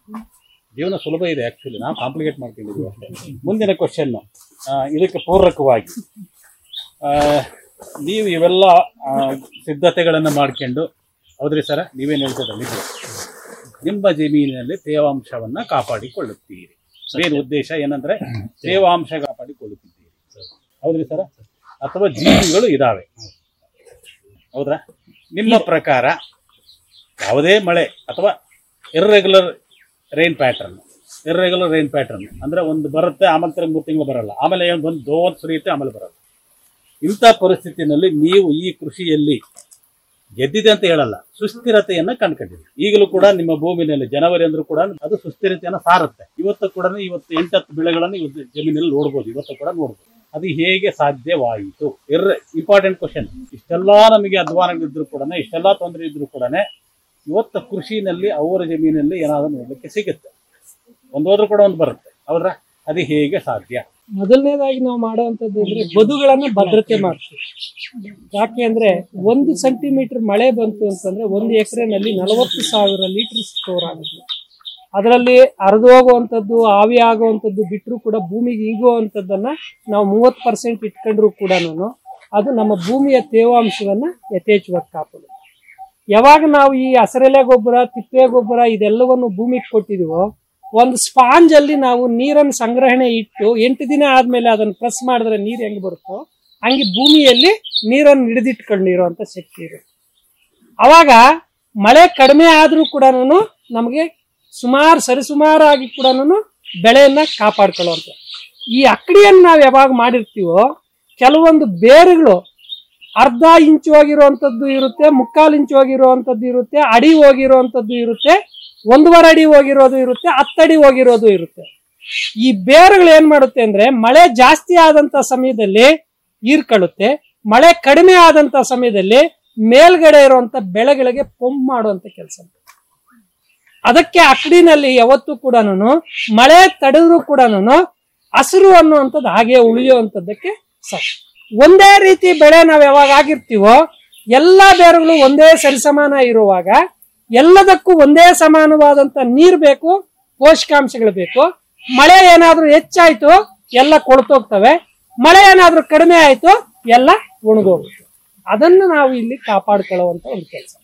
ಜೀವನ ಸುಲಭ ಇದೆ ಆಕ್ಚುಲಿ ನಾವು ಕಾಂಪ್ಲಿಕೇಟ್ ಮಾಡ್ಕೊಂಡಿದ್ದೀವಿ ಅಷ್ಟೇ ಮುಂದಿನ ಕ್ವಶನ್ನು ಇದಕ್ಕೆ ಪೂರಕವಾಗಿ ಆ, ನೀವು ಇವೆಲ್ಲ ಆ, ಸಿದ್ಧತೆಗಳನ್ನು ಮಾಡ್ಕೊಂಡು ಹೌದ್ರಿ ಸರ ನೀವೇನು ಹೇಳ್ತಿದ್ದ ನಿಜ ನಿಮ್ಮ ಜಮೀನಿನಲ್ಲಿ ತೇವಾಂಶವನ್ನ ಕಾಪಾಡಿಕೊಳ್ಳುತ್ತೀರಿ ಮೇನ್ ಉದ್ದೇಶ ಏನಂದ್ರೆ ತೇವಾಂಶ ಕಾಪಾಡಿಕೊಳ್ಳುತ್ತಿದ್ದೀರಿ ಹೌದ್ರಿ ಸರ ಅಥವಾ ಜೀವಿಗಳು ಇದಾವೆ ಹೌದ್ರಾ ನಿಮ್ಮ ಪ್ರಕಾರ ಯಾವುದೇ ಮಳೆ ಅಥವಾ irregular rain pattern irregular rain pattern ಅಂದ್ರೆ ಒಂದು ಬರುತ್ತೆ ಆಮೇಲೆ ತಿರ್ಗಿ ಮೂರು ತಿಂಗಳು ಬರಲ್ಲ ಆಮೇಲೆ ಏನು ಒಂದು ದೋನ್ ಸುರಿಯುತ್ತೆ ಆಮೇಲೆ ಬರಲ್ಲ ಇಂಥ ಪರಿಸ್ಥಿತಿನಲ್ಲಿ ನೀವು ಈ ಕೃಷಿಯಲ್ಲಿ ಗೆದ್ದಿದೆ ಅಂತ ಹೇಳಲ್ಲ ಸುಸ್ಥಿರತೆಯನ್ನ ಕಂಡ್ಕೊಂಡಿದೆ ಈಗಲೂ ಕೂಡ ನಿಮ್ಮ ಭೂಮಿನಲ್ಲಿ ಜನವರಿ ಅಂದ್ರೂ ಕೂಡ ಅದು ಸುಸ್ಥಿರತೆಯನ್ನ ಸಾರುತ್ತೆ ಇವತ್ತು ಕೂಡ ಇವತ್ತು ಎಂಟತ್ತು ಬೆಳೆಗಳನ್ನು ಇವತ್ತು ಜಮೀನಲ್ಲಿ ನೋಡ್ಬೋದು ಇವತ್ತು ಕೂಡ ನೋಡ್ಬೋದು ಅದು ಹೇಗೆ ಸಾಧ್ಯವಾಯಿತು ಇರ್ ಇಂಪಾರ್ಟೆಂಟ್ ಕ್ವಶನ್ ಇಷ್ಟೆಲ್ಲಾ ನಮಗೆ ಅಧ್ವಾನಗಳಿದ್ರು ಕೂಡ ಇಷ್ಟೆಲ್ಲಾ ತೊಂದರೆ ಇದ್ರು ಕೂಡ ಇವತ್ತು ಕೃಷಿನಲ್ಲಿ ಅವರ ಜಮೀನಲ್ಲಿ ಏನಾದರೂ ನೋಡ್ಲಿಕ್ಕೆ ಸಿಗುತ್ತೆ ಒಂದು ಹೋದ್ರೂ ಕೂಡ ಒಂದು ಬರುತ್ತೆ ಹೌದ್ರಾ ಅದು ಹೇಗೆ ಸಾಧ್ಯ ಮೊದಲನೇದಾಗಿ ನಾವು ಮಾಡುವಂತದ್ದು ಅಂದ್ರೆ ಬದುಗಳನ್ನ ಭದ್ರತೆ ಮಾಡ್ತೀವಿ ಯಾಕೆ ಅಂದ್ರೆ ಒಂದು ಸೆಂಟಿಮೀಟರ್ ಮಳೆ ಬಂತು ಅಂತಂದ್ರೆ ಒಂದು ಎಕರೆನಲ್ಲಿ ನಲವತ್ತು ಸಾವಿರ ಲೀಟರ್ ಸ್ಟೋರ್ ಆಗುತ್ತೆ ಅದರಲ್ಲಿ ಹರಿದು ಹೋಗುವಂಥದ್ದು ಆವಿ ಆಗುವಂಥದ್ದು ಬಿಟ್ಟರು ಕೂಡ ಭೂಮಿಗೆ ಈಗುವಂಥದ್ದನ್ನ ನಾವು ಮೂವತ್ತು ಪರ್ಸೆಂಟ್ ಇಟ್ಕೊಂಡ್ರು ಕೂಡ ಅದು ನಮ್ಮ ಭೂಮಿಯ ತೇವಾಂಶವನ್ನ ಯಥೇಚ್ಛವಾಗಿ ಕಾಪಾಡುತ್ತೆ ಯಾವಾಗ ನಾವು ಈ ಹಸರೆಲೆ ಗೊಬ್ಬರ ತಿಪ್ಪೆ ಗೊಬ್ಬರ ಇದೆಲ್ಲವನ್ನು ಭೂಮಿಗೆ ಕೊಟ್ಟಿದೀವೋ ಒಂದು ಸ್ಪಾಂಜ್ ಅಲ್ಲಿ ನಾವು ನೀರನ್ನು ಸಂಗ್ರಹಣೆ ಇಟ್ಟು ಎಂಟು ದಿನ ಆದ್ಮೇಲೆ ಅದನ್ನು ಪ್ರೆಸ್ ಮಾಡಿದ್ರೆ ನೀರು ಹೆಂಗ್ ಬರುತ್ತೋ ಹಂಗೆ ಭೂಮಿಯಲ್ಲಿ ನೀರನ್ನು ಹಿಡಿದಿಟ್ಕೊಂಡಿರುವಂತ ಶಕ್ತಿ ಇರುತ್ತೆ ಅವಾಗ ಮಳೆ ಕಡಿಮೆ ಆದ್ರೂ ಕೂಡ ನಮಗೆ ಸುಮಾರು ಸರಿಸುಮಾರಾಗಿ ಕೂಡ ಬೆಳೆಯನ್ನ ಕಾಪಾಡ್ಕೊಳ್ಳುವಂತ ಈ ಅಕ್ಕಡಿಯನ್ನು ನಾವು ಯಾವಾಗ ಮಾಡಿರ್ತೀವೋ ಕೆಲವೊಂದು ಬೇರುಗಳು ಅರ್ಧ ಇಂಚು ಹೋಗಿರುವಂಥದ್ದು ಇರುತ್ತೆ ಮುಕ್ಕಾಲು ಇಂಚು ಹೋಗಿರುವಂಥದ್ದು ಇರುತ್ತೆ ಅಡಿ ಹೋಗಿರುವಂಥದ್ದು ಇರುತ್ತೆ ಒಂದೂವರೆ ಅಡಿ ಹೋಗಿರೋದು ಇರುತ್ತೆ ಹತ್ತಡಿ ಹೋಗಿರೋದು ಇರುತ್ತೆ ಈ ಬೇರುಗಳು ಏನ್ ಮಾಡುತ್ತೆ ಅಂದ್ರೆ ಮಳೆ ಜಾಸ್ತಿ ಆದಂತ ಸಮಯದಲ್ಲಿ ಹೀರ್ಕೊಳ್ಳುತ್ತೆ ಮಳೆ ಕಡಿಮೆ ಆದಂತ ಸಮಯದಲ್ಲಿ ಮೇಲ್ಗಡೆ ಇರುವಂತ ಬೆಳೆಗಳಿಗೆ ಪಂಪ್ ಮಾಡುವಂತ ಕೆಲಸ ಅದಕ್ಕೆ ಅಕ್ಕಡಿನಲ್ಲಿ ಯಾವತ್ತೂ ಕೂಡ ಮಳೆ ತಡೆದ್ರು ಕೂಡ ಹಸಿರು ಅನ್ನುವಂಥದ್ದು ಹಾಗೆ ಉಳಿಯುವಂಥದ್ದಕ್ಕೆ ಸಾಕು ಒಂದೇ ರೀತಿ ಬೆಳೆ ನಾವು ಯಾವಾಗ ಆಗಿರ್ತೀವೋ ಎಲ್ಲಾ ಬೇರುಗಳು ಒಂದೇ ಸರಿಸಮಾನ ಇರುವಾಗ ಎಲ್ಲದಕ್ಕೂ ಒಂದೇ ಸಮಾನವಾದಂತ ನೀರ್ ಬೇಕು ಪೋಷಕಾಂಶಗಳು ಬೇಕು ಮಳೆ ಏನಾದ್ರೂ ಹೆಚ್ಚಾಯ್ತು ಎಲ್ಲ ಕೊಳ್ತೋಗ್ತವೆ ಮಳೆ ಏನಾದ್ರೂ ಕಡಿಮೆ ಆಯ್ತು ಎಲ್ಲ ಒಣಗೋಗುತ್ತೆ ಅದನ್ನು ನಾವು ಇಲ್ಲಿ ಕಾಪಾಡ್ಕೊಳ್ಳುವಂತ ಒಂದು ಕೆಲಸ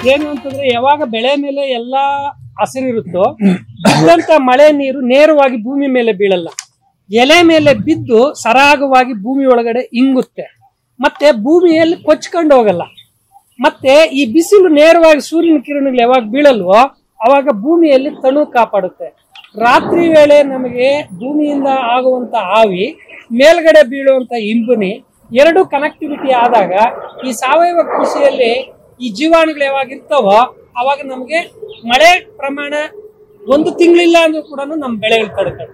ಇದೇನು ಅಂತಂದ್ರೆ ಯಾವಾಗ ಬೆಳೆ ಮೇಲೆ ಎಲ್ಲಾ ಹಸಿರಿರುತ್ತೋ ಬಿದ್ದಂತ ಮಳೆ ನೀರು ನೇರವಾಗಿ ಭೂಮಿ ಮೇಲೆ ಬೀಳಲ್ಲ ಎಲೆ ಮೇಲೆ ಬಿದ್ದು ಸರಾಗವಾಗಿ ಭೂಮಿ ಒಳಗಡೆ ಇಂಗುತ್ತೆ ಮತ್ತೆ ಭೂಮಿಯಲ್ಲಿ ಕೊಚ್ಕೊಂಡು ಹೋಗಲ್ಲ ಮತ್ತೆ ಈ ಬಿಸಿಲು ನೇರವಾಗಿ ಸೂರ್ಯನ ಕಿರಣಗಳು ಯಾವಾಗ ಬೀಳಲ್ವೋ ಅವಾಗ ಭೂಮಿಯಲ್ಲಿ ತಣು ಕಾಪಾಡುತ್ತೆ ರಾತ್ರಿ ವೇಳೆ ನಮಗೆ ಭೂಮಿಯಿಂದ ಆಗುವಂತ ಆವಿ ಮೇಲ್ಗಡೆ ಬೀಳುವಂತ ಇಂಬುನಿ ಎರಡು ಕನೆಕ್ಟಿವಿಟಿ ಆದಾಗ ಈ ಸಾವಯವ ಕೃಷಿಯಲ್ಲಿ ಈ ಜೀವಾಣುಗಳು ಯಾವಾಗ ಇರ್ತಾವೋ ಅವಾಗ ನಮಗೆ ಮಳೆ ಪ್ರಮಾಣ ಒಂದು ತಿಂಗಳಿಲ್ಲ ಅಂದ್ರೂ ಕೂಡ ನಮ್ಮ ಬೆಳೆಗಳು ತಡ್ಕೊಂಡು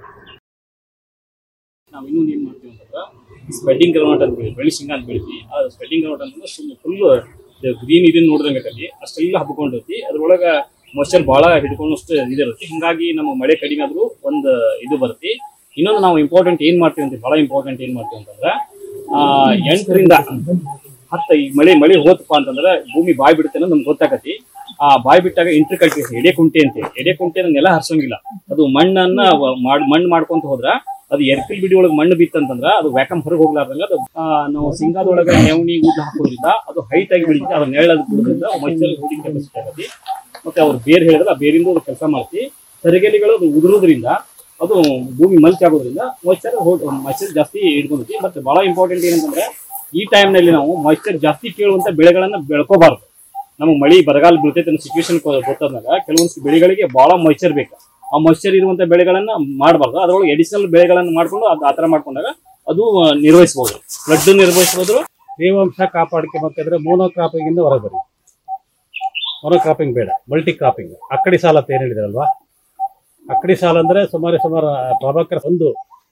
ನಾವು ಇನ್ನೊಂದು ಏನ್ ಮಾಡ್ತೀವಿ ಅಂತಂದ್ರೆ ಸ್ಪ್ರೆಡ್ಡಿಂಗ್ ಗ್ರೌಂಡ್ ಅಂತ ಬೆಳಿ ಬೆಳಿ ಶೇಂಗಾ ಅಂತ ಬೆಳಿತೀವಿ ಆ ಸ್ಪ್ರೆಡ್ಡಿಂಗ್ ಗ್ರೌಂಡ್ ಅಂತಂದ್ರೆ ಸುಮ್ಮನೆ ಫುಲ್ ಗ್ರೀನ್ ಇದನ್ನ ನೋಡಿದಂಗೆ ಆಕತಿ ಅಷ್ಟೆಲ್ಲ ಹಬ್ಕೊಂಡಿರ್ತಿ ಅದ್ರೊಳಗೆ ಮೊಯ್ಚರ್ ಭಾಳ ಹಿಡ್ಕೊಂಡಷ್ಟು ಇದಿರುತ್ತೆ ಹಿಂಗಾಗಿ ನಮ್ಮ ಮಳೆ ಕಡಿಮೆ ಆದ್ರೂ ಒಂದು ಇದು ಬರುತ್ತೆ ಇನ್ನೊಂದು ನಾವು ಇಂಪಾರ್ಟೆಂಟ್ ಏನ್ ಮಾಡ್ತೀವಿ ಅಂತ ಭಾಳ ಇಂಪಾರ್ಟೆಂಟ್ ಏನ್ ಮಾಡ್ತೀವಿ ಅಂತಂದ್ರೆ ಆ, ಎಂಟರಿಂದ ಹತ್ತ ಈ ಮಳೆ ಮಳೆ ಹೋತಪ್ಪ ಅಂತಂದ್ರೆ ಭೂಮಿ ಬಾಯ್ ಬಿಡುತ್ತೆ ಅನ್ನೋದು ನಮ್ಗೆ ಗೊತ್ತಾಗತಿ ಆ ಬಾಯ್ ಬಿಟ್ಟಾಗ ಇಂಟ್ರಿ ಕಲ್ಟಿವೇಶನ್ ಎಡೆ ಕುಂಟೆ ಅಂತ ಎಡೆ ಕುಂಟೆ ನೆಲ ಹರ್ಸಂಗಿಲ್ಲ ಅದು ಮಣ್ಣನ್ನ ವ- ಮಾಡ್- ಮಣ್ಣು ಮಾಡ್ಕೊಂತ ಹೋದ್ರ ಅದು ಎರ್ಪಿಲ್ ಬಿಡಿ ಒಳಗೆ ಮಣ್ಣು ಬಿತ್ತಂತಂದ್ರ ಅದು ವ್ಯಾಕಮ್ ಹೊರಗೆ ಹೋಗ್ಲಾರ್ದಂಗ ಅದು ಆ, ನಾವು ಸಿಂಗಾದೊಳಗೆ ನೆವಣಿ ಉದ್ದ ಹಾಕೋದ್ರಿಂದ ಅದು ಹೈಟ್ ಆಗಿ ಬೆಳಿತದೆ ಅದು ನೆರಳದು ಬಿಡೋದ್ರಿಂದ ಮೊಯ್ಚರ್ ಹೋಗಿ ಕೆಪಾಸಿಟಿ ಆಗತಿ ಮತ್ತೆ ಅವ್ರು ಬೇರ್ ಹೇಳಿದ್ರೆ ಆ ಬೇರಿಂದ ಅದು ಕೆಲಸ ಮಾಡ್ತಿ ತರಗೆಲಿಗಳು ಅದು ಉದುರೋದ್ರಿಂದ ಅದು ಭೂಮಿ ಮಲ್ಚ್ ಆಗೋದ್ರಿಂದ ಮಾಯ್ಚರ್ ಮಾಯ್ಚರ್ ಜಾಸ್ತಿ ಹಿಡ್ಕೊಂಡೈತಿ ಮತ್ತೆ ಬಹಳ ಇಂಪಾರ್ಟೆಂಟ್ ಏನಂತಂದ್ರೆ ಈ ಟೈಮ್ನಲ್ಲಿ ನಾವು ಮಾಯ್ಚರ್ ಜಾಸ್ತಿ ಕೇಳುವಂತ ಬೆಳೆಗಳನ್ನ ಬೆಳ್ಕೋಬಾರ್ದು ನಮಗೆ ಮಳಿ ಬರಗಾಲ ಬೀಳ್ತೈತೆ ಅನ್ನೋ ಸಿಚುವೇಶನ್ ಗೊತ್ತಾದಾಗ ಕೆಲವೊಂದು ಬೆಳೆಗಳಿಗೆ ಬಹಳ ಮಾಯ್ಚರ್ ಬೇಕು ಆ ಮಾಯ್ಚರ್ ಇರುವಂತ ಬೆಳೆಗಳನ್ನ ಮಾಡಬಾರ್ದು ಅದರೊಳಗೆ ಎಡಿಷನಲ್ ಬೆಳೆಗಳನ್ನ ಮಾಡ್ಕೊಂಡು ಅದು ಆ ಥರ ಮಾಡ್ಕೊಂಡಾಗ ಅದು ಆ, ನಿರ್ವಹಿಸ್ಬೋದು ಫ್ಲಡ್ ನಿರ್ವಹಿಸ್ಬೋದು ತೇವಾಂಶ ಕಾಪಾಡ್ಕೋಬೇಕಾದ್ರೆ ಮೋನೋ ಕ್ರಾಪಿಂಗ್ ಹೊರಗೆ ಬರಿ ಮೋನೋ ಕ್ರಾಪಿಂಗ್ ಬೇಡ ಮಲ್ಟಿ ಕ್ರಾಪಿಂಗ್ ಅಕ್ಕಡಿ ಸಾಲ ಅಂತ ಏನ್ ಹೇಳಿದ್ರಲ್ವಾ ಅಕ್ಕಡಿ ಸಾಲ ಅಂದ್ರೆ ಸುಮಾರು ಸುಮಾರು ಆ, ಪ್ರಭಾಕರ್ ಒಂದು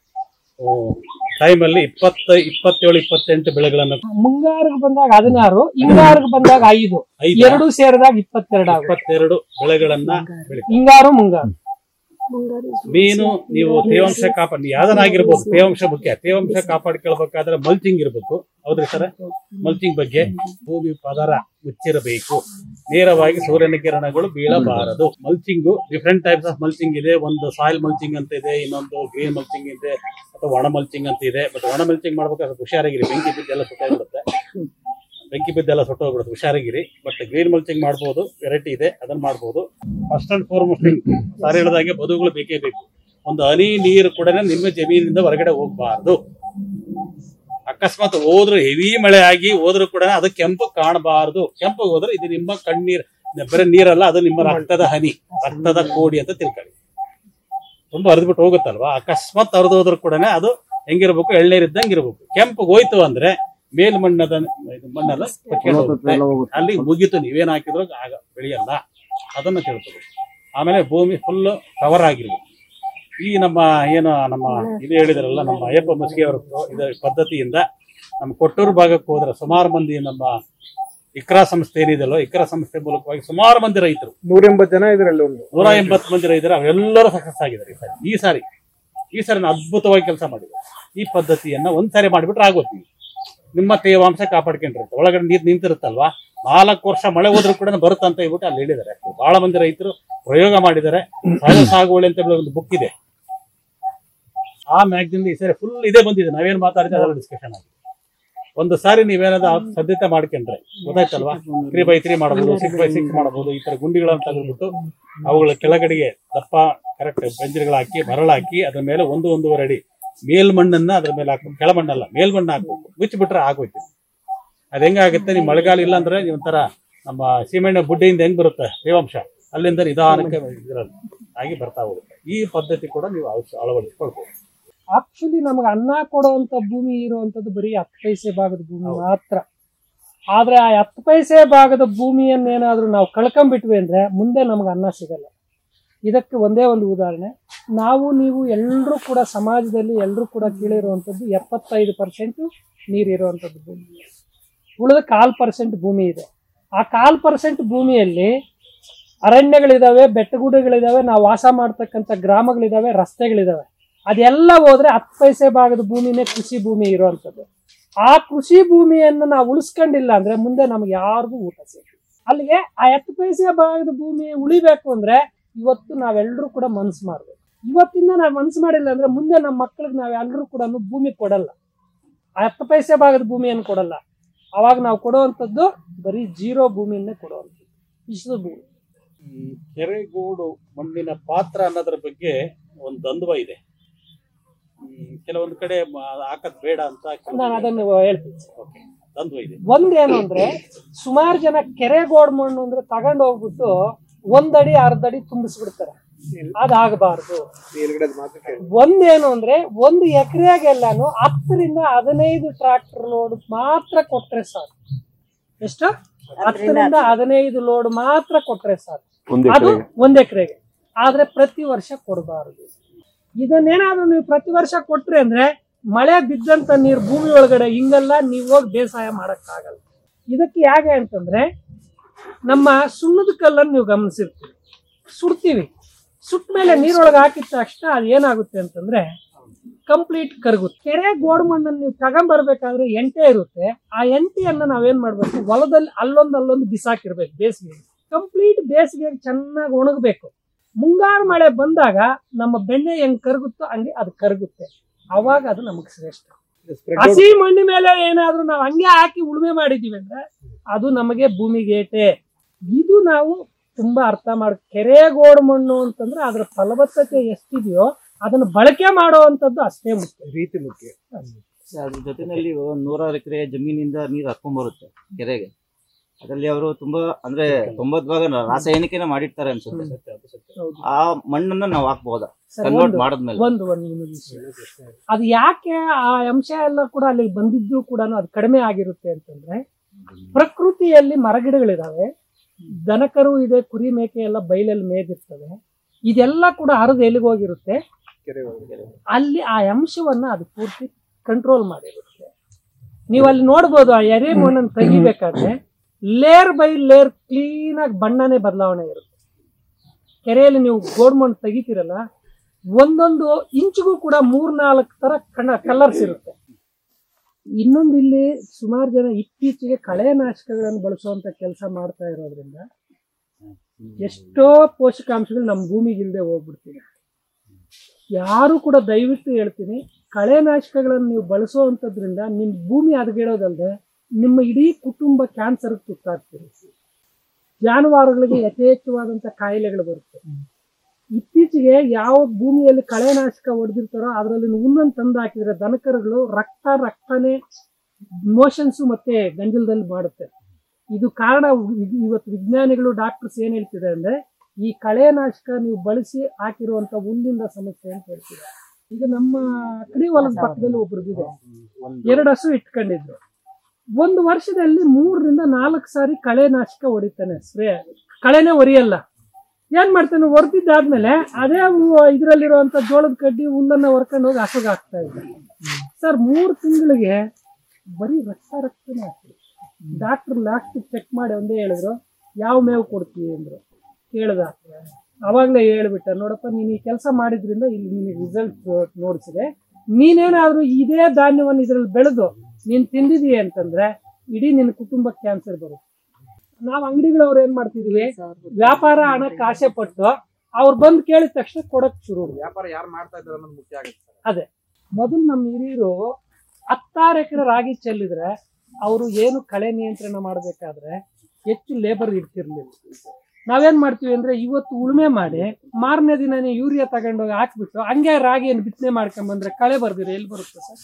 ಟೈಮಲ್ಲಿ ಇಪ್ಪತ್ತ ಇಪ್ಪತ್ತೇಳು ಇಪ್ಪತ್ತೆಂಟು ಬೆಳೆಗಳನ್ನು ಮುಂಗಾರಿಗೆ ಬಂದಾಗ ಹದಿನಾರು ಹಿಂಗಾರಿಗೆ ಬಂದಾಗ ಐದು ಐದು ಎರಡು ಸೇರಿದಾಗ ಇಪ್ಪತ್ತೆರಡು ಆಗುತ್ತೆ ಇಪ್ಪತ್ತೆರಡು ಬೆಳೆಗಳನ್ನ ಬೆಳಿ ಹಿಂಗಾರು ಮುಂಗಾರು ಮೀನು ನೀವು ತೇವಾಂಶ ಕಾಪಾಡಿ ಯಾವ್ದನ್ನಾಗಿರ್ಬೋದು ತೇವಾಂಶ ಮುಖ್ಯ ತೇವಾಂಶ ಕಾಪಾಡ್ಕೊಳ್ಬೇಕಾದ್ರೆ ಮಲ್ಚಿಂಗ್ ಇರಬೇಕು ಹೌದ್ರಿ ಸರ್ ಮಲ್ಚಿಂಗ್ ಬಗ್ಗೆ ಭೂಮಿ ಪದರ ಮುಚ್ಚಿರಬೇಕು ನೇರವಾಗಿ ಸೂರ್ಯನ ಕಿರಣಗಳು ಬೀಳಬಾರದು mulching different types of mulching ಇದೆ ಒಂದು ಸಾಯಿಲ್ ಮಲ್ಚಿಂಗ್ ಅಂತ ಇದೆ ಇನ್ನೊಂದು ಗ್ರೀನ್ ಮಲ್ಚಿಂಗ್ ಇದೆ ಅಥವಾ ಒಣ ಮಲ್ಚಿಂಗ್ ಅಂತ ಇದೆ ಬಟ್ ಒಣ ಮಲ್ಚಿಂಗ್ ಮಾಡ್ಬೇಕಾದ್ರೆ ಹುಷಾರಾಗಿರಿ ಬೆಂಕಿ ಬಿದ್ದೆಲ್ಲ ಸುಟ್ಟೋಗ್ಬಿಡುತ್ತೆ ಬೆಂಕಿ ಬಿದ್ದೆಲ್ಲ ಸುಟ್ಟೋಗ್ಬಿಡುತ್ತೆ ಹುಷಾರಾಗಿರಿ ಬಟ್ ಗ್ರೀನ್ ಮಲ್ಚಿಂಗ್ ಮಾಡ್ಬೋದು ವೆರೈಟಿ ಇದೆ ಅದನ್ನ ಮಾಡ್ಬೋದು ಫಸ್ಟ್ ಅಂಡ್ ಫಾರ್ಮೋಸ್ಟ್ ಸಾರಿ ಹೇಳಿದಾಗೆ ಬದುಗಳು ಬೇಕೇ ಬೇಕು ಒಂದು ಹನಿ ನೀರು ಕೂಡ ನಿಮ್ಮ ಜಮೀನಿಂದ ಹೊರಗಡೆ ಹೋಗಬಾರ್ದು ಅಕಸ್ಮಾತ್ ಹೋದ್ರು ಹೆವಿ ಮಳೆ ಆಗಿ ಹೋದ್ರು ಕೂಡ ಅದು ಕೆಂಪು ಕಾಣಬಾರದು ಕೆಂಪು ಹೋದ್ರೆ ಇದು ನಿಮ್ಮ ಕಣ್ಣೀರ್ ಬರೀ ನೀರಲ್ಲ ಅದು ನಿಮ್ಮ ರಕ್ತದ ಹನಿ ರಕ್ತದ ಕೋಡಿ ಅಂತ ತಿಳ್ಕೊಳ್ಳಿ ತುಂಬಾ ಹರಿದ್ಬಿಟ್ಟು ಹೋಗುತ್ತಲ್ವಾ ಅಕಸ್ಮಾತ್ ಹರಿದು ಹೋದ್ರು ಕೂಡ ಅದು ಹೆಂಗಿರ್ಬೇಕು ಎಳ್ನೀರ್ ಇದ್ದಂಗೆ ಇರ್ಬೇಕು ಕೆಂಪು ಹೋಯ್ತು ಅಂದ್ರೆ ಮೇಲ್ ಮಣ್ಣದ ಇದು ಮಣ್ಣೆಲ್ಲ ಕೊಚ್ಕೊಂಡು ಹೋಗುತ್ತೆ ಅಲ್ಲಿ ಮುಗೀತು ನೀವೇನ್ ಹಾಕಿದ್ರು ಆಗ ಬೆಳೆಯಲ್ಲ ಅದನ್ನ ತಿಳ್ಕೊಬೇಕು ಆಮೇಲೆ ಭೂಮಿ ಫುಲ್ ಕವರ್ ಆಗಿರ್ಬೇಕು ಈ ನಮ್ಮ ಏನು ನಮ್ಮ ಇದು ಹೇಳಿದ್ರಲ್ಲ ನಮ್ಮ ಅಯ್ಯಪ್ಪ ಮುಸ್ಗಿ ಅವರ ಇದರ ಪದ್ಧತಿಯಿಂದ ನಮ್ಮ ಕೊಟ್ಟೂರು ಭಾಗಕ್ಕೆ ಹೋದ್ರೆ ಸುಮಾರು ಮಂದಿ ನಮ್ಮ ಇಕ್ರಾ ಸಂಸ್ಥೆ ಏನಿದೆಯಲ್ಲೋ ಇಕ್ರಾ ಸಂಸ್ಥೆ ಮೂಲಕವಾಗಿ ಸುಮಾರು ಮಂದಿ ರೈತರು ನೂರ ಎಂಬತ್ತು ಜನ ಇದರಲ್ಲಿ ಒಂದು ನೂರ ಎಂಬತ್ತು ಮಂದಿ ರೈತರು ಅವರೆಲ್ಲರೂ ಸಕ್ಸಸ್ ಆಗಿದ್ದಾರೆ ಈ ಸಾರಿ ಈ ಸಾರಿ ಈ ಸಾರಿ ಅದ್ಭುತವಾಗಿ ಕೆಲಸ ಮಾಡಿದ್ದಾರೆ ಈ ಪದ್ಧತಿಯನ್ನ ಒಂದ್ಸಾರಿ ಮಾಡಿಬಿಟ್ರೆ ಆಗೋದು ನಿಮ್ಮ ತೇವಾಂಶ ಕಾಪಾಡ್ಕೊಂಡಿರುತ್ತೆ ಒಳಗಡೆ ನೀರು ನಿಂತಿರುತ್ತಲ್ವಾ ನಾಲ್ಕು ವರ್ಷ ಮಳೆ ಹೋದ್ರೂ ಕೂಡ ಬರುತ್ತೆ ಅಂತ ಹೇಳ್ಬಿಟ್ಟು ಅಲ್ಲಿ ಹೇಳಿದ್ದಾರೆ ಬಹಳ ಮಂದಿ ರೈತರು ಪ್ರಯೋಗ ಮಾಡಿದ್ದಾರೆ ಸಹಜ ಸಾಗುವಳಿ ಅಂತ ಹೇಳಿ ಒಂದು ಬುಕ್ ಇದೆ ಆ ಮ್ಯಾಗ್ಜಿನ್ ಈ ಸಾರಿ ಫುಲ್ ಇದೇ ಬಂದಿದೆ ನಾವೇನ್ ಮಾತಾಡಿದ್ರೆ ಅದರ ಡಿಸ್ಕಷನ್ ಆಗಿದೆ ಒಂದು ಸಾರಿ ನೀವೇನಾದ್ರು ಸದ್ಯತೆ ಮಾಡ್ಕೊಂಡ್ರೆ ಗೊತ್ತಾಯ್ತಲ್ವಾ ತ್ರೀ ಬೈ ತ್ರೀ ಮಾಡಬಹುದು ಸಿಕ್ಸ್ ಬೈ ಸಿಕ್ಸ್ ಮಾಡಬಹುದು ಈ ತರ ಗುಂಡಿಗಳನ್ನ ತೆಗೆದ್ಬಿಟ್ಟು ಅವುಗಳ ಕೆಳಗಡೆಗೆ ದಪ್ಪ ಕರೆಕ್ಟ್ ಬೆಂಜರ್ಗಳು ಹಾಕಿ ಮರಳು ಹಾಕಿ ಅದ್ರ ಮೇಲೆ ಒಂದು ಒಂದೂವರೆ ಅಡಿ ಮೇಲ್ಮಣ್ಣನ್ನ ಅದ್ರ ಮೇಲೆ ಹಾಕ್ಬೇಕು ಕೆಳಮಣ್ಣಲ್ಲ ಮೇಲ್ಮಣ್ಣು ಹಾಕ್ಬೇಕು ಮುಚ್ಚಿಬಿಟ್ರೆ ಆಗೋಯ್ತು ಅದ್ ಹೆಂಗಾಗುತ್ತೆ ನೀವು ಮಳೆಗಾಲ ಇಲ್ಲ ಅಂದ್ರೆ ನೀವು ಒಂಥರ ನಮ್ಮ ಸೀಮೆಣ್ಣೆ ಬುಡ್ಡೆಯಿಂದ ಹೆಂಗ್ ಬರುತ್ತೆ ತೇವಾಂಶ ಅಲ್ಲಿಂದ ನಿಧಾನಕ್ಕೆ ಇದ್ರಲ್ಲಿ ಆಗಿ ಬರ್ತಾ ಹೋಗುತ್ತೆ ಈ ಪದ್ಧತಿ ಕೂಡ ನೀವು ಅಳವಡಿಸ್- ಅಳವಡಿಸ್ಕೊಳ್ಬೋದು ಆಕ್ಚುಲಿ ನಮ್ಗೆ ಅನ್ನ ಕೊಡುವಂತ ಭೂಮಿ ಇರುವಂತದ್ದು ಬರೀ ಹತ್ತು ಪೈಸೆ ಭಾಗದ ಭೂಮಿ ಮಾತ್ರ ಆದ್ರೆ ಆ ಹತ್ತು ಪೈಸೆ ಭಾಗದ ಭೂಮಿಯನ್ನೇನಾದ್ರೂ ನಾವು ಕಳ್ಕೊಂಡ್ಬಿಟ್ವಿ ಅಂದ್ರೆ ಮುಂದೆ ನಮ್ಗೆ ಅನ್ನ ಸಿಗಲ್ಲ ಇದಕ್ಕೆ ಒಂದೇ ಒಂದು ಉದಾಹರಣೆ ನಾವು ನೀವು ಎಲ್ಲರೂ ಕೂಡ ಸಮಾಜದಲ್ಲಿ ಎಲ್ಲರೂ ಕೂಡ ಕೀಳಿರುವಂಥದ್ದು ಎಪ್ಪತ್ತೈದು ಪರ್ಸೆಂಟ್ ನೀರಿರುವಂಥದ್ದು ಭೂಮಿ ಉಳಿದ ಕಾಲ್ ಪರ್ಸೆಂಟ್ ಭೂಮಿ ಇದೆ ಆ ಕಾಲ್ ಪರ್ಸೆಂಟ್ ಭೂಮಿಯಲ್ಲಿ ಅರಣ್ಯಗಳಿದಾವೆ ಬೆಟ್ಟಗುಡ್ಡಗಳಿದಾವೆ ನಾವು ವಾಸ ಮಾಡ್ತಕ್ಕಂಥ ಗ್ರಾಮಗಳಿದಾವೆ ರಸ್ತೆಗಳಿದಾವೆ ಅದೆಲ್ಲ ಹೋದ್ರೆ ಹತ್ತು ಪೈಸೆ ಭಾಗದ ಭೂಮಿನೇ ಕೃಷಿ ಭೂಮಿ ಇರುವಂಥದ್ದು ಆ ಕೃಷಿ ಭೂಮಿಯನ್ನು ನಾವು ಉಳಿಸ್ಕೊಂಡಿಲ್ಲ ಅಂದ್ರೆ ಮುಂದೆ ನಮ್ಗೆ ಯಾರಿಗೂ ಊಟ ಸಿಗುತ್ತೆ ಅಲ್ಲಿಗೆ ಆ ಹತ್ತು ಪೈಸೆ ಭಾಗದ ಭೂಮಿ ಉಳಿಬೇಕು ಅಂದ್ರೆ ಇವತ್ತು ನಾವೆಲ್ಲರೂ ಕೂಡ ಮನ್ಸು ಮಾಡ್ಬೇಕು ಇವತ್ತಿಂದ ನಾವು ಮನ್ಸು ಮಾಡಿಲ್ಲ ಅಂದ್ರೆ ಮುಂದೆ ನಮ್ಮ ಮಕ್ಕಳಿಗೆ ನಾವೆಲ್ಲರೂ ಕೂಡ ಭೂಮಿ ಕೊಡಲ್ಲ ಆ ಹತ್ತು ಪೈಸೆ ಭಾಗದ ಭೂಮಿಯನ್ನು ಕೊಡಲ್ಲ ಅವಾಗ ನಾವು ಕೊಡುವಂಥದ್ದು ಬರೀ ಜೀರೋ ಭೂಮಿಯನ್ನೇ ಕೊಡುವಂಥದ್ದು ವಿಷದ ಭೂಮಿ ಈ ಕೆರೆಗೋಡು ಮಣ್ಣಿನ ಪಾತ್ರ ಅನ್ನೋದ್ರ ಬಗ್ಗೆ ಒಂದು ದ್ವಂದ್ವ ಇದೆ ಹ್ಮ್, ಕೆಲವೊಂದು ಕಡೆ ಮ- ಹಾಕದ್ ಬೇಡ ಅಂತ ಕೆಲವೊಂದು ನಾನು ಅದನ್ನು ಹೇಳ್ತೀನಿ ಓಕೆ ದ್ವಂದ್ವ ಇದೆ ಒಂದೇನು ಅಂದ್ರೆ ಸುಮಾರು ಜನ ಕೆರೆ ಗೋಡ್ ಮಣ್ಣು ಅಂದ್ರೆ ತಗೊಂಡ್ ಹೋಗ್ಬಿಟ್ಟು ಒಂದಡಿ ಅರ್ಧ ಅಡಿ ತುಂಬಿಸ್ಬಿಡ್ತಾರೆ ಅದಾಗಬಾರ್ದು ಮೇಲ್ಗಡೆ ಮಾತ್ರ ಕೇಳಿ ಒಂದೇನು ಅಂದ್ರೆ ಒಂದು ಎಕರೆಗೆಲ್ಲಾನು ಹತ್ತರಿಂದ ಹದಿನೈದು ಟ್ರಾಕ್ಟರ್ ಲೋಡ್ ಮಾತ್ರ ಕೊಟ್ರೆ ಸಾಕು ಎಷ್ಟು ಹತ್ತರಿಂದ ಹದಿನೈದು ಲೋಡ್ ಮಾತ್ರ ಕೊಟ್ರೆ ಸಾಕು ಅದು ಒಂದ್ ಎಕರೆಗೆ ಆದ್ರೆ ಪ್ರತಿ ವರ್ಷ ಕೊಡಬಾರದು ಇದನ್ನೇನಾದ್ರೂ ನೀವು ಪ್ರತಿ ವರ್ಷ ಕೊಟ್ರಿ ಅಂದ್ರೆ ಮಳೆ ಬಿದ್ದಂತ ನೀರು ಭೂಮಿ ಒಳಗಡೆ ಹಿಂಗಲ್ಲ ನೀವು ಹೋಗಿ ಬೇಸಾಯ ಮಾಡಕ್ಕಾಗಲ್ಲ ಇದಕ್ಕೆ ಹೇಗೆ ಅಂತಂದ್ರೆ ನಮ್ಮ ಸುಣ್ಣದ ಕಲ್ಲನ್ನು ನೀವು ಗಮನಿಸಿರ್ತೀವಿ ಸುಡ್ತೀವಿ ಸುಟ್ಟ ಮೇಲೆ ನೀರೊಳಗೆ ಹಾಕಿದ ತಕ್ಷಣ ಅದು ಏನಾಗುತ್ತೆ ಅಂತಂದ್ರೆ ಕಂಪ್ಲೀಟ್ ಕರಗುತ್ತೆ ಕೆರೆ ಗೋಡು ಮಣ್ಣನ್ನು ನೀವು ತಗೊಂಬರ್ಬೇಕಾದ್ರೆ ಎಂಟೆ ಇರುತ್ತೆ ಆ ಎಂಟಿಯನ್ನ ನಾವೇನ್ ಮಾಡ್ಬೇಕು ಹೊಲದಲ್ಲಿ ಅಲ್ಲೊಂದು ಅಲ್ಲೊಂದು ಬಿಸಾಕಿರ್ಬೇಕು ಬೇಸಿಗೆ ಕಂಪ್ಲೀಟ್ ಬೇಸಿಗೆ ಚೆನ್ನಾಗಿ ಒಣಗಬೇಕು ಮುಂಗಾರು ಮಳೆ ಬಂದಾಗ ನಮ್ಮ ಬೆಣ್ಣೆ ಹೆಂಗ್ ಕರಗುತ್ತೋ ಹಂಗೆ ಅದು ಕರಗುತ್ತೆ ಅವಾಗ ಅದು ನಮಗೆ ಶ್ರೇಷ್ಠ ಹಸಿ ಮಣ್ಣಿ ಮೇಲೆ ಏನಾದ್ರೂ ನಾವು ಹಂಗೆ ಹಾಕಿ ಉಳುಮೆ ಮಾಡಿದೀವಿ ಅಂದ್ರೆ ಅದು ನಮಗೆ ಭೂಮಿಗೇಟೆ ಇದು ನಾವು ತುಂಬಾ ಅರ್ಥ ಮಾಡ್ ಕೆರೆ ಗೋಡು ಮಣ್ಣು ಅಂತಂದ್ರೆ ಅದರ ಫಲವತ್ತತೆ ಎಷ್ಟಿದೆಯೋ ಅದನ್ನ ಬಳಕೆ ಮಾಡುವಂತದ್ದು ಅಷ್ಟೇ ಮುಖ್ಯ ರೀತಿ ಮುಖ್ಯ ಅದ್ರ ಜೊತೆನಲ್ಲಿ ಒಂದ್ ನೂರಾರು ಎಕರೆ ಜಮೀನಿಂದ ನೀರು ಹರ್ಕೊಂಡ್ ಬರುತ್ತೆ ಕೆರೆಗೆ ಅದರಲ್ಲಿ ಅವರು ತುಂಬಾ ಅಂದ್ರೆ ತೊಂಬತ್ ಭಾಗ ರಾಸಾಯನಿಕನ ಮಾಡಿರ್ತಾರೆ ಅನ್ಸುತ್ತೆ ಹೌದು. ಆ ಮಣ್ಣನ್ನ ನಾವು ಹಾಕ್ಬೋದಾ ಸರ್, ಕನ್ವರ್ಟ್ ಒಂದು- ಮಾಡದ್ಮೇಲೆ ಒಂದು ಒಂದು ನಿಮಿಷ ಅದು ಯಾಕೆ ಆ ಅಂಶ ಎಲ್ಲ ಕೂಡ ಅಲ್ಲಿ ಬಂದಿದ್ದು ಕೂಡ ಅದು ಕಡಿಮೆ ಆಗಿರುತ್ತೆ ಅಂತಂದ್ರೆ ಪ್ರಕೃತಿಯಲ್ಲಿ ಮರಗಿಡಗಳಿದಾವೆ ದನಕರು ಇದೆ ಕುರಿ ಮೇಕೆ ಎಲ್ಲ ಬೈಲಲ್ಲಿ ಮೇದಿರ್ತವೆ ಇದೆಲ್ಲ ಕೂಡ ಹರಿದು ಎಲ್ಲಿಗೆ ಹೋಗಿರುತ್ತೆ ಕೆರೆ ಒಳಗೆ. ಅಲ್ಲಿ ಆ ಅಂಶವನ್ನ ಅದು ಪೂರ್ತಿ ಕಂಟ್ರೋಲ್ ಮಾಡಿರುತ್ತೆ ನೀವು ಅಲ್ಲಿ ನೋಡ್ಬೋದು ಆ ಎರೆ ಮಣ್ಣನ್ನು ತೆಗಿಬೇಕಾದ್ರೆ ಲೇಯರ್ ಬೈ ಲೇಯರ್ ಕ್ಲೀನ್ ಆಗಿ ಬಣ್ಣನೇ ಬದಲಾವಣೆ ಇರುತ್ತೆ ಕೆರೆಯಲ್ಲಿ ನೀವು ಗೋಡ್ ಮಣ್ಣು ತೆಗಿತೀರಲ್ಲ ಒಂದೊಂದು ಇಂಚಿಗೂ ಕೂಡ ಮೂರ್ನಾಲ್ಕು ತರ ಕಣ ಕಲರ್ಸ್ ಇರುತ್ತೆ ಇನ್ನೊಂದು ಇಲ್ಲಿ ಸುಮಾರು ಜನ ಇತ್ತೀಚೆಗೆ ಕಳೆನಾಶಕಗಳನ್ನು ಬಳಸುವಂತ ಕೆಲಸ ಮಾಡ್ತಾ ಇರೋದ್ರಿಂದ ಎಷ್ಟೋ ಪೋಷಕಾಂಶಗಳು ನಮ್ಮ ಭೂಮಿಗೆ ಇಲ್ಲದೆ ಹೋಗ್ಬಿಡ್ತಿದೆ ಯಾರು ಕೂಡ ದಯವಿಟ್ಟು ಹೇಳ್ತೀನಿ ಕಳೆನಾಶಕಗಳನ್ನು ನೀವು ಬಳಸುವಂಥದ್ರಿಂದ ನಿಮ್ಮ ಭೂಮಿ ಹದಗೆಡೋದಲ್ಲದೆ ನಿಮ್ಮ ಇಡೀ ಕುಟುಂಬ ಕ್ಯಾನ್ಸರ್ ತುತ್ತಾಗ್ತೀರಿ ಜಾನುವಾರುಗಳಿಗೆ ಯಥೇಚ್ಛವಾದಂಥ ಕಾಯಿಲೆಗಳು ಬರುತ್ತೆ ಇತ್ತೀಚೆಗೆ ಯಾವ ಭೂಮಿಯಲ್ಲಿ ಕಳೆನಾಶಕ ಹೊಡೆದಿರ್ತಾರೋ ಅದರಲ್ಲಿ ಹುಲ್ಲನ್ನು ತಂದು ಹಾಕಿದ್ರೆ ದನಕರುಗಳು ರಕ್ತ ರಕ್ತನೇ ಮೋಷನ್ಸು ಮತ್ತೆ ಗಂಜಲದಲ್ಲಿ ಮಾಡುತ್ತೆ ಇದು ಕಾರಣ ವಿ- ಇವತ್ತು ವಿಜ್ಞಾನಿಗಳು ಡಾಕ್ಟರ್ಸ್ ಏನ್ ಹೇಳ್ತಿದ್ದಾರೆ ಅಂದ್ರೆ ಈ ಕಳೆನಾಶಕ ನೀವು ಬಳಸಿ ಹಾಕಿರುವಂತ ಹುಲ್ಲಿಂದ ಸಮಸ್ಯೆ ಅಂತ ಹೇಳ್ತಿದ್ದಾರೆ ಈಗ ನಮ್ಮ ಅಕಡಿ ಹೊಲದ ಪಕ್ಕದಲ್ಲಿ ಒಬ್ರದಿದೆ ಎರಡು ಹಸು ಇಟ್ಕೊಂಡಿದ್ರು ಒಂದು ವರ್ಷದಲ್ಲಿ ಮೂರರಿಂದ ನಾಲ್ಕು ಸಾರಿ ಕಳೆನಾಶಕ ಹೊಡಿತಾನೆ ಸ್ಪ್ರೇ ಕಳೆನೇ ಹೊರಿಯಲ್ಲ ಏನ್ ಮಾಡ್ತಾನೆ ಹೊರದಿದ್ದಾದ್ಮೇಲೆ ಅದೇ ಇದರಲ್ಲಿರುವಂತ ಜೋಳದ ಕಡ್ಡಿ ಹುಲ್ಲನ್ನ ಹೊರ್ಕೊಂಡು ಹೋಗಿ ಹಸುಗೆ ಹಾಕ್ತಾ ಇದ್ದ ಸರ್ ಮೂರು ತಿಂಗಳಿಗೆ ಬರೀ ರಕ್ತ ರಕ್ತನೇ ಆಗ್ತದೆ ಡಾಕ್ಟರ್ ಲಾಸ್ಟ್ ಚೆಕ್ ಮಾಡಿ ಒಂದೇ ಹೇಳಿದ್ರು ಯಾವ ಮೇವು ಕೊಡ್ತೀವಿ ಅಂದ್ರು ಕೇಳ್ದ ಅವಾಗಲೇ ಹೇಳ್ಬಿಟ್ಟ ನೋಡಪ್ಪ ನೀನು ಈ ಕೆಲಸ ಮಾಡಿದ್ರಿಂದ ಇಲ್ಲಿ ನಿನಗೆ ರಿಸಲ್ಟ್ ನೋಡಿಸಿದೆ ನೀನೇನಾದ್ರೂ ಇದೇ ಧಾನ್ಯವನ್ನು ಇದ್ರಲ್ಲಿ ಬೆಳೆದು ನೀನ್ ತಿಂದಿದೀಯ ಅಂತಂದ್ರೆ ಇಡೀ ನಿನ್ನ ಕುಟುಂಬಕ್ಕೆ ಕ್ಯಾನ್ಸರ್ ಬರುತ್ತೆ ನಾವು ಅಂಗಡಿಗಳವ್ರು ಏನ್ ಮಾಡ್ತಿದೀವಿ ವ್ಯಾಪಾರ ಹಣಕ್ಕೆ ಆಸೆ ಪಟ್ಟು ಅವ್ರು ಬಂದು ಕೇಳಿದ ತಕ್ಷಣ ಕೊಡಕ್ ಶುರು ಮಾಡ್ತಾರೆ. ವ್ಯಾಪಾರ ಯಾರು ಮಾಡ್ತಾ ಇದ್ದಾರೆ ಅನ್ನೋದು ಮುಖ್ಯ ಆಗುತ್ತೆ ಸರ್. ಅದೇ ಮೊದಲು ನಮ್ಮ ಹಿರಿಯರು ಹತ್ತಾರು ಎಕರೆ ರಾಗಿ ಚೆಲ್ಲಿದ್ರೆ ಅವರು ಏನು ಕಳೆ ನಿಯಂತ್ರಣ ಮಾಡಬೇಕಾದ್ರೆ ಹೆಚ್ಚು ಲೇಬರ್ ಇಡ್ತಿರ್ಲಿಲ್ಲ ನಾವೇನ್ ಮಾಡ್ತೀವಿ ಅಂದ್ರೆ ಇವತ್ತು ಉಳುಮೆ ಮಾಡಿ ಮಾರನೇ ದಿನನೇ ಯೂರಿಯಾ ತಗೊಂಡೋಗಿ ಹಾಕ್ಬಿಟ್ಟು ಹಂಗೆ ರಾಗಿಯನ್ನು ಬಿತ್ತನೆ ಮಾಡ್ಕೊಂಬಂದ್ರೆ ಕಳೆ ಬರ್ದಿರ ಎಲ್ಲಿ ಬರುತ್ತೆ ಸರ್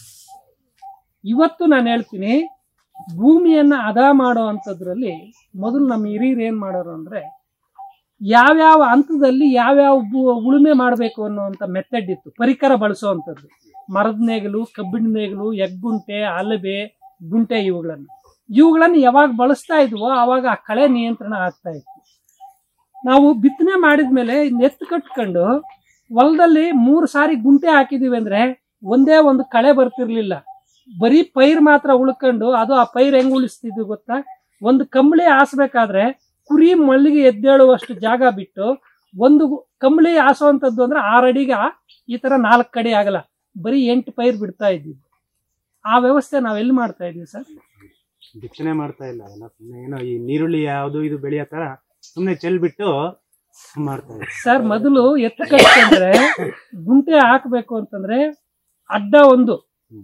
ಇವತ್ತು ನಾನು ಹೇಳ್ತೀನಿ ಭೂಮಿಯನ್ನ ಹದ ಮಾಡೋ ಅಂಥದ್ರಲ್ಲಿ ಮೊದಲು ನಮ್ಮ ಹಿರಿಯರು ಏನ್ ಮಾಡೋರು ಅಂದ್ರೆ ಯಾವ್ಯಾವ ಹಂತದಲ್ಲಿ ಯಾವ್ಯಾವ ಭೂ- ಉಳುಮೆ ಮಾಡಬೇಕು ಅನ್ನುವಂಥ ಮೆಥಡ್ ಇತ್ತು ಪರಿಕರ ಬಳಸುವಂಥದ್ದು ಮರದ ನೇಗಿಲು ಕಬ್ಬಿಣ ನೇಗಿಲು ಎಗ್ಗುಂಟೆ ಅಲಬೆ ಗುಂಟೆ ಇವುಗಳನ್ನು ಇವುಗಳನ್ನು ಯಾವಾಗ ಬಳಸ್ತಾ ಇದ್ವೋ ಆವಾಗ ಆ ಕಳೆ ನಿಯಂತ್ರಣ ಆಗ್ತಾ ಇತ್ತು ನಾವು ಬಿತ್ತನೆ ಮಾಡಿದ್ಮೇಲೆ ನೆತ್ತು ಕಟ್ಕೊಂಡು ಹೊಲದಲ್ಲಿ ಮೂರು ಸಾರಿ ಗುಂಟೆ ಹಾಕಿದೀವಿ ಅಂದ್ರೆ ಒಂದೇ ಒಂದು ಕಳೆ ಬರ್ತಿರ್ಲಿಲ್ಲ ಬರೀ ಪೈರ್ ಮಾತ್ರ ಉಳ್ಕೊಂಡು ಅದು ಆ ಪೈರ್ ಹೆಂಗ್ ಉಳಿಸ್ತಿದ್ವಿ ಗೊತ್ತಾ ಒಂದು ಕಂಬಳಿ ಹಾಸ್ಬೇಕಾದ್ರೆ ಕುರಿ ಮಲ್ಲಿಗೆ ಎದ್ದೇಳುವಷ್ಟು ಜಾಗ ಬಿಟ್ಟು ಒಂದು ಕಂಬಳಿ ಹಾಸುವಂಥದ್ದು ಅಂದ್ರೆ ಆರು ಅಡಿಗೆ ಈ ತರ ನಾಲ್ಕು ಕಡೆ ಆಗಲ್ಲ ಬರೀ ಎಂಟು ಪೈರ್ ಬಿಡ್ತಾ ಇದ್ವಿ ಆ ವ್ಯವಸ್ಥೆ ನಾವೆಲ್ಲಿ ಮಾಡ್ತಾ ಇದೀವಿ ಸರ್ ಬಿತ್ತನೆ ಮಾಡ್ತಾ ಇಲ್ಲ ಎಲ್ಲ ಸುಮ್ಮನೆ ಏನೋ ಈ ನೀರುಳ್ಳಿ ಯಾವುದು ಇದು ಬೆಳೆಯೋ ತರ ಸುಮ್ಮನೆ ಚೆಲ್ಬಿಟ್ಟು ಮಾಡ್ತಾ ಇದ್ದಾರೆ ಸರ್ ಮೊದಲು ಎತ್ತು ಕಟ್ಕೊಂಡ್ರೆ ಗುಂಟೆ ಹಾಕ್ಬೇಕು ಅಂತಂದ್ರೆ ಅಡ್ಡ ಒಂದು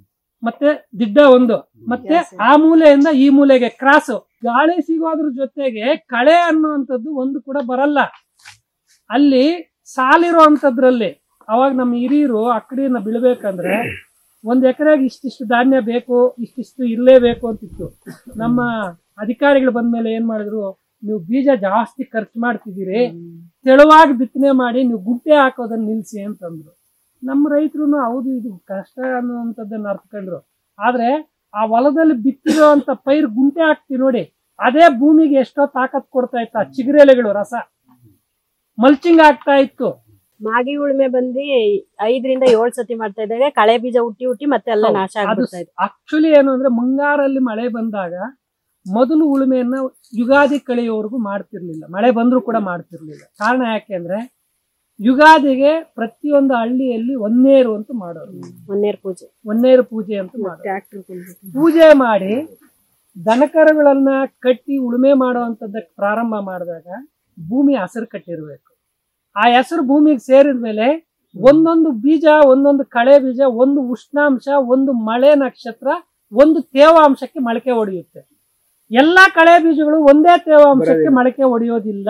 ಮತ್ತೆ ದಿಡ್ಡ ಒಂದು ಮತ್ತೆ ಆ ಮೂಲೆಯಿಂದ ಈ ಮೂಲೆಗೆ ಕ್ರಾಸ್ ಗಾಳಿ ಸಿಗೋದ್ರ ಜೊತೆಗೆ ಕಳೆ ಅನ್ನುವಂಥದ್ದು ಒಂದು ಕೂಡ ಬರಲ್ಲ ಅಲ್ಲಿ ಸಾಲಿರುವಂತದ್ರಲ್ಲಿ ಅವಾಗ ನಮ್ಮ ಹಿರಿಯರು ಅಕ್ಕಡಿಯನ್ನ ಬೀಳ್ಬೇಕಂದ್ರೆ ಒಂದ್ ಎಕರೆಗೆ ಇಷ್ಟಿಷ್ಟು ಧಾನ್ಯ ಬೇಕು ಇಷ್ಟಿಷ್ಟು ಇರ್ಲೇಬೇಕು ಅಂತಿತ್ತು ನಮ್ಮ ಅಧಿಕಾರಿಗಳು ಬಂದ್ಮೇಲೆ ಏನ್ ಮಾಡಿದ್ರು ನೀವು ಬೀಜ ಜಾಸ್ತಿ ಖರ್ಚು ಮಾಡ್ತಿದ್ದೀರಿ ತೆಳುವಾಗಿ ಬಿತ್ತನೆ ಮಾಡಿ ನೀವು ಗುಂಟೆ ಹಾಕೋದನ್ನ ನಿಲ್ಸಿ ಅಂತಂದ್ರು ನಮ್ಮ ರೈತರು ಹೌದು ಇದು ಕಷ್ಟ ಅನ್ನುವಂಥದ್ದನ್ನ ಅರ್ಥಕೊಂಡ್ರು ಆದ್ರೆ ಆ ಹೊಲದಲ್ಲಿ ಬಿತ್ತಿರೋ ಅಂತ ಪೈರ್ ಗುಂಟೆ ಹಾಕ್ತಿವಿ ನೋಡಿ ಅದೇ ಭೂಮಿಗೆ ಎಷ್ಟೋ ತಾಕತ್ ಕೊಡ್ತಾ ಇತ್ತು ಆ ಚಿಗುರೆಲೆಗಳು ರಸ ಮಲ್ಚಿಂಗ್ ಆಗ್ತಾ ಇತ್ತು ಮಾಗಿ ಉಳುಮೆ ಬಂದು ಐದರಿಂದ ಏಳು ಸತಿ ಮಾಡ್ತಾ ಇದ್ದಾಗ ಕಳೆ ಬೀಜ ಹುಟ್ಟಿ ಹುಟ್ಟಿ ಮತ್ತೆ ಎಲ್ಲ ನಾಶ ಅದು ಆಗ್ಬಿಡ್ತಾ ಇತ್ತು ಆಕ್ಚುಲಿ ಏನು ಅಂದ್ರೆ ಮುಂಗಾರಲ್ಲಿ ಮಳೆ ಬಂದಾಗ ಮೊದಲು ಉಳುಮೆಯನ್ನ ಯುಗಾದಿ ಕಳೆಯೋವರೆಗೂ ಮಾಡ್ತಿರ್ಲಿಲ್ಲ ಮಳೆ ಬಂದ್ರೂ ಕೂಡ ಮಾಡ್ತಿರ್ಲಿಲ್ಲ ಕಾರಣ ಯಾಕೆ ಅಂದ್ರೆ ಯುಗಾದಿಗೆ ಪ್ರತಿಯೊಂದು ಹಳ್ಳಿಯಲ್ಲಿ ಒನ್ನೇರು ಅಂತ ಮಾಡೋರು ಮೊನ್ನೇರ್ ಪೂಜೆ ಒನ್ನೇರು ಪೂಜೆ ಅಂತ ಮಾಡೋರು ಟ್ರ್ಯಾಕ್ಟರ್ ಪೂಜೆ ಮಾಡಿ ದನಕರುಗಳನ್ನ ಕಟ್ಟಿ ಉಳುಮೆ ಮಾಡುವಂತದ್ದಕ್ಕೆ ಪ್ರಾರಂಭ ಮಾಡಿದಾಗ ಭೂಮಿ ಹಸಿರು ಕಟ್ಟಿರ್ಬೇಕು ಆ ಹೆಸರು ಭೂಮಿಗೆ ಸೇರಿದ ಮೇಲೆ ಒಂದೊಂದು ಬೀಜ ಒಂದೊಂದು ಕಳೆ ಬೀಜ ಒಂದು ಉಷ್ಣಾಂಶ ಒಂದು ಮಳೆ ನಕ್ಷತ್ರ ಒಂದು ತೇವಾಂಶಕ್ಕೆ ಮೊಳಕೆ ಹೊಡೆಯುತ್ತೆ ಎಲ್ಲಾ ಕಳೆ ಬೀಜಗಳು ಒಂದೇ ತೇವಾಂಶಕ್ಕೆ ಮೊಳಕೆ ಹೊಡೆಯೋದಿಲ್ಲ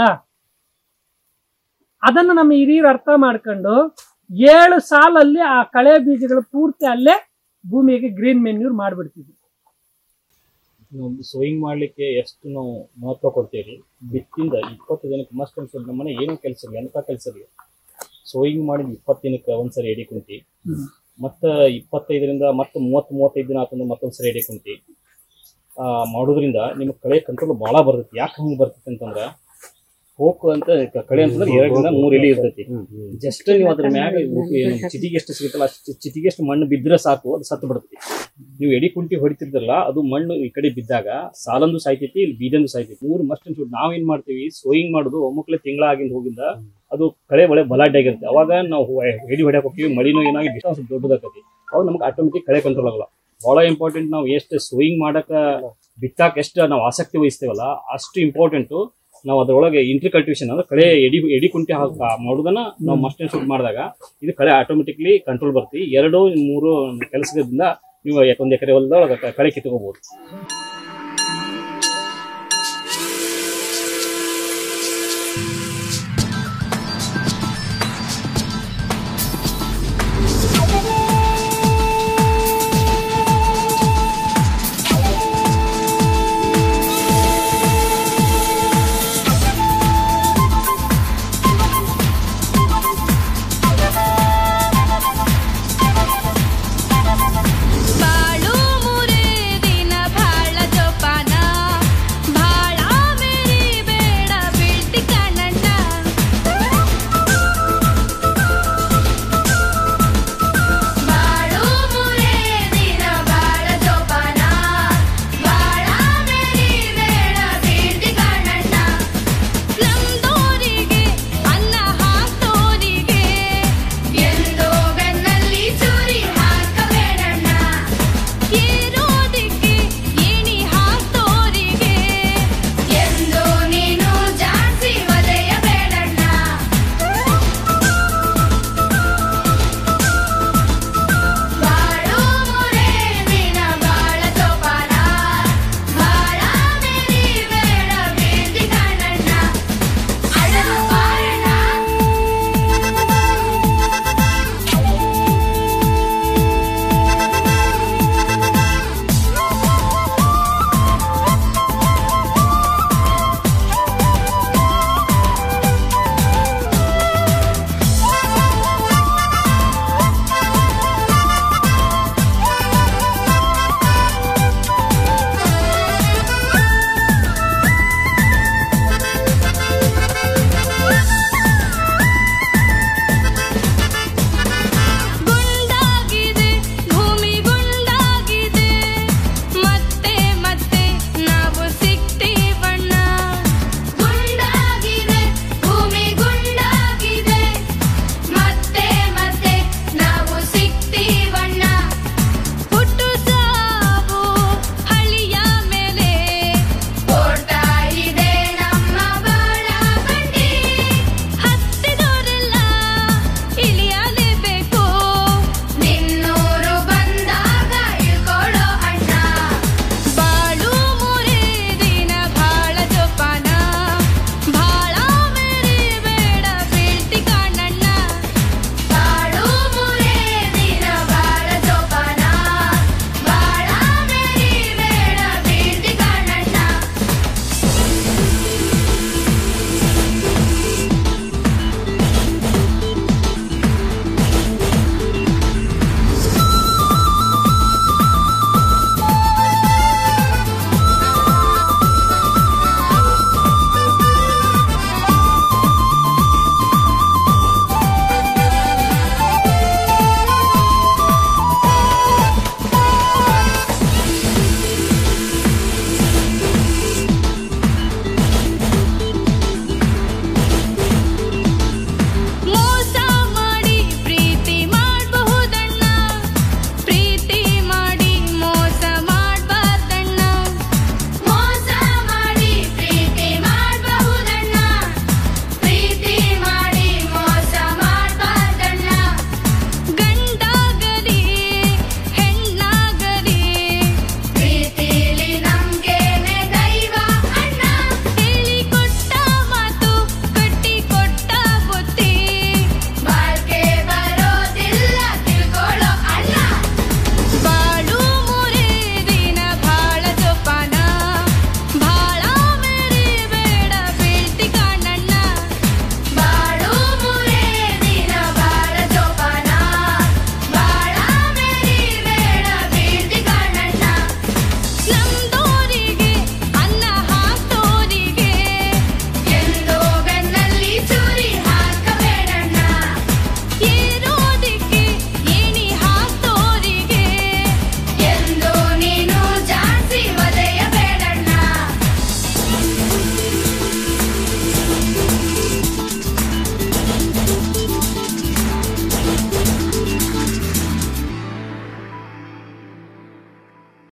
ಅದನ್ನು ನಮ್ಮ ಹಿರಿಯರು ಅರ್ಥ ಮಾಡ್ಕೊಂಡು ಏಳು ಸಾಲಲ್ಲಿ ಆ ಕಳೆ ಬೀಜಗಳು ಪೂರ್ತಿ ಅಲ್ಲೇ ಭೂಮಿಗೆ ಗ್ರೀನ್ ಮೆನ್ಯೂರ್ ಮಾಡ್ಬಿಡ್ತಿದ್ವಿ ಒಂದು ಸೋಯಿಂಗ್ ಮಾಡ್ಲಿಕ್ಕೆ ಎಷ್ಟು ನಾವು ಮಹತ್ವ ಕೊಡ್ತೀವಿ ಬಿತ್ತಿಂದ ಇಪ್ಪತ್ತು ದಿನಕ್ಕೆ ಮಸ್ಟ್ ಅನ್ಸೋದು ನಮ್ಮನೆ ಏನೋ ಕೆಲಸ ಇಲ್ಲ ಎಂಥ ಕೆಲಸ ಇಲ್ಲ ಸೋಯಿಂಗ್ ಮಾಡಿದ ಇಪ್ಪತ್ತು ದಿನಕ್ಕೆ ಒಂದ್ಸರಿ ಎಡಿ ಕುಂತಿ ಮತ್ತು ಇಪ್ಪತ್ತೈದರಿಂದ ಮತ್ತೆ ಮೂವತ್ತು ಮೂವತ್ತೈದು ದಿನ ಆತಂದ್ರೆ ಮತ್ತೊಂದು ಸರಿ ಎಡಿ ಕುಂತಿ ಆ, ಮಾಡೋದ್ರಿಂದ ನಿಮಗೆ ಕಳೆ ಕಂಟ್ರೋಲ್ ಭಾಳ ಬರ್ತೈತಿ ಯಾಕೆ ಹಂಗೆ ಬರ್ತೈತಿ ಅಂತಂದ್ರೆ ಹೋಕು ಅಂತ ಕ- ಕಳೆ ಅಂತಂದ್ರೆ ಎರಡರಿಂದ ಮೂರು ಎಲೆ ಇರ್ತೈತಿ ಜಸ್ಟ್ ನೀವು ಅದ್ರ ಮ್ಯಾಗ ಏನು ಚಿಟಿಗೆ ಎಷ್ಟು ಸಿಗುತ್ತಲ್ಲ ಅಷ್ಟು ಚಿಟಿಗೆ ಎಷ್ಟು ಮಣ್ಣು ಬಿದ್ದರೆ ಸಾಕು ಅದು ಸತ್ತು ಬಿಡ್ತೈತಿ ನೀವು ಎಡಿ ಕುಂಟಿ ಹೊಡಿತಿರ್ತಿರಲ್ಲ ಅದು ಮಣ್ಣು ಈ ಕಡೆ ಬಿದ್ದಾಗ ಸಾಲಂದು ಸಾಯ್ತೈತಿ ಇಲ್ಲಿ ಬೀಜಂದು ಸಾಯ್ತೈತಿ ಮೂರು ಮಸ್ಟ್ ಅನ್ಸ್ಬಿಟ್ಟು ನಾವೇನ್ ಮಾಡ್ತೀವಿ ಸೋಯಿಂಗ್ ಮಾಡೋದು ಒಮ್ಮಕ್ಲೆ ತಿಂಗಳ ಆಗಿಂದ ಹೋಗಿಂದ ಅದು ಕಳೆ ಬಳೆ ಬಲಾಢ್ಯ ಆಗಿರುತ್ತೆ ಅವಾಗ ನಾವು ಹೊ- ಎಡಿ ಹೊಡ್ಯಾಕ್ ಹೋಗ್ತೀವಿ ಮಳಿನೂ ಏನಾಗಿ ಡಿಸ್ಟೆನ್ಸ್ ದೊಡ್ಡದಾಕತಿ ಅವಾಗ ನಮ್ಗೆ ಆಟೋಮೆಟಿಕ್ ಕಳೆ ಕಂಟ್ರೋಲ್ ಆಗಲ್ಲ ಭಾಳ ಇಂಪಾರ್ಟೆಂಟ್ ನಾವು ಎಷ್ಟು ಸೋಯಿಂಗ್ ಮಾಡಕ ಬಿತ್ತಾಕ ಎಷ್ಟು ನಾವು ಆಸಕ್ತಿ ವಹಿಸ್ತೇವಲ್ಲ ಅಷ್ಟು ಇಂಪಾರ್ಟೆಂಟು ನಾವು ಅದರೊಳಗೆ ಇಂಟ್ರಿ ಕಲ್ಟಿವೇಶನ್ ಅಂದ್ರೆ ಕಳೆ ಎಡಿ ಎಡಿ ಕುಂಟಿ ಹಾಕ ಮಾಡೋದನ್ನ ನಾವು ಮಸ್ಟ್ ಶೂಟ್ ಮಾಡಿದಾಗ ಇದು ಕಳೆ ಆಟೋಮೆಟಿಕ್ಲಿ ಕಂಟ್ರೋಲ್ ಬರ್ತಿ ಎರಡು ಮೂರು ಕೆಲಸದಿಂದ ನೀವು ಒಂದು ಎಕರೆ ಹೊಲದೊಳಗೆ ಕಳೆ ಕಿತ್ಕೋಬಹುದು